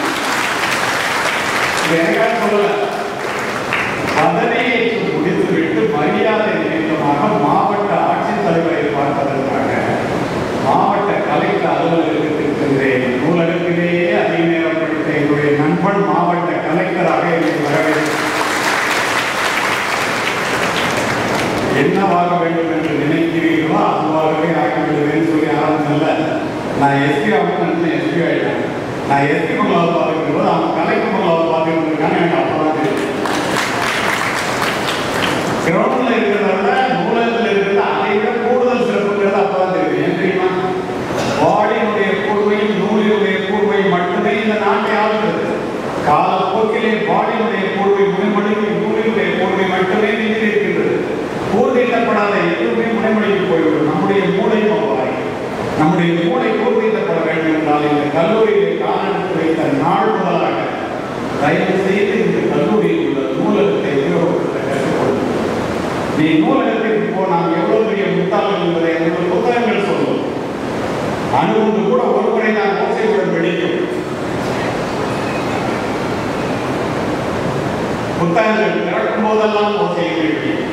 இது எனக்காக சொல்லல பதவியேற்று முடித்துவிட்டு மரியாதை நிமித்தமாக மாவட்ட ஆட்சித்தலைவரை பார்ப்பதற்காக மாவட்ட கலெக்டர் அலுவலகத்திற்கு சென்றேன் நூலகத்திலேயே அதிக நேரம் படித்த என்னுடைய நண்பன் மாவட்ட கலெக்டராக என்னை வரவேற்று என்னவாக வேண்டும் என்று நினைக்கிறீர்களோ அதுவாகவே ஆகிவிடுவேன் சொல்லி ஆரம்பிச்சல நான் எஸ்பி ஆகணும்னு எஸ்பி ஆயிட்டேன் நான் எஸ்பி பங்களாவை பார்த்துக்கிட்டு போது அவன் கலெக்டர் பங்களாவை பார்த்துக்கிட்டு இருக்கான்னு எனக்கு அப்பதான் தெரியும் கிரவுண்ட்ல இருக்கிறத விட நூலகத்தில் இருக்கிறது அதை விட கூடுதல் சிறப்புங்கிறது அப்பதான் தெரியும் ஏன் தெரியுமா பாடியினுடைய கூர்மையும் நூலினுடைய கூர்மையும் மட்டுமே இந்த நாட்டை ஆளுகிறது காலப்போக்கிலே பாடியினுடைய கூர்மை முனைமொழிக்கு நூலினுடைய கூர்மை மட்டுமே மீதி இருக்கின்றது கூர்தீட்டப்படாத எதுவுமே முனைமொழிக்கு போய்விடும் நம்முடைய மூளை போவாய் நம்முடைய மூளை கூர்தீட்டப்பட வேண்டும் என்றால் இந்த கல்லூரியை காலெடுத்து வைத்த நாள் முதலாக தயவு செய்து இந்த கல்லூரியில் உள்ள நூலகத்தை உபயோகப்படுத்த கற்றுக்கொள்ளும் நீ நூலகத்திற்கு போ நாம் எவ்வளவு பெரிய முட்டாள்கள் என்பதை உங்கள் புத்தகங்கள் சொல்லும் அணுகுண்டு கூட ஒரு முறை தான் ஓசையுடன் வெடிக்கும் புத்தகங்கள் திறக்கும் போதெல்லாம் ஓசையை வெடிக்கும்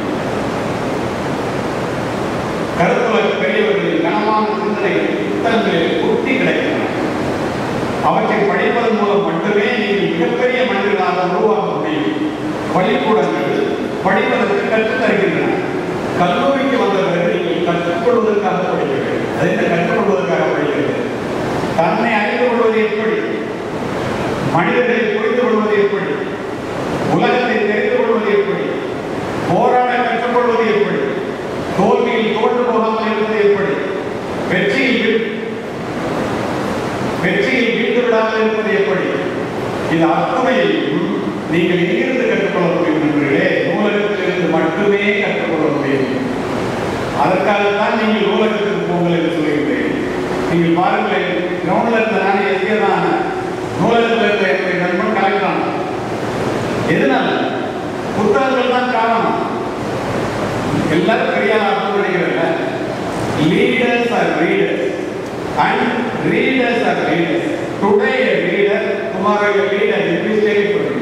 கருத்துள்ள பெரியவர்களின் கனமான சிந்தனைகள் புத்தகங்களில் கொட்டி கிடைக்கின்றன அவற்றை படிப்பதன் மூலம் மட்டுமே நீங்கள் மிகப்பெரிய மனிதர்களாக உருவாக முடியும் பள்ளிக்கூடங்கள் படிப்பதற்கு கற்றுத் தருகின்றன கல்லூரிக்கு வந்தவர்கள் நீங்கள் கற்றுக்கொள்வதற்காக படிக்க வேண்டும் அது என்ன கற்றுக்கொள்வதற்காக படிக்கிறது தன்னை அறிந்து கொள்வது எப்படி மனிதர்களை புரிந்து கொள்வது எப்படி உலகத்தை தெரிந்து கொள்வது இருப்பது எப்படி இது அத்துணையையும் நீங்கள் எங்கிருந்து கற்றுக்கொள்ள முடியும் நண்பர்களே நூலகத்திலிருந்து மட்டுமே கற்றுக்கொள்ள முடியும் அதற்காகத்தான் நீங்கள் நூலகத்துக்கு போங்கள் என்று சொல்லுகிறேன் நீங்கள் பாருங்களேன் கிரவுண்ட்ல இருந்த நான் எஸ்கே தான் நூலகத்தில் இருந்த என்னுடைய நண்பன் கலெக்டரான் எதனால புத்தகங்கள் தான் காரணம் எல்லாரும் பெரிய அர்த்தம் நினைக்கிறல்ல leaders are readers and readers are leaders today a leader tomorrow a leader if you stay for him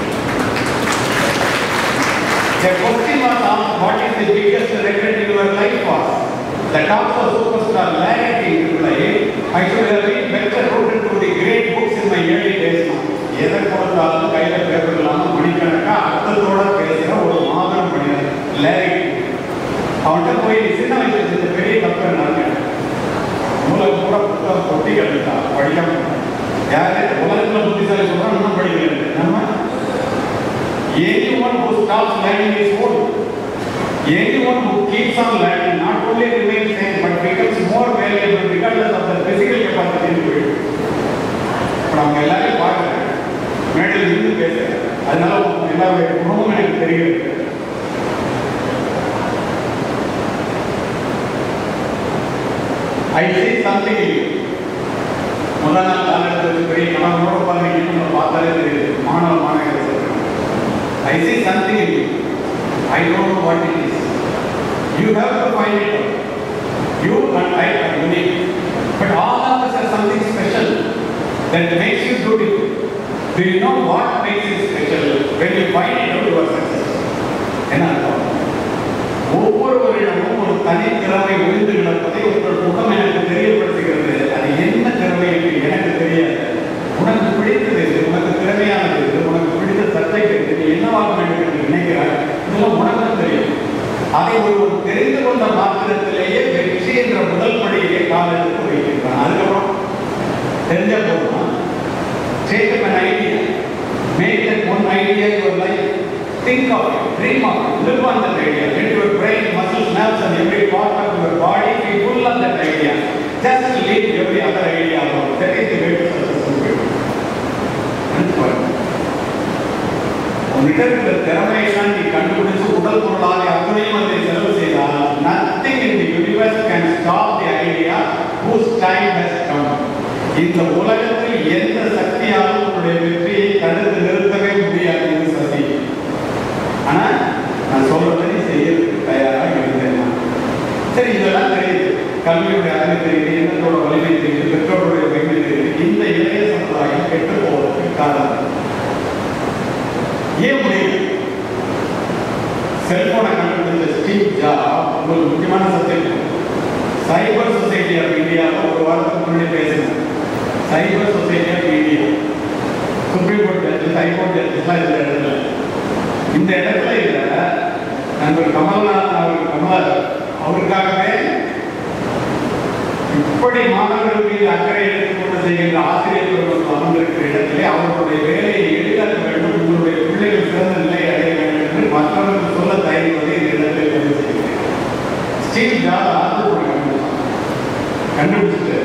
The question was asked, what is the biggest regret in your life was? The top of superstar Larry replied, I should have been better rooted to the great books in my early days now. எதை கொடுத்தாலும் கையில paper இல்லாம மணிக்கணக்கா அர்த்தத்தோட பேசுற ஒரு மாபெரும் மனிதர் Larry அவன்கிட்ட போய் நீ சின்ன வயசுல செஞ்ச பெரிய தப்பு நான் உலகம் பூரா புத்தகம் கொட்டி கட்டுட்டா படிக்காம யாரு உலகத்துல புத்திசாலி சொல்றா இன்னும் படிக்கல நம்ம anyone who stops learning is old. Anyone who keeps on learning not only remains same but becomes more valuable regardless of the physical capacity to it. இப்போ அவங்க எல்லாரையும் பார்க்குறேன் மேடையில் இருந்து பேசுறேன் அதனால உங்க எல்லாருடைய குணமும் எனக்கு தெரிகிறது ஐ see something in you. முதல் நாள் காலகட்டத்தில் பெரிய கணவனோட உட்கார்ந்து நம்ம பார்த்தாலே தெரியுது மாணவ மாணவிகள் சொல்றேன் I see something in you. I don't know what it is. You have to find it out. You and I are unique. But all of us have something special that makes you beautiful. Do you know what makes you special? When you find it out, you are successful. என்ன அர்த்தம் ஒவ்வொருவரிடமும் ஒரு தனி திறமை ஒளிந்து கிடப்பதை உங்கள் முகம் எனக்கு தெரியப்படுத்துகிறது அது என்ன திறமை என்று எனக்கு தெரியாது உனக்கு பிடித்தது எது? உனக்கு திறமையானது எது? உனக்கு பிடித்த சப்ஜெக்ட் எது? நீ என்னவாக வேண்டும் என்று நினைக்கிறாய் இதெல்லாம் உனக்கு தெரியும் அதை ஒருவர் தெரிந்து கொண்ட மாத்திரத்திலேயே வெற்றி என்ற முதல் படியிலே காலத்துக்கு வைக்கின்றான் அதுக்கப்புறம் தெரிஞ்ச போதுமா take up an idea make that one idea your life think of it dream of it live on that idea let your brain muscles nerves and every part of your body be full of that idea just leave every other idea alone that is the way to successful people உன்கிட்ட இருக்கிற திறமையெல்லாம் நீ கண்டுபிடிச்சு உடல் பொருளாக அத்துணையும் அதை செலவு செய்தால் nothing in the universe can stop the idea whose time has come இந்த உலகத்தில் எந்த சக்தியாலும் உன்னுடைய வெற்றியை தடுத்து நிறுத்தவே முடியாது இது சதி ஆனா நான் சொல்றதை நீ செய்யறதுக்கு தயாராக இருந்தேன் நான். சரி இதெல்லாம் தெரியுது கல்வியுடைய அறிவு தெரியுது எண்ணத்தோட வலிமை தெரியுது பெற்றோருடைய வலிமை தெரியுது இந்த இளைய சமுதாயம் கெட்டு போவதற்கு காரணம் ஏன் முடியும் செல்போனை கண்டுபிடிச்ச ஸ்டீவ் ஜாப் உங்களுக்கு முக்கியமான சப்ஜெக்ட் சைபர் சொசைட்டி ஆஃப் இந்தியாவில் ஒரு வாரத்துக்கு முன்னாடி பேசினேன் cyber society of India supreme court judges high court ஜட்ஜஸ்லாம் இந்த இடத்துல இந்த இடத்துல இல்ல நண்பர் கமல்நாத் அவர் கமல் அவருக்காகவே இப்படி மாணவர்கள் மீது அக்கறை எடுத்துக்கொண்டு செய்கின்ற ஆசிரியர் பெருமக்கள் அமர்ந்திருக்கிற இடத்திலே அவர்களுடைய வேலையை எளிதாக்க வேண்டும் உங்களுடைய பிள்ளைகள் சிறந்த நிலையை அடைய வேண்டும் என்று மற்றவர்கள் சொல்ல தயங்குவதை இந்த இடத்தில் பதிவு செய்கிறேன் ஸ்டீவ் ஜாப் ஆப்பிள் கண்டுபிடிச்சான் கண்டுபிடிச்சிட்டு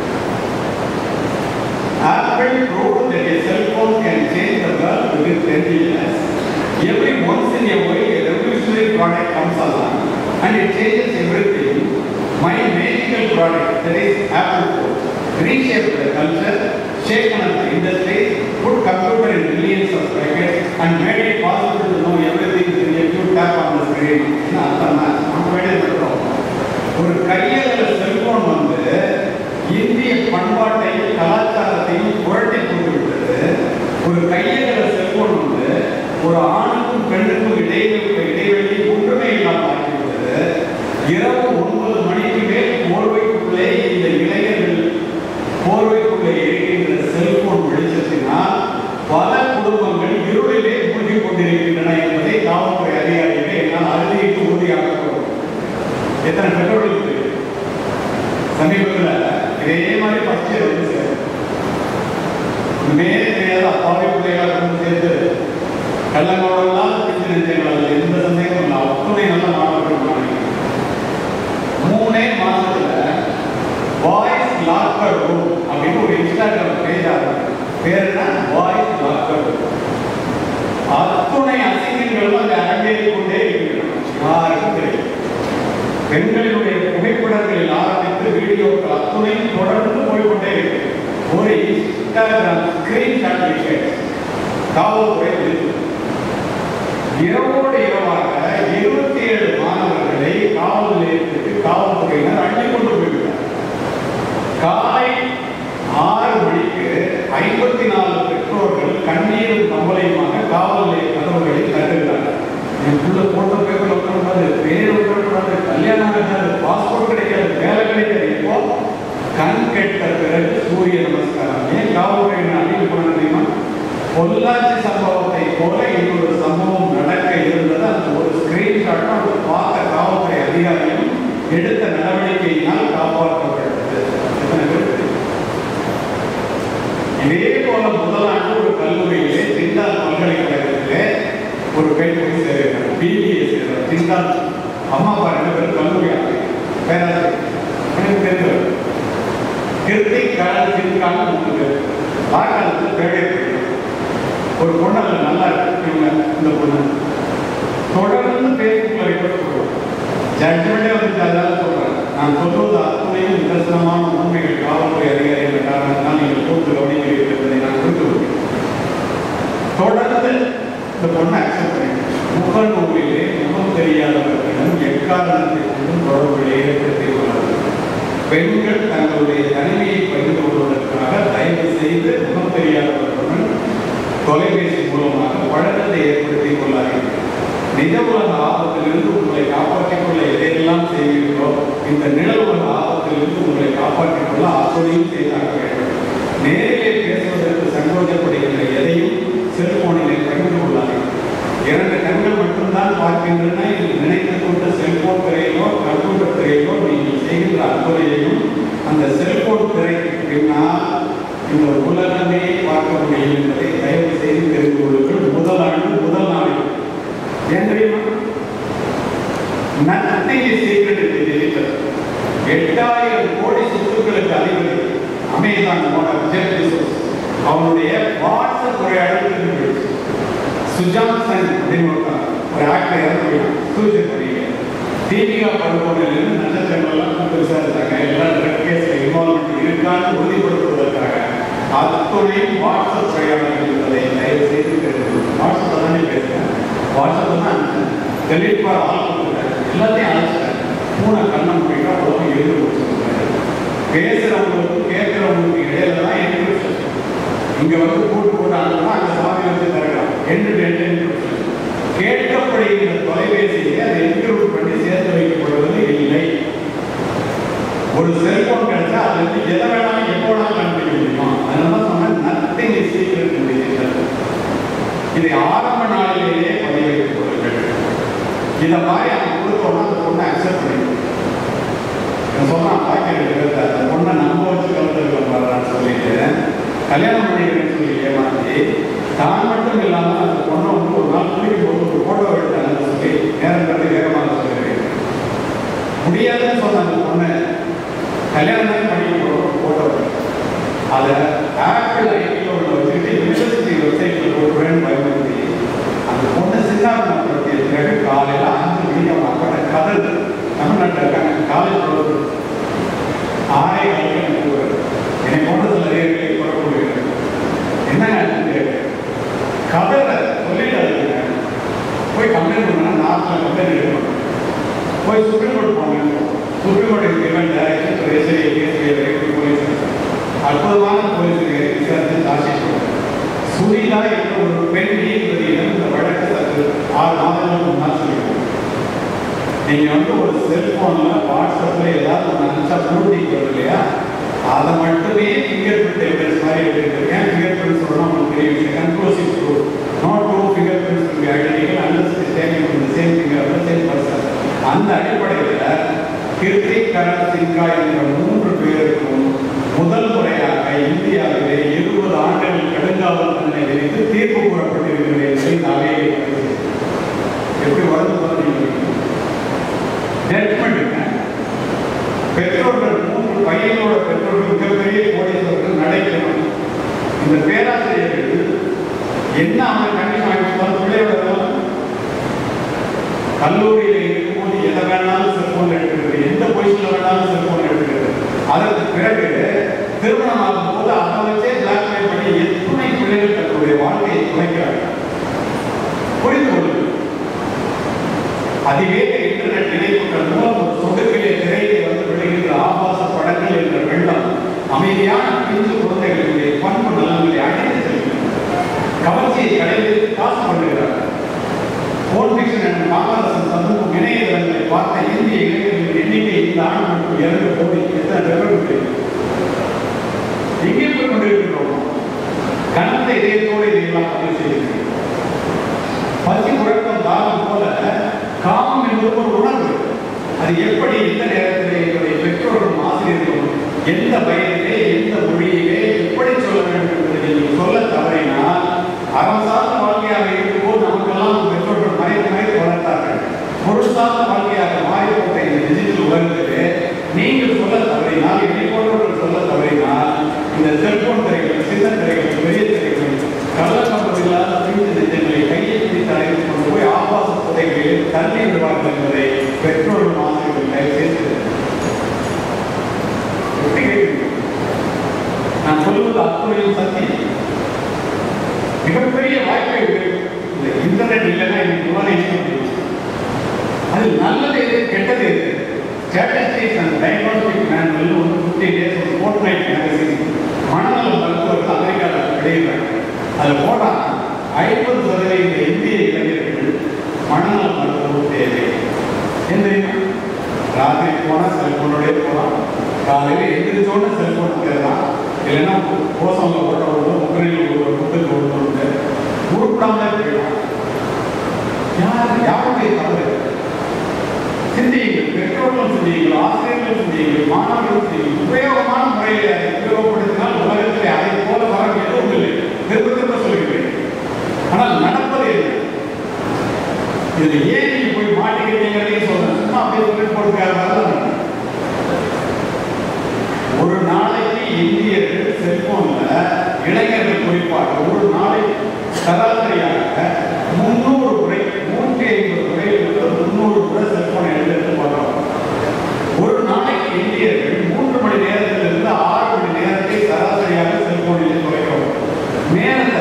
Apple proved that a cell phone can change the world within 10 years. Every once in a while, a revolutionary product comes along and it changes everything. My magical product, that is Apple phone, reshaped the culture, shaken up the industry, put computer in millions of packets and made it possible to know everything in a few tap on the screen. என்ன அர்த்தம்னா, நம்ம வேலையை மட்டும் ஒரு கையகல cellphone வந்து இந்திய பண்பாட்டையும் கலாச்சாரத்தையும் புரட்டி கொண்டு விட்டது ஒரு கையகல செல்போன் வந்து ஒரு ஆணுக்கும் பெண்ணுக்கும் இடையில இடைவெளி ஒன்றுமே இல்லாமல் ஆகிவிட்டது இரவு ஒன்பது மணிக்கு மேல் போர்வைக்குள்ளே இந்த இளைஞர்கள் போர்வைக்குள்ளே இருக்கின்ற செல்போன் வெளிச்சத்தினால் பல குடும்பங்கள் இருளிலே மூழ்கி கொண்டிருக்கின்றன என்பதை காவல்துறை அதிகாரிகளை என்னால் அறுதியிட்டு உறுதியாக கூறும் எத்தனை பெற்றோர்களுக்கு தெரியும் சமீபத்தில் இதே மாதிரி ஃபர்ஸ்ட் இயர் வந்து சேரும் உண்மையே தெரியாத அப்பாவி பிள்ளைகளை கொண்டு சேர்த்து கள்ளங்களோடலாம் பிடிச்ச நெஞ்சங்கள் எந்த சந்தேகமும் இல்லை அத்துணை நல்ல மாணவர்கள் மாணவிகள் மூணே மாசத்துல பாய்ஸ் லாக்கர் ரூம் அப்படின்னு ஒரு இன்ஸ்டாகிராம் பேஜ் ஆரம்பிச்சு பெண்களினுடைய புகைப்படங்களில் ஆரம்பித்து வீடியோக்கள் அத்துணையும் தொடர்ந்து போய்கொண்டே இருக்கு ஒரு இன்ஸ்டாகிராம் ஸ்கிரீன்ஷாட் விஷயம் காவல்துறை விருது. இரவோடு இரவாக இருபத்தி ஏழு மாணவர்களை காவல் நிலையத்துக்கு காவல்துறையினர் அள்ளி கொண்டு போய்விட்டார் காலை ஆறு மணிக்கு ஐம்பத்தி நாலு பெற்றோர்கள் கண்ணீரும் கவலையுமாக காவல் நிலைய கதவுகளை தட்டுகிறார்கள் என் புள்ள போட்டோ பேப்பர் உட்காந்து பேர் உட்காந்து கல்யாணம் ஆகாது பாஸ்போர்ட் கிடைக்காது வேலை கிடைக்காது இப்போ கண் கெட்ட பிறகு சூரிய நமஸ்காரம் ஏன் காவல்துறையினர் அள்ளிட்டு போன தெரியுமா பொள்ளாச்சி சம்பவத்தை போல இன்னொரு சம்பவம் நடக்க இருந்தது அந்த ஒரு ஸ்கிரீன்ஷாட்டும் அந்த பார்த்த காவல்துறை அதிகாரியும் எடுத்த நடவடிக்கையினால் காப்பாற்றப்பட்டது எத்தனை பேருக்கு தெரியும்? இதே போல முதலாண்டு ஒரு கல்லூரியிலே சிந்தால் பல்கலைக்கழகத்திலே ஒரு பெண் போய் சேர்க்கிறார் பிபிஏ சேர்க்கிறார் சிந்தால் அம்மா அப்பா ரெண்டு பேரும் கல்லூரி ஆசிரியர் பேராசிரியர் எனக்கு தெரிஞ்சவர் கிருத்திக் கடல் சிங்கான்னு மூணு பேர் வாக்காளத்தில் தேடே போயிடும் ஒரு பொண்ணு அதில் நல்லா இருக்கு இவங்க இந்த பொண்ணு தொடர்ந்து பேஸ்புக்கில் ரிப்போர்ட் போடுவோம் ஜட்ஜ்மெண்டே வந்து அதனால சொல்றேன் நான் சொல்வது அத்தனையும் நிதர்சனமான உண்மைகள் காவல்துறை அதிகாரிகள் காரணத்தினால் நீங்கள் கூட்டு கவனிக்கிறீர்கள் என்பதை நான் குறித்து வருகிறேன் தொடர்ந்து இந்த பொண்ணை அக்செப்ட் பண்ணி முகநூலிலே முகம் தெரியாதவர்களிடம் எக்காரணத்தை கொண்டும் தொடர்புகளை ஏற்படுத்திக் கொள்ளார்கள் பெண்கள் தங்களுடைய தனிமையை பகிர்ந்து கொள்வதற்காக தயவு செய்து முகம் தெரியாதவர்களுடன் தொலைபேசி மூலமாக பழக்கத்தை ஏற்படுத்திக் கொள்ளாதீர்கள் நிஜ உலக ஆபத்திலிருந்து உங்களை காப்பாற்றிக் கொள்ள எதையெல்லாம் செய்வீர்களோ இந்த நிழல் உலக ஆபத்திலிருந்து உங்களை காப்பாற்றிக் கொள்ள அத்தனையும் செய்தாக வேண்டும் நேரிலே பேசுவதற்கு சங்கோஜப்படுகின்ற எதையும் செல்போனிலே பகிர்ந்து கொள்ளாதீர்கள் இரண்டு கண்கள் மட்டும்தான் பார்க்கின்றன என்று நினைத்துக் கொண்டு செல்போன் திரையிலோ கம்ப்யூட்டர் திரையிலோ நீங்கள் செய்கின்ற அத்துறையையும் அந்த செல்போன் திரைக்கு பின்னால் இந்த உலகமே பார்க்க முடியும் என்பதை தயவு செய்து தெரிந்து கொள்ளுங்கள் முதல் ஆண்டு முதல் நாளில் ஏன் தெரியுமா nothing is secret in digital எட்டாயிரம் கோடி சொத்துக்களுக்கு அதிபதி அமேசான் ஓனர் ஜெஃப் பெசோஸ் அவனுடைய வாட்ஸ்அப் உரையாடல் தெரிஞ்சு போயிடுச்சு சுஜான் சென் அப்படின்னு ஒருத்தன் ஒரு ஆக்டர் இறந்து போயிட்டான் சூசைட் பண்ணிக்க தீபிகா படுகோனிலிருந்து நட்சத்திரங்கள்லாம் கூப்பிட்டு விசாரிச்சாங்க எல்லாம் ட்ரக் கேஸில் இன்வால்மெண்ட் இருக்கான்னு உறுதிப்படுத்துவதற்காக அத்துணையும் வாட்ஸ்அப் உரையாடல் என்பதை தயவு செய்து தெரிந்து கொள்ளுங்கள். வாட்ஸ்அப் தானே பேசுகிறேன் வாட்ஸ்அப் தான் அனுப்பிச்சேன் டெலிட் பார் ஆல் கொடுத்துட்டேன் எல்லாத்தையும் அழைச்சிட்டேன் பூனை கண்ணம் போயிட்டா உலகம் எழுந்து கொடுத்துருக்காரு பேசுறவங்களுக்கும் கேட்கிறவங்களுக்கு இடையில தான் என்கிரிப்ஷன் இங்க வந்து கூட்டு போட்டு அனுப்புனா அங்க சாமி வச்சு தரலாம் எண்டு எண்டு என்கிரிப்ஷன் கேட்கப்படுகின்ற தொலைபேசியை அதை என்கிரிப்ட் பண்ணி சேர்த்து வைக்கப்படுவது இல்லை ஒரு செல்போன் கிடைச்சா அதுல இருந்து எதை வேணாலும் எப்போ வேணாலும் கண்டுபிடிக்க முடியுமா அதனால சொன்னேன் nothing is secret in digital இதை ஆரம்ப நாளிலேயே பதிவு வைத்துக் கொள்ளுங்கள் இதை மாதிரி அவன் கொடுத்தோம்னா அந்த பொண்ணை அக்செப்ட் பண்ணிக்கணும் இவன் சொன்னான் பாக்கெட் எடுக்கிறத அந்த பொண்ணை நம்ப வச்சு கலந்துருக்க பாடுறான்னு சொல்லிட்டு கல்யாணம் பண்ணிக்கிறேன்னு சொல்லி ஏமாத்தி தான் மட்டும் இல்லாமல் அந்த பொண்ணை வந்து ஒரு நாள் குளிக்கும் போது ஒரு ஃபோட்டோ எடுத்தாங்கன்னு சொல்லி நேரம் கட்டி வேகமாக சொல்லியிருக்கேன் முடியாதுன்னு சொன்ன அந்த பொண்ணு கல்யாணம் தான் பண்ணிக்க போகிறோம் ஃபோட்டோ அதை ஆப்பிள் ஐடியோட வச்சுட்டு யூனிவர்சிட்டி வெப்சைட்டில் போட்டுருவேன்னு பயன்படுத்தி அந்த பொண்ணு சின்னாபுரப்படுத்திய பிறகு காலையில் அஞ்சு மணிக்கு அவங்க அக்கறை கதல் தமிழ்நாட்டில் இருக்காங்க காலேஜ் ப்ரொஃபஸர் ஆறே காலையில் எனக்கு ஒரு என்னை போன்ற சில நேர்களை புறப்படுகிறார் என்னங்க ஆச்சுன்னு கேட்டேன் கதலை சொல்லிட்டு போய் கம்ப்ளைண்ட் பண்ணா நாட்டில் கம்ப்ளைண்ட் எடுக்கணும் போய் சுப்ரீம் கோர்ட் போங்க supreme court is given direction to raise a case via directly police அற்புதமான போலீஸ் விசாரித்து சாட்சி சுனிதா என்ற ஒரு பெண் நீதிபதியிடம் இந்த வழக்கு சற்று ஆறு மாதங்களுக்கு முன்னால் சொல்லியிருக்கோம் நீங்க வந்து ஒரு செல்போன்ல வாட்ஸ்அப்ல ஏதாவது ஒன்று அனுப்பிச்சா ப்ளூடிக் வரும் இல்லையா அதை மட்டுமே ஃபிங்கர் பிரிண்ட் எவிடன்ஸ் மாதிரி எடுத்துருக்கேன் ஃபிங்கர் பிரிண்ட் சொல்லணும் உங்களுக்கு தெரியும் it's conclusive proof not two finger prints will be identical அண்டர்ஸ் is taking from the same finger of the same person அந்த அடிப்படையில் கிருத்தி கரண் சின்கா என்ற மூன்று பேருக்கும் முதல் முறையாக இந்தியாவிலே இருபது ஆண்டுகள் கடுங்காவல் தண்டனை விதித்து தீர்ப்பு கூறப்பட்டிருக்கிறது என்பதை நாளே எப்படி வளர்ந்து பார்த்தீங்க ஜட்மெண்ட் பெற்றோர்கள் மூன்று பையனோட பெற்றோர்கள் மிகப்பெரிய கோடீஸ்வரர்கள் நடைபெறும் இந்த பேராசிரியர்கள் என்ன அவங்க கண்டிஷன் ஆகிட்டு பிள்ளையோட கல்லூரியில் இருக்கும்போது எதை வேணாலும் செல்போன் எடுக்கிறது அதிவேக இன்டர்நெட் இணைப்புகள் மூலம் ஒரு சொடுக்கிலே திரையிலே வந்து விழுகின்ற ஆபாச படங்கள் என்ற வெள்ளம் அமைதியான பிஞ்சு குழந்தைகளுடைய பண்பு நலன்களை அடைந்து செல்கிறது கவர்ச்சியை கடைபிடித்து காசு பண்ணுகிறார்கள் போன் ஃபிக்ஷன் என்ற காமராசன் சமூகம் இணையதளங்களை பார்த்த இந்திய இளைஞர்களின் எண்ணிக்கை இந்த ஆண்டு மட்டும் இரண்டு கோடி எத்தனை விவரம் எங்கே போய் கொண்டிருக்கிறோம் கனத்த இதயத்தோடு இதையெல்லாம் பதிவு செய்கிறேன் பசி உறக்கம் தாகம் போல காமம் என்பது ஒரு உணர்வு அது எப்படி எந்த நேரத்திலே என்னுடைய பெற்றோர்களும் ஆசிரியர்களும் எந்த வயதிலே எந்த மொழியிலே எப்படி சொல்ல வேண்டும் என்பதை நீங்கள் சொல்ல தவறினால் அறம் சார்ந்த வாழ்க்கையாக இருக்கும்போது நமக்கெல்லாம் பெற்றோர்கள் மறைத்து மறைத்து வளர்த்தார்கள் பொருள் சார்ந்த வாழ்க்கையாக மாறிப்பட்ட இந்த டிஜிட்டல் உலகத்திலே நீங்கள் சொல்ல தவறினால் என்னை போன்றவர்கள் சொல்ல தவறினால் இந்த செல்போன் திரைகள் சின்ன திரைகள் பெரிய திரைகள் கள்ளக்கம்பம் இல்லாத பிரிந்து நெஞ்சங்களை கையை பிடித்து அழைத்து கொண்டு போய் ஆபாச புதைகளில் தள்ளி விடுவார்கள் என்பதை பெற்றோர்கள் ஆசிரியர்கள் தயவு செய்து எப்படி கேட்கிறீர்கள்? நான் சொல்வது அத்துறையும் சத்தியம் மிகப்பெரிய வாய்ப்பை உபயோகி- இந்த இன்டர்நெட் இல்லைன்னா இன்னைக்கு விவாதிக்க முடியும் அது நல்லது எது கெட்டது எது ஸ்டாட்டிஸ்டிக்ஸ் அண்ட் டயக்னோஸ்டிக் மேனுவல் ஒரு ஃபிஃப்டி டேஸ் ஒரு ஃபோர்ட் நைட் மேகசின் மனநல மருத்துவர்கள் அமெரிக்காவில் வெளியிடுறாங்க அதில் போட்டால் ஐம்பது சதவீத இந்திய இளைஞர்கள் மனநல மருத்துவம் தேவை ஏன் தெரியுமா ராத்திரி போனால் செல்போனோடய போகலாம் காலையில் எந்திரிச்சோட செல்போன் தேடலாம் இல்லைன்னா கோசம்ல போட்ட விடுவோம் முக்கரையில் ஒரு முட்டுக்கு விடுவோம் உருப்படாமலே போயிடலாம் யார் யாருடைய தவறு சிந்தியுங்கள் பெற்றோர்களும் சிந்தியுங்கள் ஆசிரியர்களும் சிந்தியுங்கள் மாணவர்களும் சிந்தியுங்கள் உபயோகமான முறையில் அதை உபயோகப்படுத்தினால் உலகத்தில் அதை போல வர எதுவும் இல்லை திரும்ப திரும்ப சொல்கிறேன் ஆனால் நடப்பது என்ன இதுல ஏன் நீங்க போய் மாட்டிக்கிறீங்கிறதையும் சொல்றேன் சும்மா அப்படியே சொல்லி போட்டுக்காத ஒரு நாளைக்கு இந்தியர்கள் செல்போன்ல இளைஞர்கள் குறிப்பாக ஒரு நாளைக்கு சராசரியாக முன்னூறு முறை நூற்றி ஐம்பது முறையிலிருந்து முன்னூறு முறை செல்போனை எடுத்து பார்க்கிறோம் ஒரு நாளைக்கு இந்தியர்கள் மூன்று மணி நேரத்திலிருந்து ஆறு மணி நேரத்தை சராசரியாக செல்போனில் குறைக்கிறோம் நேரத்தை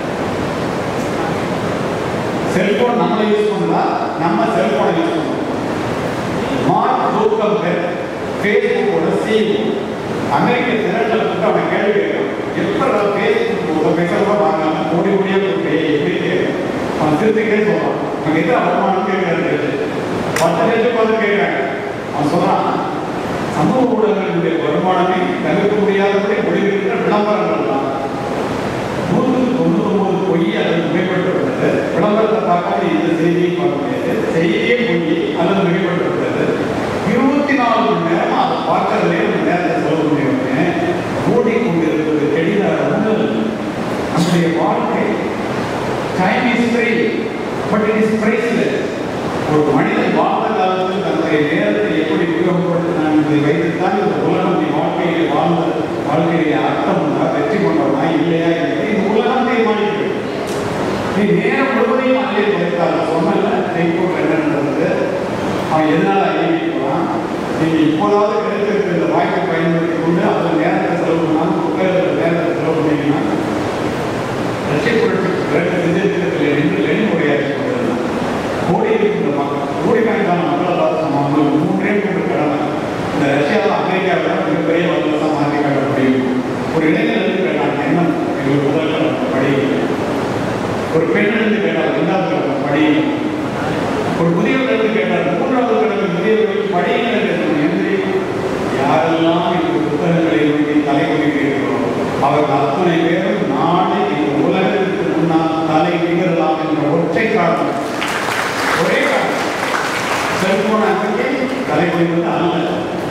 செல்போன் நம்ம யூஸ் பண்ணா நம்ம செல்போனை யூஸ் பண்ணுவோம் மார்க் ஜூக்கர்பெர்க் ஃபேஸ்புக்கோட சிஇஓ அமெரிக்க செனட்டில் கூப்பிட்டு அவன் கேள்வி கேட்கிறான் எப்படா ஃபேஸ்புக் ஒரு பைசா வாங்காம கோடி கோடியா கொடுத்து எப்படி கேட்கிறான் அவன் திருத்திக்கிட்டே சொல்றான் அங்க எத்தனை வருமானம் கேட்கிறாரு பத்து லட்சம் பார்த்து கேட்கிறாங்க அவன் சொல்றான் சமூக ஊடகங்களுடைய வருமானமே தவிர்க்க முடியாதபடி முடிவிருக்கிற விளம்பரங்கள் தான் நூற்றுக்கு தொண்ணூறு ஒன்பது பொய் அல்லது மிகைப்படுத்தப்பட்டது விளம்பரத்தை பார்க்காம எந்த செய்தியும் பார்க்க முடியாது செய்தியே பொய் அல்லது மிகைப்படுத்தப்பட்டது இருபத்தி நாலு மணி நேரம் அதை பார்க்கறதுலே ஒரு நேரத்தை செலவு முடியும்னு ஓடிக்கொண்டிருப்பது கெடிதார உணல் நம்முடைய வாழ்க்கை time is free but it is priceless ஒரு மனிதன் வாழ்ந்த காலத்தில் தன்னுடைய நேரத்தை எப்படி உபயோகப்படுத்தினான் என்பதை வைத்துத்தான் இந்த உலகம் நீ வாழ்க்கையிலே வாழ்ந்த வாழ்க்கையிலே அர்த்தம் உண்டா வெற்றி கொண்டவனா இல்லையா என்பதை இந்த உலகம் தீர்மானிக்கிறது நீ நேரம் முழுவதையும் அதிலே வைத்தால் சொன்னல ஃபேஸ்புக் என்ன நடந்தது அவன் எதனால ஐடி போறான் நீங்க இப்போதாவது கிடைத்திருக்கிற இந்த வாய்ப்பை பயன்படுத்தி கொண்டு அதில் நேரத்தை செலவு பண்ணாமல் புத்தகத்தில் நேரத்தை செலவு பண்ணீங்கன்னா ரஷ்ய புரட்சிக்கு பிறகு விஜயத்தில் நின்று லெனின் உரையாற்றி கொண்டிருந்தான் கோடி இருக்கின்ற மக்கள் கோடிக்கணக்கான மக்களை பார்த்து சொன்னாங்க மூன்றே மூன்று கடமை இந்த ரஷ்யாவில் அமெரிக்காவில் மிகப்பெரிய வல்லரசாக மாற்றி காட்ட முடியும் ஒரு இளைஞர் வந்து கேட்டாங்க என்ன எங்களுக்கு முதல் கடமை படியுங்க ஒரு பெண் எடுத்து கேட்டால் இரண்டாவது கடமை படியுங்க ஒரு முதியவர் எடுத்து கேட்டால் மூன்றாவது கடமை முதியவர்களுக்கு படியுங்கள் என்று என்று யாரெல்லாம் இந்த புத்தகங்களை நோக்கி தலை குறிக்கிறோம் அவர்கள் அத்தனை பேரும் நாளை இந்த உலகத்திற்கு முன்னால் தலை நிகழலாம் என்ற ஒற்றை காரணம் ஒரே காரணம் செல்போன் அங்கே தலை குறிப்பது அல்ல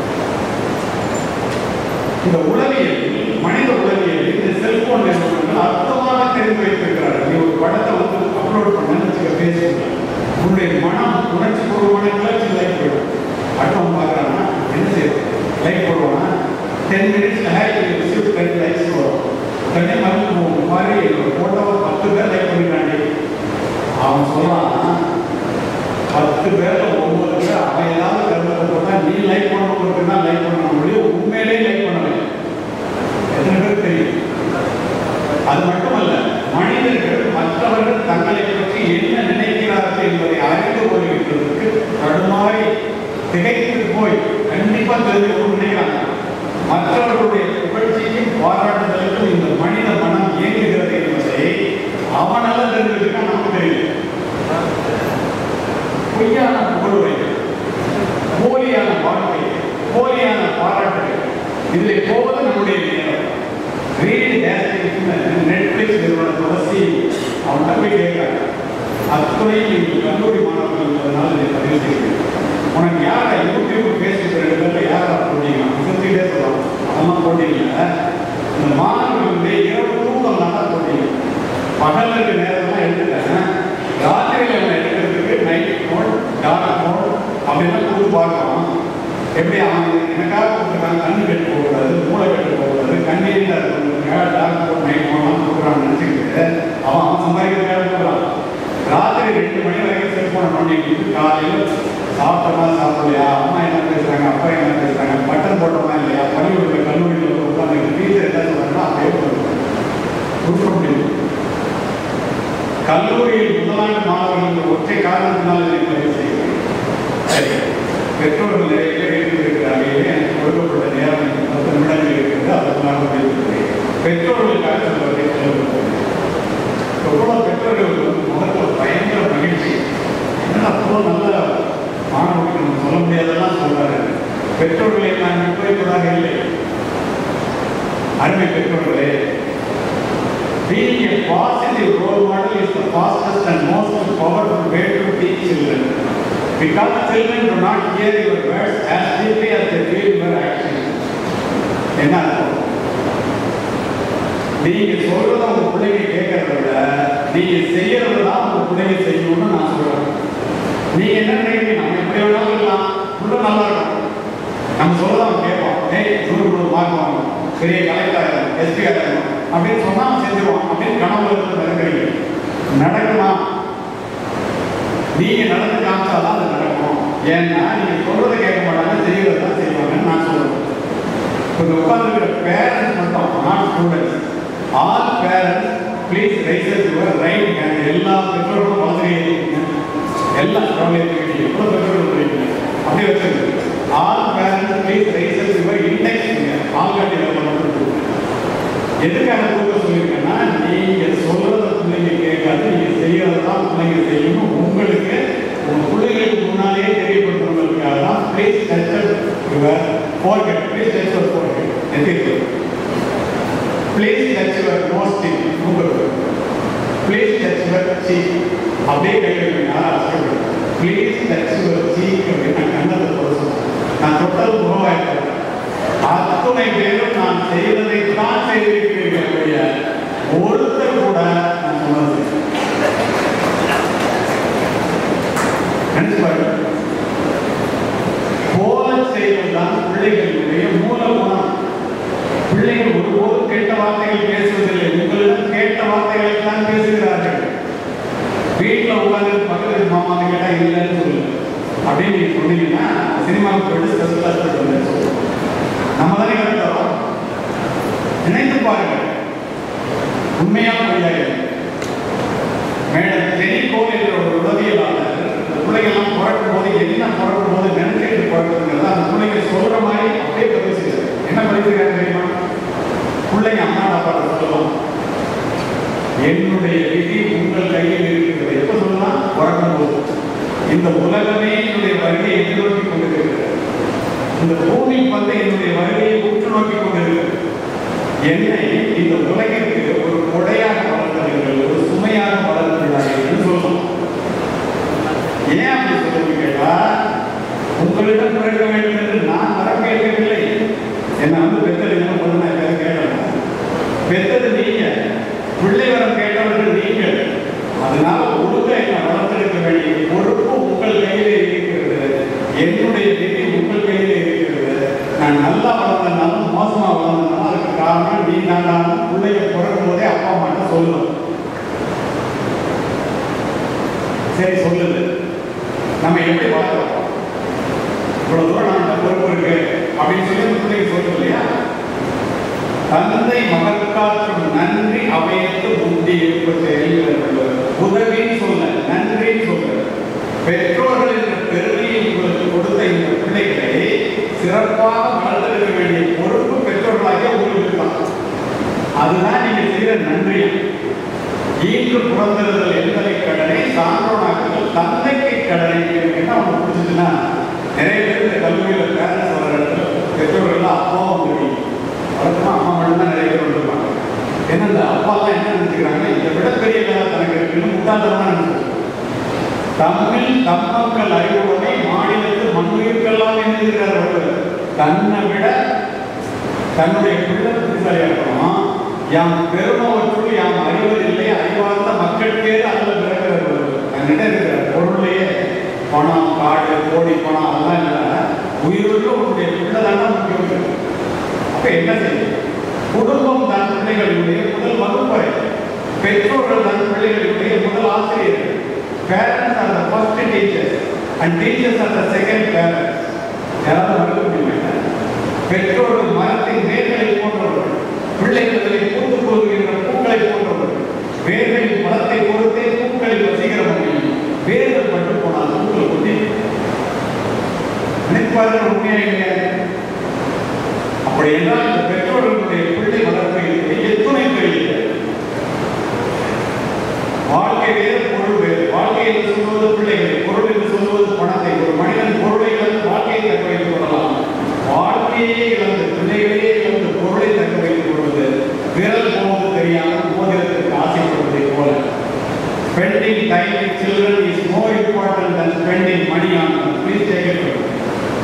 இந்த உளவியல் மனித உளவியல் இந்த செல்போன் நிறுவனங்கள் அற்புதமாக தெரிந்து வைத்திருக்கிறார்கள் நீ ஒரு படத்தை வந்து அப்லோட் பண்ணு வச்சுக்க பேசுங்க உன்னுடைய மனம் உணர்ச்சி பூர்வமான கிளர்ச்சி லைக் போயிடும் அடுத்தவன் பார்க்குறான்னா என்ன செய்யுது லைக் போடுவானா டென் மினிட்ஸ்ல ஹேக் ரிசீவ் டென் லைக்ஸ் வரும் உடனே மறுபடியும் மாதிரி ஒரு போட்டோவை பத்து பேர் லைக் பண்ணிட்டாண்டி அவன் சொல்றான் பத்து பேர்ல ஒன்பது பேர் அவன் ஏதாவது கருத்தை போட்டா நீ லைக் பண்ண போட்டுனா லைக் பண்ண முடியும் உண்மையிலே லைக் பண்ணல எத்தனை பேர் தெரியும் அது மட்டுமல்ல மனிதர்கள் மற்றவர்கள் தங்களை பற்றி என்ன நினைக்கிறார்கள் என்பதை அறிந்து கொள்கின்றதற்கு திகைத்து போய் கண்டிப்பா தெரிஞ்சுக்கணும்னு நினைக்கிறாங்க மற்றவர்களுடைய புகழ்ச்சிக்கும் பாராட்டுதலுக்கும் இந்த மனித மனம் இயங்குகிறது என்பதை அவனால தெரிஞ்சுக்கிட்டா நமக்கு தெரியல பொய்யான புகழுரைகள் போலியான வாழ்க்கை போலியான பாராட்டுகள் இதில் போவது நம்முடைய நேரம் ரீட் நெட்ஃபிளிக்ஸ் நிறுவனத்தோட சி அவன்கிட்ட போய் கேட்கிறாங்க அத்துறை நீங்கள் கல்லூரி மாணவர்கள் என்பதனால இதை பதிவு செய்கிறேன் உனக்கு யாரா யூடியூப் ஃபேஸ்புக் ரெண்டு பேர்ல யாரா போட்டீங்க சுற்றிட்டே சொல்லலாம் அதெல்லாம் போட்டீங்க இந்த மாணவர்களுடைய இரவு தூக்கம் தான் போட்டீங்க பகல் இருக்க நேரம்லாம் எடுத்துட்டேன் ராத்திரியில் நம்ம எடுக்கிறதுக்கு நைட் மோட் டார்க் மோட் அப்படிலாம் கொடுத்து பார்க்கலாம் எப்படி அவன் எனக்காக கொடுத்துருக்காங்க கண்ணு கெட்டு போகக்கூடாது மூளை கெட்டு போகக்கூடாது கண்ணீரில் இருக்கிறவங்களுக்காக டார்க் மோட் நைட் மோட்லாம் கொடுக்குறான்னு நினச்சிக்கிட்டு அவன் அவன் சம்பாதிக்கிறதுக்காக கொடுக்குறான் ராத்திரி ரெண்டு மணி வரைக்கும் செல்போனை நோண்டிக்கிட்டு காலையில் சாப்பிட்டோமா சாப்பிடலையா அம்மா என்ன பேசுறாங்க அப்பா என்ன பேசுறாங்க பட்டன் போட்டோமா இல்லையா பள்ளிக்கூடத்தில் கல்லூரியில் உட்காந்து டீச்சர் என்ன சொல்றாங்கன்னா அப்படியே கொடுக்க முடியும் கல்லூரியில் முதலாண்டு மாணவர்கள் ஒற்றை காரணத்தினால் இதை பதிவு செய்கிறேன் சரி பெற்றோர்கள் நிறைய பேர் இருக்கிறார்கள் எனக்கு கொடுக்கப்பட்ட நேரம் பத்து நிமிடங்கள் இருக்கிறது அதற்காக பேசுகிறேன் பெற்றோர்களுக்காக சொல்வதை சொல்லுங்கள் எவ்வளோ பெற்றோர்கள் வந்து முகத்தில் பயங்கர மகிழ்ச்சி ஏன்னா அவ்வளோ நல்ல மாணவர்கள் நம்ம சொல்ல முடியாதெல்லாம் சொல்றாரு பெற்றோர்களை நான் விட்டுவைப்பதாக இல்லை அருமை பெற்றோர்களே Being a positive role model is the fastest and most powerful way to teach children. Because children do not hear your words as deeply as they feel your actions. என்ன அர்த்தம் நீங்க சொல்றத உங்க பிள்ளைங்க கேட்கறத விட நீங்க செய்யறத தான் உங்க பிள்ளைங்க செய்யணும்னு நான் சொல்றேன் நீங்க என்ன நினைக்கிறீங்க நம்ம எப்படி வேணாலும் இருக்கலாம் உள்ள நல்லா இருக்கும் நம்ம சொல்றத அவன் கேட்பான் ஏய் நூறு நூறு மார்க் வாங்கணும் பெரிய கலெக்டர் ஆகணும் எஸ்பி ஆகணும் அப்படின்னு சொன்னா அவன் செஞ்சுருவான் அப்படின்னு கனவுல இருந்து நடக்கிறீங்க நடக்குமா நீங்க நடந்து காமிச்சாதான் அது நடக்கும் ஏன்னா நீங்க சொல்றதை கேட்க மாட்டாங்க செய்யறதை தான் செய்வாங்கன்னு நான் சொல்றேன் இப்போ உட்கார்ந்துருக்கிற பேரண்ட்ஸ் மட்டும் not students all parents please raises your right hand எல்லா பெற்றோர்களும் வலதுகை ஏற்றிக்கங்க எல்லா குழந்தைகளும் எவ்வளோ பெற்றோர்கள் இருக்கீங்க அப்படி வச்சிருக்கு all parents please raises your index all காட்டி மட்டும் எதுக்காக தூக்க சொல்லியிருக்கேன்னா நீங்க சொல்றத பிள்ளைங்க கேட்காது நீங்க செய்யறத தான் பிள்ளைங்க செய்யணும் உங்களுக்கு உங்க பிள்ளைகளுக்கு முன்னாலேயே தெரியப்படுத்துறவங்களுக்காக தான் please touch your forehead please touch your forehead எதிர்த்து please touch your nose tip மூக்கு ப்ளீஸ் டச் யுவர் சீக் அப்படியே கை வைக்கணும் யாரும் ஆசைப்படுறேன் ப்ளீஸ் டச் யுவர் சீக் அப்படின்னு நான் கண்ணத்தை போட சொல்றேன் நான் தொட்டது உருவாயிருக்கிறேன் அத்துணை பேரும் நான் செய்ததை தான் செய்திருக்கிறீர்கள் ஒழிய ஒருத்தர் கூட நான் சொன்னது நினைச்சு பாருங்க போல செய்வதுதான் பிள்ளைகளுடைய மூல குணம் பிள்ளைகள் ஒருபோதும் கெட்ட வார்த்தைகள் பேசுவதில்லை உங்களிடம் கேட்ட வார்த்தைகளை தான் பேசுகிறார்கள் வீட்டில் உட்காந்து பக்கத்து மாமா கேட்டா இல்லைன்னு சொல்லுங்க அப்படின்னு நீங்க சொன்னீங்கன்னா சினிமாவுக்கு போயிட்டு ஸ்பெஷல் ஹாஸ்பிட்டல் வந்து சொல்லுவோம் நம்ம தானே கருத்தோம் நினைத்து பாருங்கள் உண்மையான பொய்யாக மேடம் டெலிகோல் என்ற ஒரு உளவியலாளர் இந்த பிள்ளைங்கெல்லாம் பிறக்கும் போது என்ன பிறக்கும் போது நினைச்சிட்டு பிறக்குங்கிறத அந்த பிள்ளைங்க சொல்ற மாதிரி அப்படியே பதிவு செய்யுது என்ன பதிவு செய்யறாங்க தெரியுமா பிள்ளைங்க அம்மா அப்பாட்ட சொல்லலாம் என்னுடைய விதி உங்கள் கையில் இருக்கிறது எப்ப சொல்லலாம் பிறக்கும் போது இந்த உலகமே என்னுடைய வருகையை எதிர்நோக்கி கொண்டிருக்கிறது இந்த பூமி பந்து என்னுடைய வருகையை உற்று நோக்கி கொண்டிருக்கிறது என்னை இந்த உலகிற்கு ஒரு கொடையாக வளர்த்தவர்கள் ஒரு சுமையாக வளர்த்துள்ளார்கள் என்று சொல்லணும் ஏன் அப்படி சொல்லி கேட்டா உங்களிடம் பிறக்க வேண்டும் என்று நான் வர கேட்கவில்லை என்ன வந்து பெத்தது என்ன பண்ண நான் கேட்டேன் பெத்தது நீங்க பிள்ளை வரம் கேட்டவர்கள் நீங்கள் அதனால ஒழுங்கா என்ன வளர்த்தெடுக்க வேண்டிய பொறுப்பு உங்கள் கையிலே இருக்கிறது என்னுடைய விதி உங்கள் கையிலே இருக்கிறது நான் நல்லா வளர்ந்தனாலும் மோசமா வளர்ந்தனாலும் அதுக்கு காரணம் நீ நான் பிள்ளைய பிறக்கும் போதே அப்பா அம்மாட்ட சொல்லணும் சரி சொல்லுது நம்ம எப்படி வளர்க்கிறோம் இவ்வளவு தூரம் நம்ம பொறுப்பு இருக்கு அப்படின்னு சொல்லி அந்த பிள்ளைக்கு சொல்லுது இல்லையா தந்தை மகற்காற்றும் நன்றி அவையத்து முந்தி ஏற்பட்ட உதவின்னு சொல்ல நன்றின்னு சொல்ல பெற்றோர்கள் என்ற பெருமையை உங்களுக்கு கொடுத்த இந்த சிறப்பாக வளர்த்தெடுக்க வேண்டிய பொறுப்பு பெற்றோர்களாகிய உங்களுக்கு தான் அதுதான் நீங்க செய்கிற நன்றி ஈன்று புறந்திருதல் என்பதை கடனை சான்றோனாக்குதல் தந்தைக்கு கடனை என்ன ஒன்று புரிஞ்சுச்சுன்னா நிறைய பேர் இந்த கல்லூரியில் பேரண்ட்ஸ் வர இடத்துல பெற்றோர்கள் அப்பாவும் தெரியும் வழக்கமாக அம்மா மட்டும்தான் நிறைய பேர் வந்துருப்பாங்க ஏன்னா இந்த அப்பாலாம் என்ன நினைச்சுக்கிறாங்க இதை விட பெரிய வேலை தனக்கு இருக்குன்னு முட்டாள்தனமாக நினைச்சு தமிழ் தம்மக்கள் அறிவுடனே மாநிலத்து மண்ணுயிர்க்கெல்லாம் எழுதுகிறார் அவர் தன்னை விட தன்னுடைய பிள்ளை புத்திசாலியா இருக்கணும் யாம் பெருமவற்றுள் யாம் அறிவதில்லை அறிவார்ந்த மக்களுக்கே அல்ல பிறக்கிறார் தன்னிடம் இருக்கிற பொருளையே பணம் காடு கோடி பணம் அதெல்லாம் இல்லை உயிருள்ள உன்னுடைய பிள்ளை தானே முக்கியம் அப்ப என்ன செய்யும் குடும்பம் தன் பிள்ளைகளுடைய முதல் வகுப்பறை பெற்றோர்கள் தன் பிள்ளைகளுடைய முதல் ஆசிரியர்கள் parents are the first teachers and teachers are the second parents யாராவது மறக்க முடியுமா பெற்றோர்கள் மரத்தின் வேர்களை போன்றவர்கள் பிள்ளைகளை பூத்து கொள்கின்ற பூக்களை போன்றவர்கள் வேர்களின் பலத்தை பொறுத்தே பூக்களில் வசிக்கிற முடியும் வேர்கள் பட்டு போனால் பூக்கள் கொட்டி நினைப்பார்கள் உண்மையாக இல்லையா அப்படி என்றால் இந்த பெற்றோர்களுடைய பிள்ளை வளர்ப்பில் எத்துணை பெரிய வாழ்க்கை வேறு பொருள் வேறு வாழ்க்கை என்று சொல்வது பிள்ளைகள் பொருள் என்று சொல்வது பணத்தை ஒரு மனிதன் பொருளை இழந்து வாழ்க்கையை தக்க வைத்துக் கொள்ளலாம் வாழ்க்கையே இழந்து பிள்ளைகளையே இழந்து பொருளை தக்க வைத்துக் கொள்வது விரல் போவது தெரியாமல் மோதிரத்திற்கு ஆசைப்படுவதை போல spending time with children is more important than spending money on them. Please take it from me.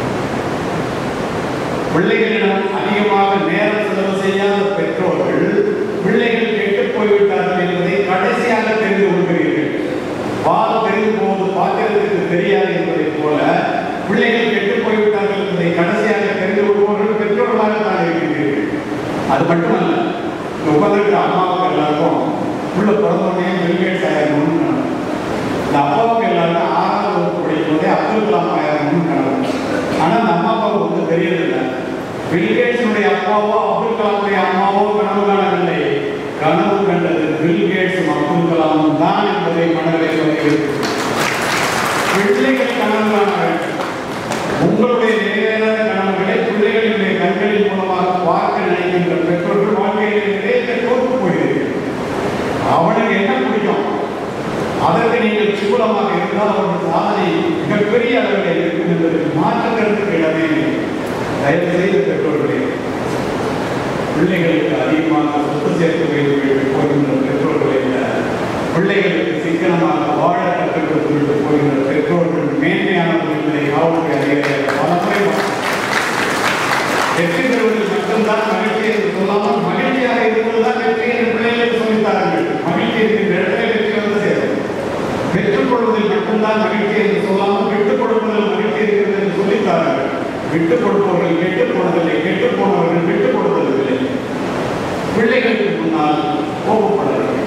பிள்ளைகளிடம் அதிகமாக நேரம் செலவு செய்யாத பெற்றோர்கள் பிள்ளைகள் கெட்டு போய்விட்டார்கள் என்பதை கடைசியாக தெரிந்து கொள்கிறீர்கள் பால் தெரிந்து போவது பாத்திரத்துக்கு தெரியாது என்பதைப் போல பிள்ளைகள் கெட்டு போய்விட்டார்கள் என்பதை கடைசியாக தெரிந்து கொள்பவர்கள் பெற்றோர்களாக தான் இருக்கிறீர்கள் அது மட்டுமல்ல இந்த உட்கார்ந்திருக்கிற அம்மாவுக்கு எல்லாருக்கும் உள்ள பிறந்தோடனே பில்கேட்ஸ் ஆயிரணும்னு கனவு. இந்த அப்பாவுக்கு எல்லாருக்கும் ஆறாவது வகுப்பு படிக்கும் போதே அப்துல் கலாம் ஆயிரணும்னு கனவு ஆனா அந்த அம்மா அப்பாவுக்கு வந்து தெரியறதில்லை பில்கேட்ஸுடைய அப்பாவோ அப்துல் கலாமுடைய அம்மாவோ கனவு காணவில்லை கனவு கண்டது பில்கேட்ஸும் அப்துல் கலாமும் தான் என்பதை மனதில் வருகிறது பிள்ளைகள் கனவு காண வேண்டும் உங்களுடைய நிறைவேறாத கனவுகளை பிள்ளைகளுடைய கண்களின் மூலமாக பார்க்க நினைக்கின்ற பெற்றோர்கள் வாழ்க்கையில் நிறைய தோற்று போகிறீர்கள் அவனுக்கு என்ன பிடிக்கும் அதற்கு நீங்கள் சூலமாக இருந்தால் அவர்கள் சாதனை மிகப்பெரிய அளவில் இருக்கும் என்பதற்கு மாற்றுக்கிறதுக்கு இடமே இல்லை தயவு செய்து பெற்றோர்களே பிள்ளைகளுக்கு அதிகமாக சொத்து சேர்த்து வைத்து போகின்ற பெற்றோர்களை விட பிள்ளைகளுக்கு சிக்கனமாக வாழ கற்றுக் கொடுத்து போகின்ற பெற்றோர்கள் மேன்மையானவர்கள் என்பதை காவல்துறை அதிகாரிகள் பலமுறை வெற்றி பெறுவதில் மட்டும்தான் மகிழ்ச்சி என்று சொல்லாமல் மகிழ்ச்சியாக இருப்பதுதான் வெற்றி என்று பிள்ளைகளுக்கு சொல்லித்தார்கள் மகிழ்ச்சி இருக்கின்ற இடத்துல வெற்றி வந்து சேரும் பெற்றுக் கொள்வதில் மட்டும்தான் மகிழ்ச்சி என்று சொல்லாமல் விட்டுக் கொடுப்பதில் மகிழ்ச்சி இருக்கிறது என்று சொல்லித்தார்கள் விட்டுக் கொடுப்பவர்கள் கெட்டுப் போனதில்லை கெட்டுப் போனவர்கள் விட்டுக் கொடுப்பதில்லை பிள்ளைகளுக்கு முன்னால் கோபப்படவில்லை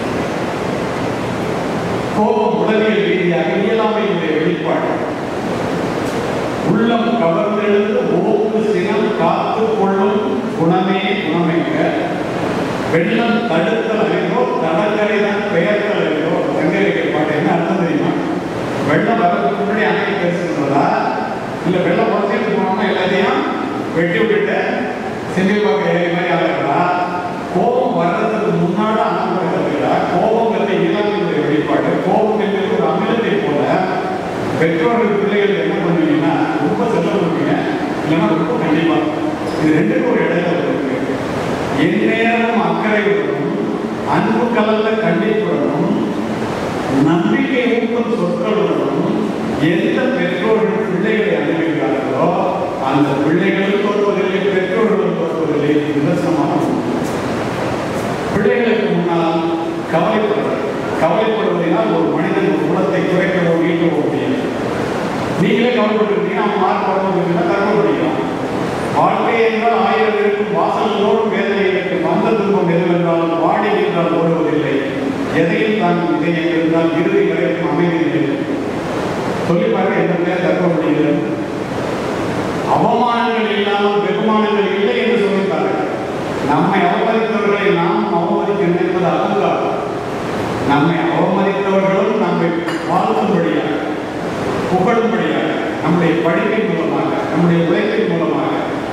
கோபம் உளவியல் ரீதியாக இயலாமையுடைய வெளிப்பாடு உள்ளம் கவர்ந்தெழுந்து ஓப்பு சினம் காத்து கொள்ளும் குணமே குணமைக்க வெள்ளம் தடுத்தல் அறிந்தோ தடக்கரை தான் பெயர்த்தல் அறிந்தோ சங்கரிக்கை பாட்டு என்ன அர்த்தம் தெரியுமா வெள்ளம் வரதுக்கு முன்னாடி அணை பேசுகிறதா இல்ல வெள்ளம் உடச்சிட்டு போனோம்னா எல்லாத்தையும் வெட்டி விட்டுட்டு செந்தில் பார்க்க ஏறி மாதிரி ஆகிறதா கோபம் வர்றதுக்கு முன்னாடி அனுபவப்படுகிறா கோபம் வந்து இளமையுடைய வெளிப்பாடு கோபம் என்பது ஒரு அமிலத்தை போல பெற்றோர்கள் பிள்ளைகள் என்ன பண்ணுவீங்கன்னா ரொம்ப செல்ல பண்ணுவீங்க இல்லைன்னா ரொம்ப கண்டிப்பா இது ரெண்டுக்கும் ஒரு இடையில இருக்கு எந்நேரமும் அக்கறையுடனும் அன்பு கலந்த கண்டிப்புடனும் நம்பிக்கை ஊட்டும் சொற்களுடனும் எந்த பெற்றோர்கள் பிள்ளைகளை அனுபவிக்கிறார்களோ அந்த பிள்ளைகளும் தோற்பதில்லை பெற்றோர்களும் தோற்பதில்லை இது நிதர்சனமான உண்மை. பிள்ளைகளுக்கு முன்னால் கவலைப்படுறது கவலைப்படுவதனால் ஒரு மனிதன் ஒரு குணத்தை குறைக்கவோ நீட்டவோ முடியாது நீங்களே கவலைப்பட்டிருக்கீங்க அவன் மார்க் வரணும் தர்மம் படிக்கலாம் வாழ்க்கை என்றால் ஆயிரம் இருக்கும் வாசல்களோடும் வேதனை இருக்கும் வந்த துன்பம் எதுவென்றாலும் வாடி என்றால் ஓடுவதில்லை எதையும் தான் இதை இருந்தால் இறுதி வரைக்கும் அமைதி இல்லை சொல்லி பார்க்க எந்த பேர் தர்மம் முடிகிறது அவமானங்கள் இல்லாமல் வெகுமானங்கள் இல்லை என்று சொல்லித்தார்கள் நம்மை அவமதித்தவர்களை நாம் அவமதிக்க நினைப்பது அகங்காரம் நம்மை அவமதித்தவர்களும் நம்மை வாழ்த்தும்படியாக புகழும்படியாக நம்முடைய படிப்பின் மூலமாக நம்முடைய உழைப்பின் மூலமாக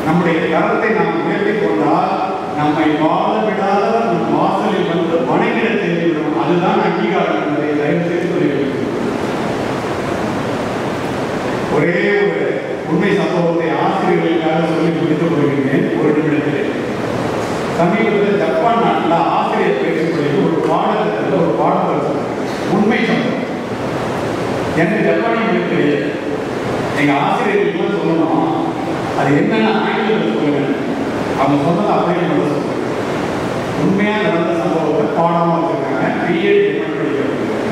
நம்முடைய கரத்தை நாம் உயர்த்தி கொண்டால் நம்மை வாழ விடாதவர் நம் வாசலில் வந்து வணங்கிட தெரிந்துவிடும் அதுதான் அங்கீகாரம் என்பதை தயவு செய்து சொல்லிவிடுகிறேன் ஒரே ஒரு உண்மை சம்பவத்தை ஆசிரியர்களுக்காக சொல்லி முடித்துக் கொள்கிறேன் ஒரு நிமிடத்தில் சமீபத்தில் ஜப்பான் நாட்டில் ஆசிரியர் பேசும் பொழுது ஒரு பாடத்திட்டத்தில் ஒரு பாடம் வருது உண்மை சம்பவம் எனக்கு ஜப்பானிய மொழி தெரியாது எங்க ஆசிரியர்களுக்கு சொல்லணும் அது என்னென்ன ஆங்கிலத்தில் சொல்லுங்க அவங்க சொன்னதை அப்படியே நம்ம சொல்லுங்க உண்மையா நடந்த சம்பவத்தை பாடமா வச்சிருக்காங்க பிஎட் படிக்கிறது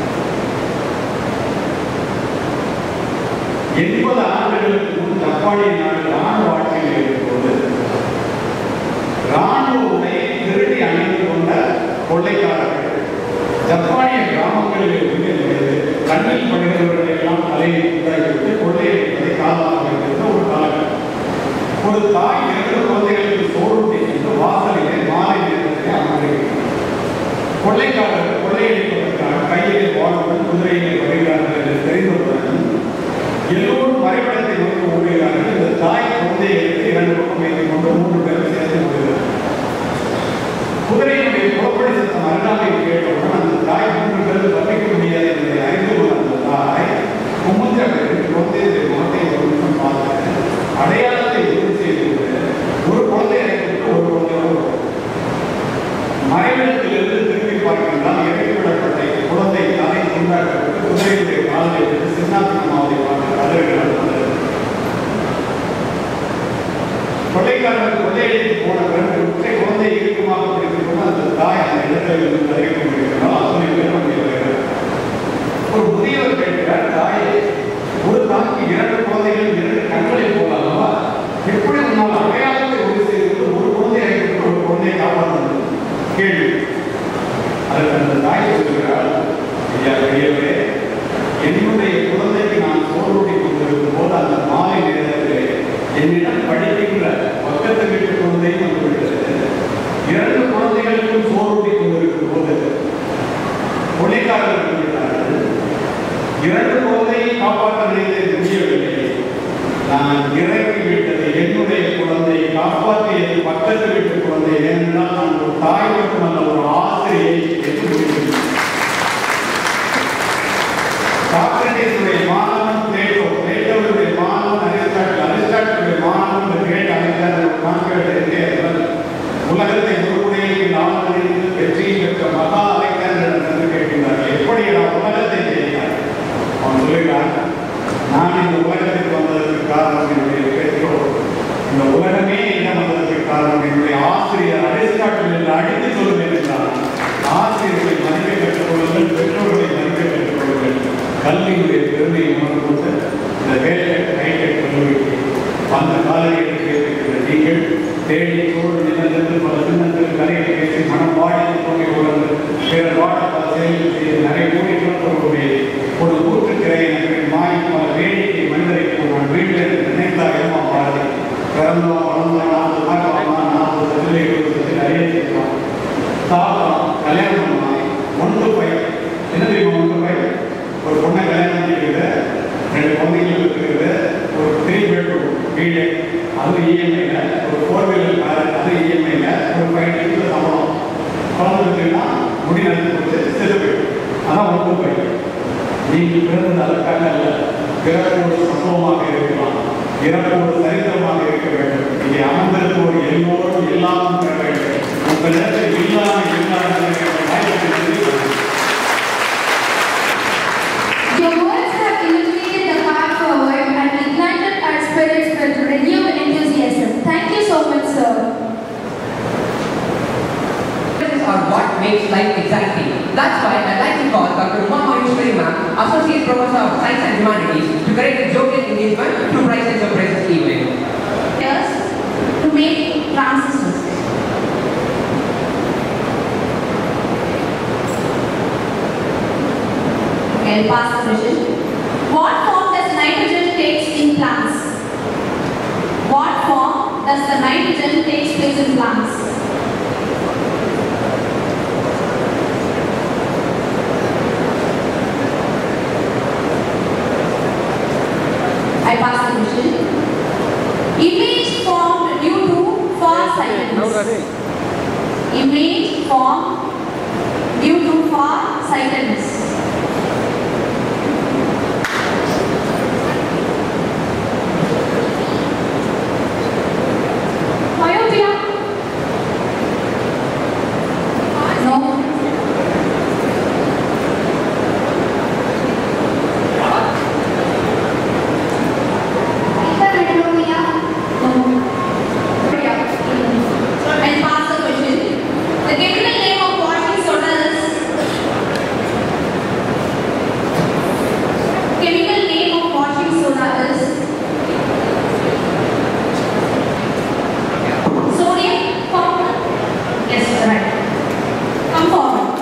எண்பது ஆண்டுகளுக்கு முன் ஜப்பானிய நாடு ராணுவ ஆட்சியில் இருக்கும்போது ராணுவ உடையை திருடி அணிந்து கொண்ட கொள்ளைக்காரர்கள் ஜப்பானிய கிராமங்களில் இருந்து நுழைந்து கண்ணில் படுகிறவர்களை எல்லாம் தலையை உண்டாக்கிவிட்டு கொள்ளையடிப்பதை காலமாக வைத்திருந்த ஒரு காலகட்டம் ஒரு தாய் இரண்டு குழந்தைகளுக்கு சோறு சென்று வாசலிலே மாலை நேரத்தை அமர்ந்திருக்கிறார் கொள்ளைக்காரர்கள் கொள்ளையடிப்பதற்காக கையிலே வாழுடன் குதிரையிலே வருகிறார்கள் என்று தெரிந்தவுடன் எல்லோரும் வரைபடத்தை நோக்கி ஓடுகிறார்கள் இந்த தாய் குழந்தையை எடுத்து இரண்டு பக்கம் வைத்துக் கொண்டு மூன்று பேரும் சேர்ந்து ஓடுகிறார்கள் குதிரையினுடைய புறப்படி சத்தம் அருகாமையில் கேட்டவுடன் அந்த தாய் மூன்று பேரும் தப்பிக்க முடியாது என்பதை அறிந்து கொண்ட அந்த தாய் குமுத்திரர்கள் குழந்தையுடைய முகத்தை ஒரு நிமிஷம் பார்த்து அடையாளத்தை உறுதி செய்து கொண்டு ஒரு குழந்தை அழைத்து ஒரு குழந்தையோடு மறைவிடத்திலிருந்து திரும்பி பார்க்கின்றால் இறக்கிவிடப்பட்ட குழந்தை தலை துண்டாக்கப்பட்டு குதிரையுடைய காலை விட்டு சின்னாசினமாவதை பார்த்து கதறுகிறார் கொள்ளைக்காரர்கள் கொள்ளையடித்து போன பிறகு உற்றை குழந்தை இறுக்கமாக பிடித்துக் கொண்டு அந்த தாய் அந்த இடத்தில் இருந்து தடுக்க கொண்டிருக்கிறார் அத்தனை பேர் அங்கே வருகிறார் ஒரு முதியவர் கேட்கிறார் தாயே ஒரு தாய்க்கு இரண்டு குழந்தைகள் இரண்டு கண்களை போலாமா எப்படி உன்னால் அடையாளத்தை உறுதி செய்து ஒரு குழந்தையை அழைத்து ஒரு குழந்தையை காப்பாற்ற கேள்வி அதற்கு அந்த தாய் சொல்கிறார் ஐயா பெரியவரே என்னுடைய குழந்தைக்கு நான் சோறுட்டி கொண்டிருக்கும் போது அந்த மாலை நேரத்திலே என்னிடம் படிக்கின்ற பக்கத்து வீட்டு குழந்தையும் வந்து விட்டது இரண்டு குழந்தைகளுக்கும் சோறுட்டி கொண்டிருக்கும் போது கொலைக்காரர்கள் விட்டார்கள் இரண்டு குழந்தையை காப்பாற்ற நினைத்தது முடியவில்லை நான் இறங்கி விட்டது என்னுடைய குழந்தையை காப்பாற்றியது பக்கத்து வீட்டு குழந்தை ஏனென்றால் நான் ஒரு தாய் மட்டுமல்ல ஒரு ஆசிரியை என்று முடிவு சாக்ரட்டிஸுடைய மாணவன் பிளேட்டோ பிளேட்டோவுடைய மாணவன் அரிஸ்டாட்டில் அரிஸ்டாட்டிலுடைய மாணவன் இந்த கிரேட் அலெக்சாண்டர் கான்கிரட் என்கிறவர் உலகத்தை ஒருமுறையில் ஆளுநரில் வெற்றி பெற்ற மகா அலெக்சாண்டர் என்று கேட்கின்றார் எப்படி நான் உலகத்தை ஜெயித்தார் அவன் சொல்லுகிறான் நான் இந்த உலகத்துக்கு வந்ததற்கு காரணம் என்னுடைய பெற்றோர் இந்த உலகமே என்ன வந்ததற்கு காரணம் என்னுடைய ஆசிரியர் அரிஸ்டாட்டில் என்று அடித்து சொல்லுவேன் என்றார் ஆசிரியர்களை மதிக்க கற்றுக் கொள்ளுங்கள் பெற்றோர்களை மதிக்க கற்றுக் கொள்ளுங்கள் கல்வியுடைய பெருமையை உணர்ந்து கொண்டு இந்த வேலை ஹைடெக் கல்லூரிக்கு அந்த காலையில் கேட்டிருக்கிற நீங்கள் தேடி சோறு நிலந்திருந்து பல சின்னங்கள் கரையை பேசி மனம் வாடி கொண்டே உணர்ந்து பிறர் வாட பல செயல்கள் செய்து நிறைய கோடிகள் தொடர்புடைய ஒரு ஊற்றுக்கிறையை எனக்கு மாறி பல வேடிக்கை மனிதரை நான் வீட்டில் நினைத்தால் ஏமா பாரதி பிறந்தோம் வளர்ந்தோம் நாற்பது பார்க்கலாம் நாற்பது சதில் இருபது சதில் நிறைய செய்யலாம் சாப்பிடலாம் கல்யாணம் பண்ணலாம் ஒன்று பையன் என்ன தெரியுமா ஒன்று பையன் ஒரு பொண்ணை கல்யாணம் பண்ணிக்கிறது ரெண்டு குழந்தைகள் இருக்கிறது ஒரு த்ரீ பெட்ரூம் வீடு அது இஎம்ஐல ஒரு ஃபோர் வீலர் கார் அது இஎம்ஐல ஒரு ஃபைவ் லட்சத்தில் சம்பளம் குழந்தை இருக்குன்னா முடி நடந்து போச்சு செத்து போயிடும் அதான் ஒன்று பையன் நீங்கள் பிறந்தது அதற்காக அல்ல பிறகு ஒரு சம்பவமாக இருக்கலாம் இறப்பு ஒரு சரித்திரமாக இருக்க வேண்டும் இங்கே அமர்ந்திருப்போர் எல்லோரும் எல்லாமும் பெற வேண்டும் உங்களிடத்தில் இல்லாமல் இல்லாமல் வாய்ப்பு இருக்கிறது. Your words have illuminated the path forward and ignited our spirits with renewed enthusiasm. Thank you so much, sir. Differences are what makes life exciting. That's why I'd like to call Dr. Uma Maheshwari ma'am, Associate Professor of Science and Humanities, to create a jovial engagement to Price and Surprises evening. Yes, to make transistors. Okay, pass the question. What form does nitrogen takes in plants? What form does the nitrogen takes place in plants? I pass the question. Image formed due blindness. Image form due to far-sightedness. Myopia. No. Hypermetropia. No. I'll pass the question. The chemical name of washing soda is chemical name of washing soda is sodium formula. Yes, right. Come forward.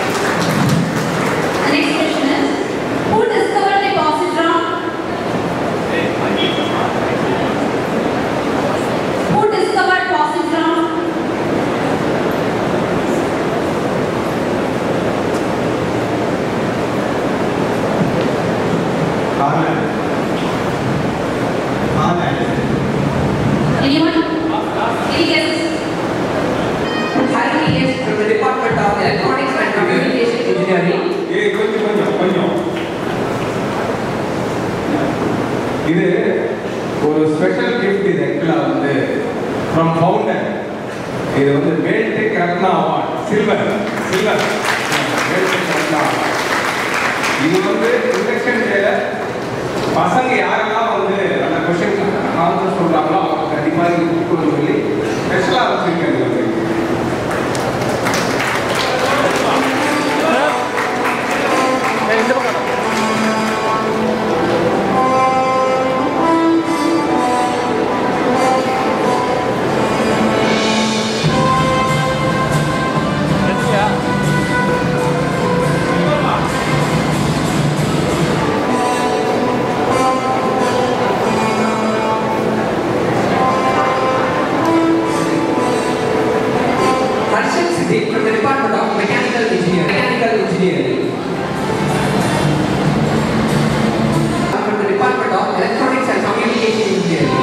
The next question is who discovered the positron? Who discovered positron? Harlan. Harlan. Anyone? Any guesses? Harry is from the Department of Electronics and Communication Engineering. ஏய் கொஞ்சம் கொஞ்சம் கொஞ்சம் இது ஒரு special gift இது ஆக்சுவலாக வந்து from founder இது வந்து Veltech Ratna award silver silver Veltech Ratna award. இது வந்து இண்டக்ஷன் டேல பசங்க யாரெல்லாம் வந்து அந்த கொஷின் ஆன்சர் சொல்றாங்களோ அவங்க கண்டிப்பாக இது கொடுக்கணும்னு சொல்லி ஸ்பெஷலாக வச்சிருக்கேன் இது வந்து Harshit Siddiq from the Department of Mechanical Engineering. Mechanical Engineering. From the Department of Electronics and Communication Engineering.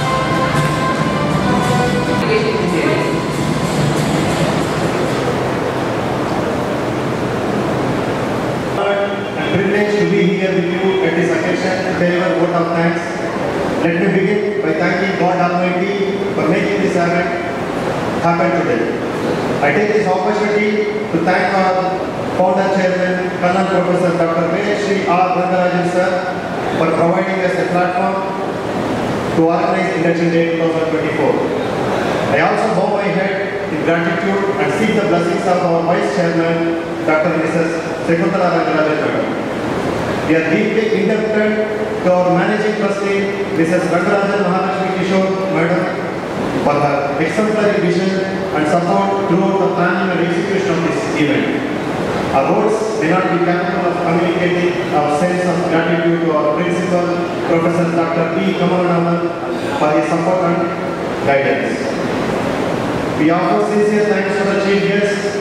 Communication Engineering. and privileged to be here with you at this occasion to deliver vote of thanks. Let me begin by thanking God Almighty for making this event happen today. I take this opportunity to thank our founder chairman, Colonel Professor Dr. V. Sri R. Rangarajan sir for providing us a platform to organize Election Day 2024. I also bow my head in gratitude and seek the blessings of our Vice Chairman, Dr. Mrs. Sekuntala Rangarajan Madam. We are deeply indebted to our Managing Trustee, Mrs. Rangarajan Mahalakshmi Kishore Madam, for her exemplary vision and support throughout the planning and execution of this event. Our words may not be capable of communicating our sense of gratitude to our principal, Professor Dr. P. Kamalanaman, for his support and guidance. We offer sincere thanks to the chief guest,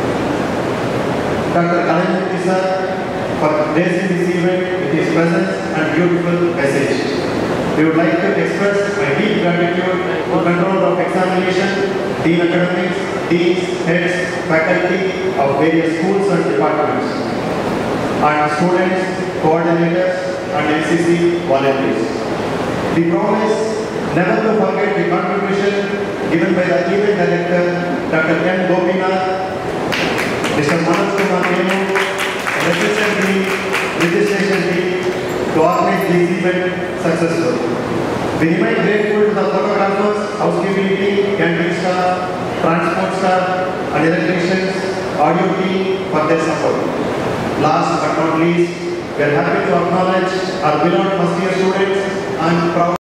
Dr. Kalanjiti sir, for gracing this event with his presence and beautiful message. We would like to express my deep gratitude to Control of Examination, Dean Academics, Deans, Heads, Faculty of various schools and departments, and students, coordinators, and NCC volunteers. We promise never to forget the contribution given by the event director, Dr. N. Gopinath, Mr. Manoj Kumar Nemu, and assistant team, registration team to organize this event successfully. We remain grateful to the photographers, housekeeping team, canteen staff, transport staff, and electricians, audio team for their support. Last but not least, we are happy to acknowledge our beloved first year students and proud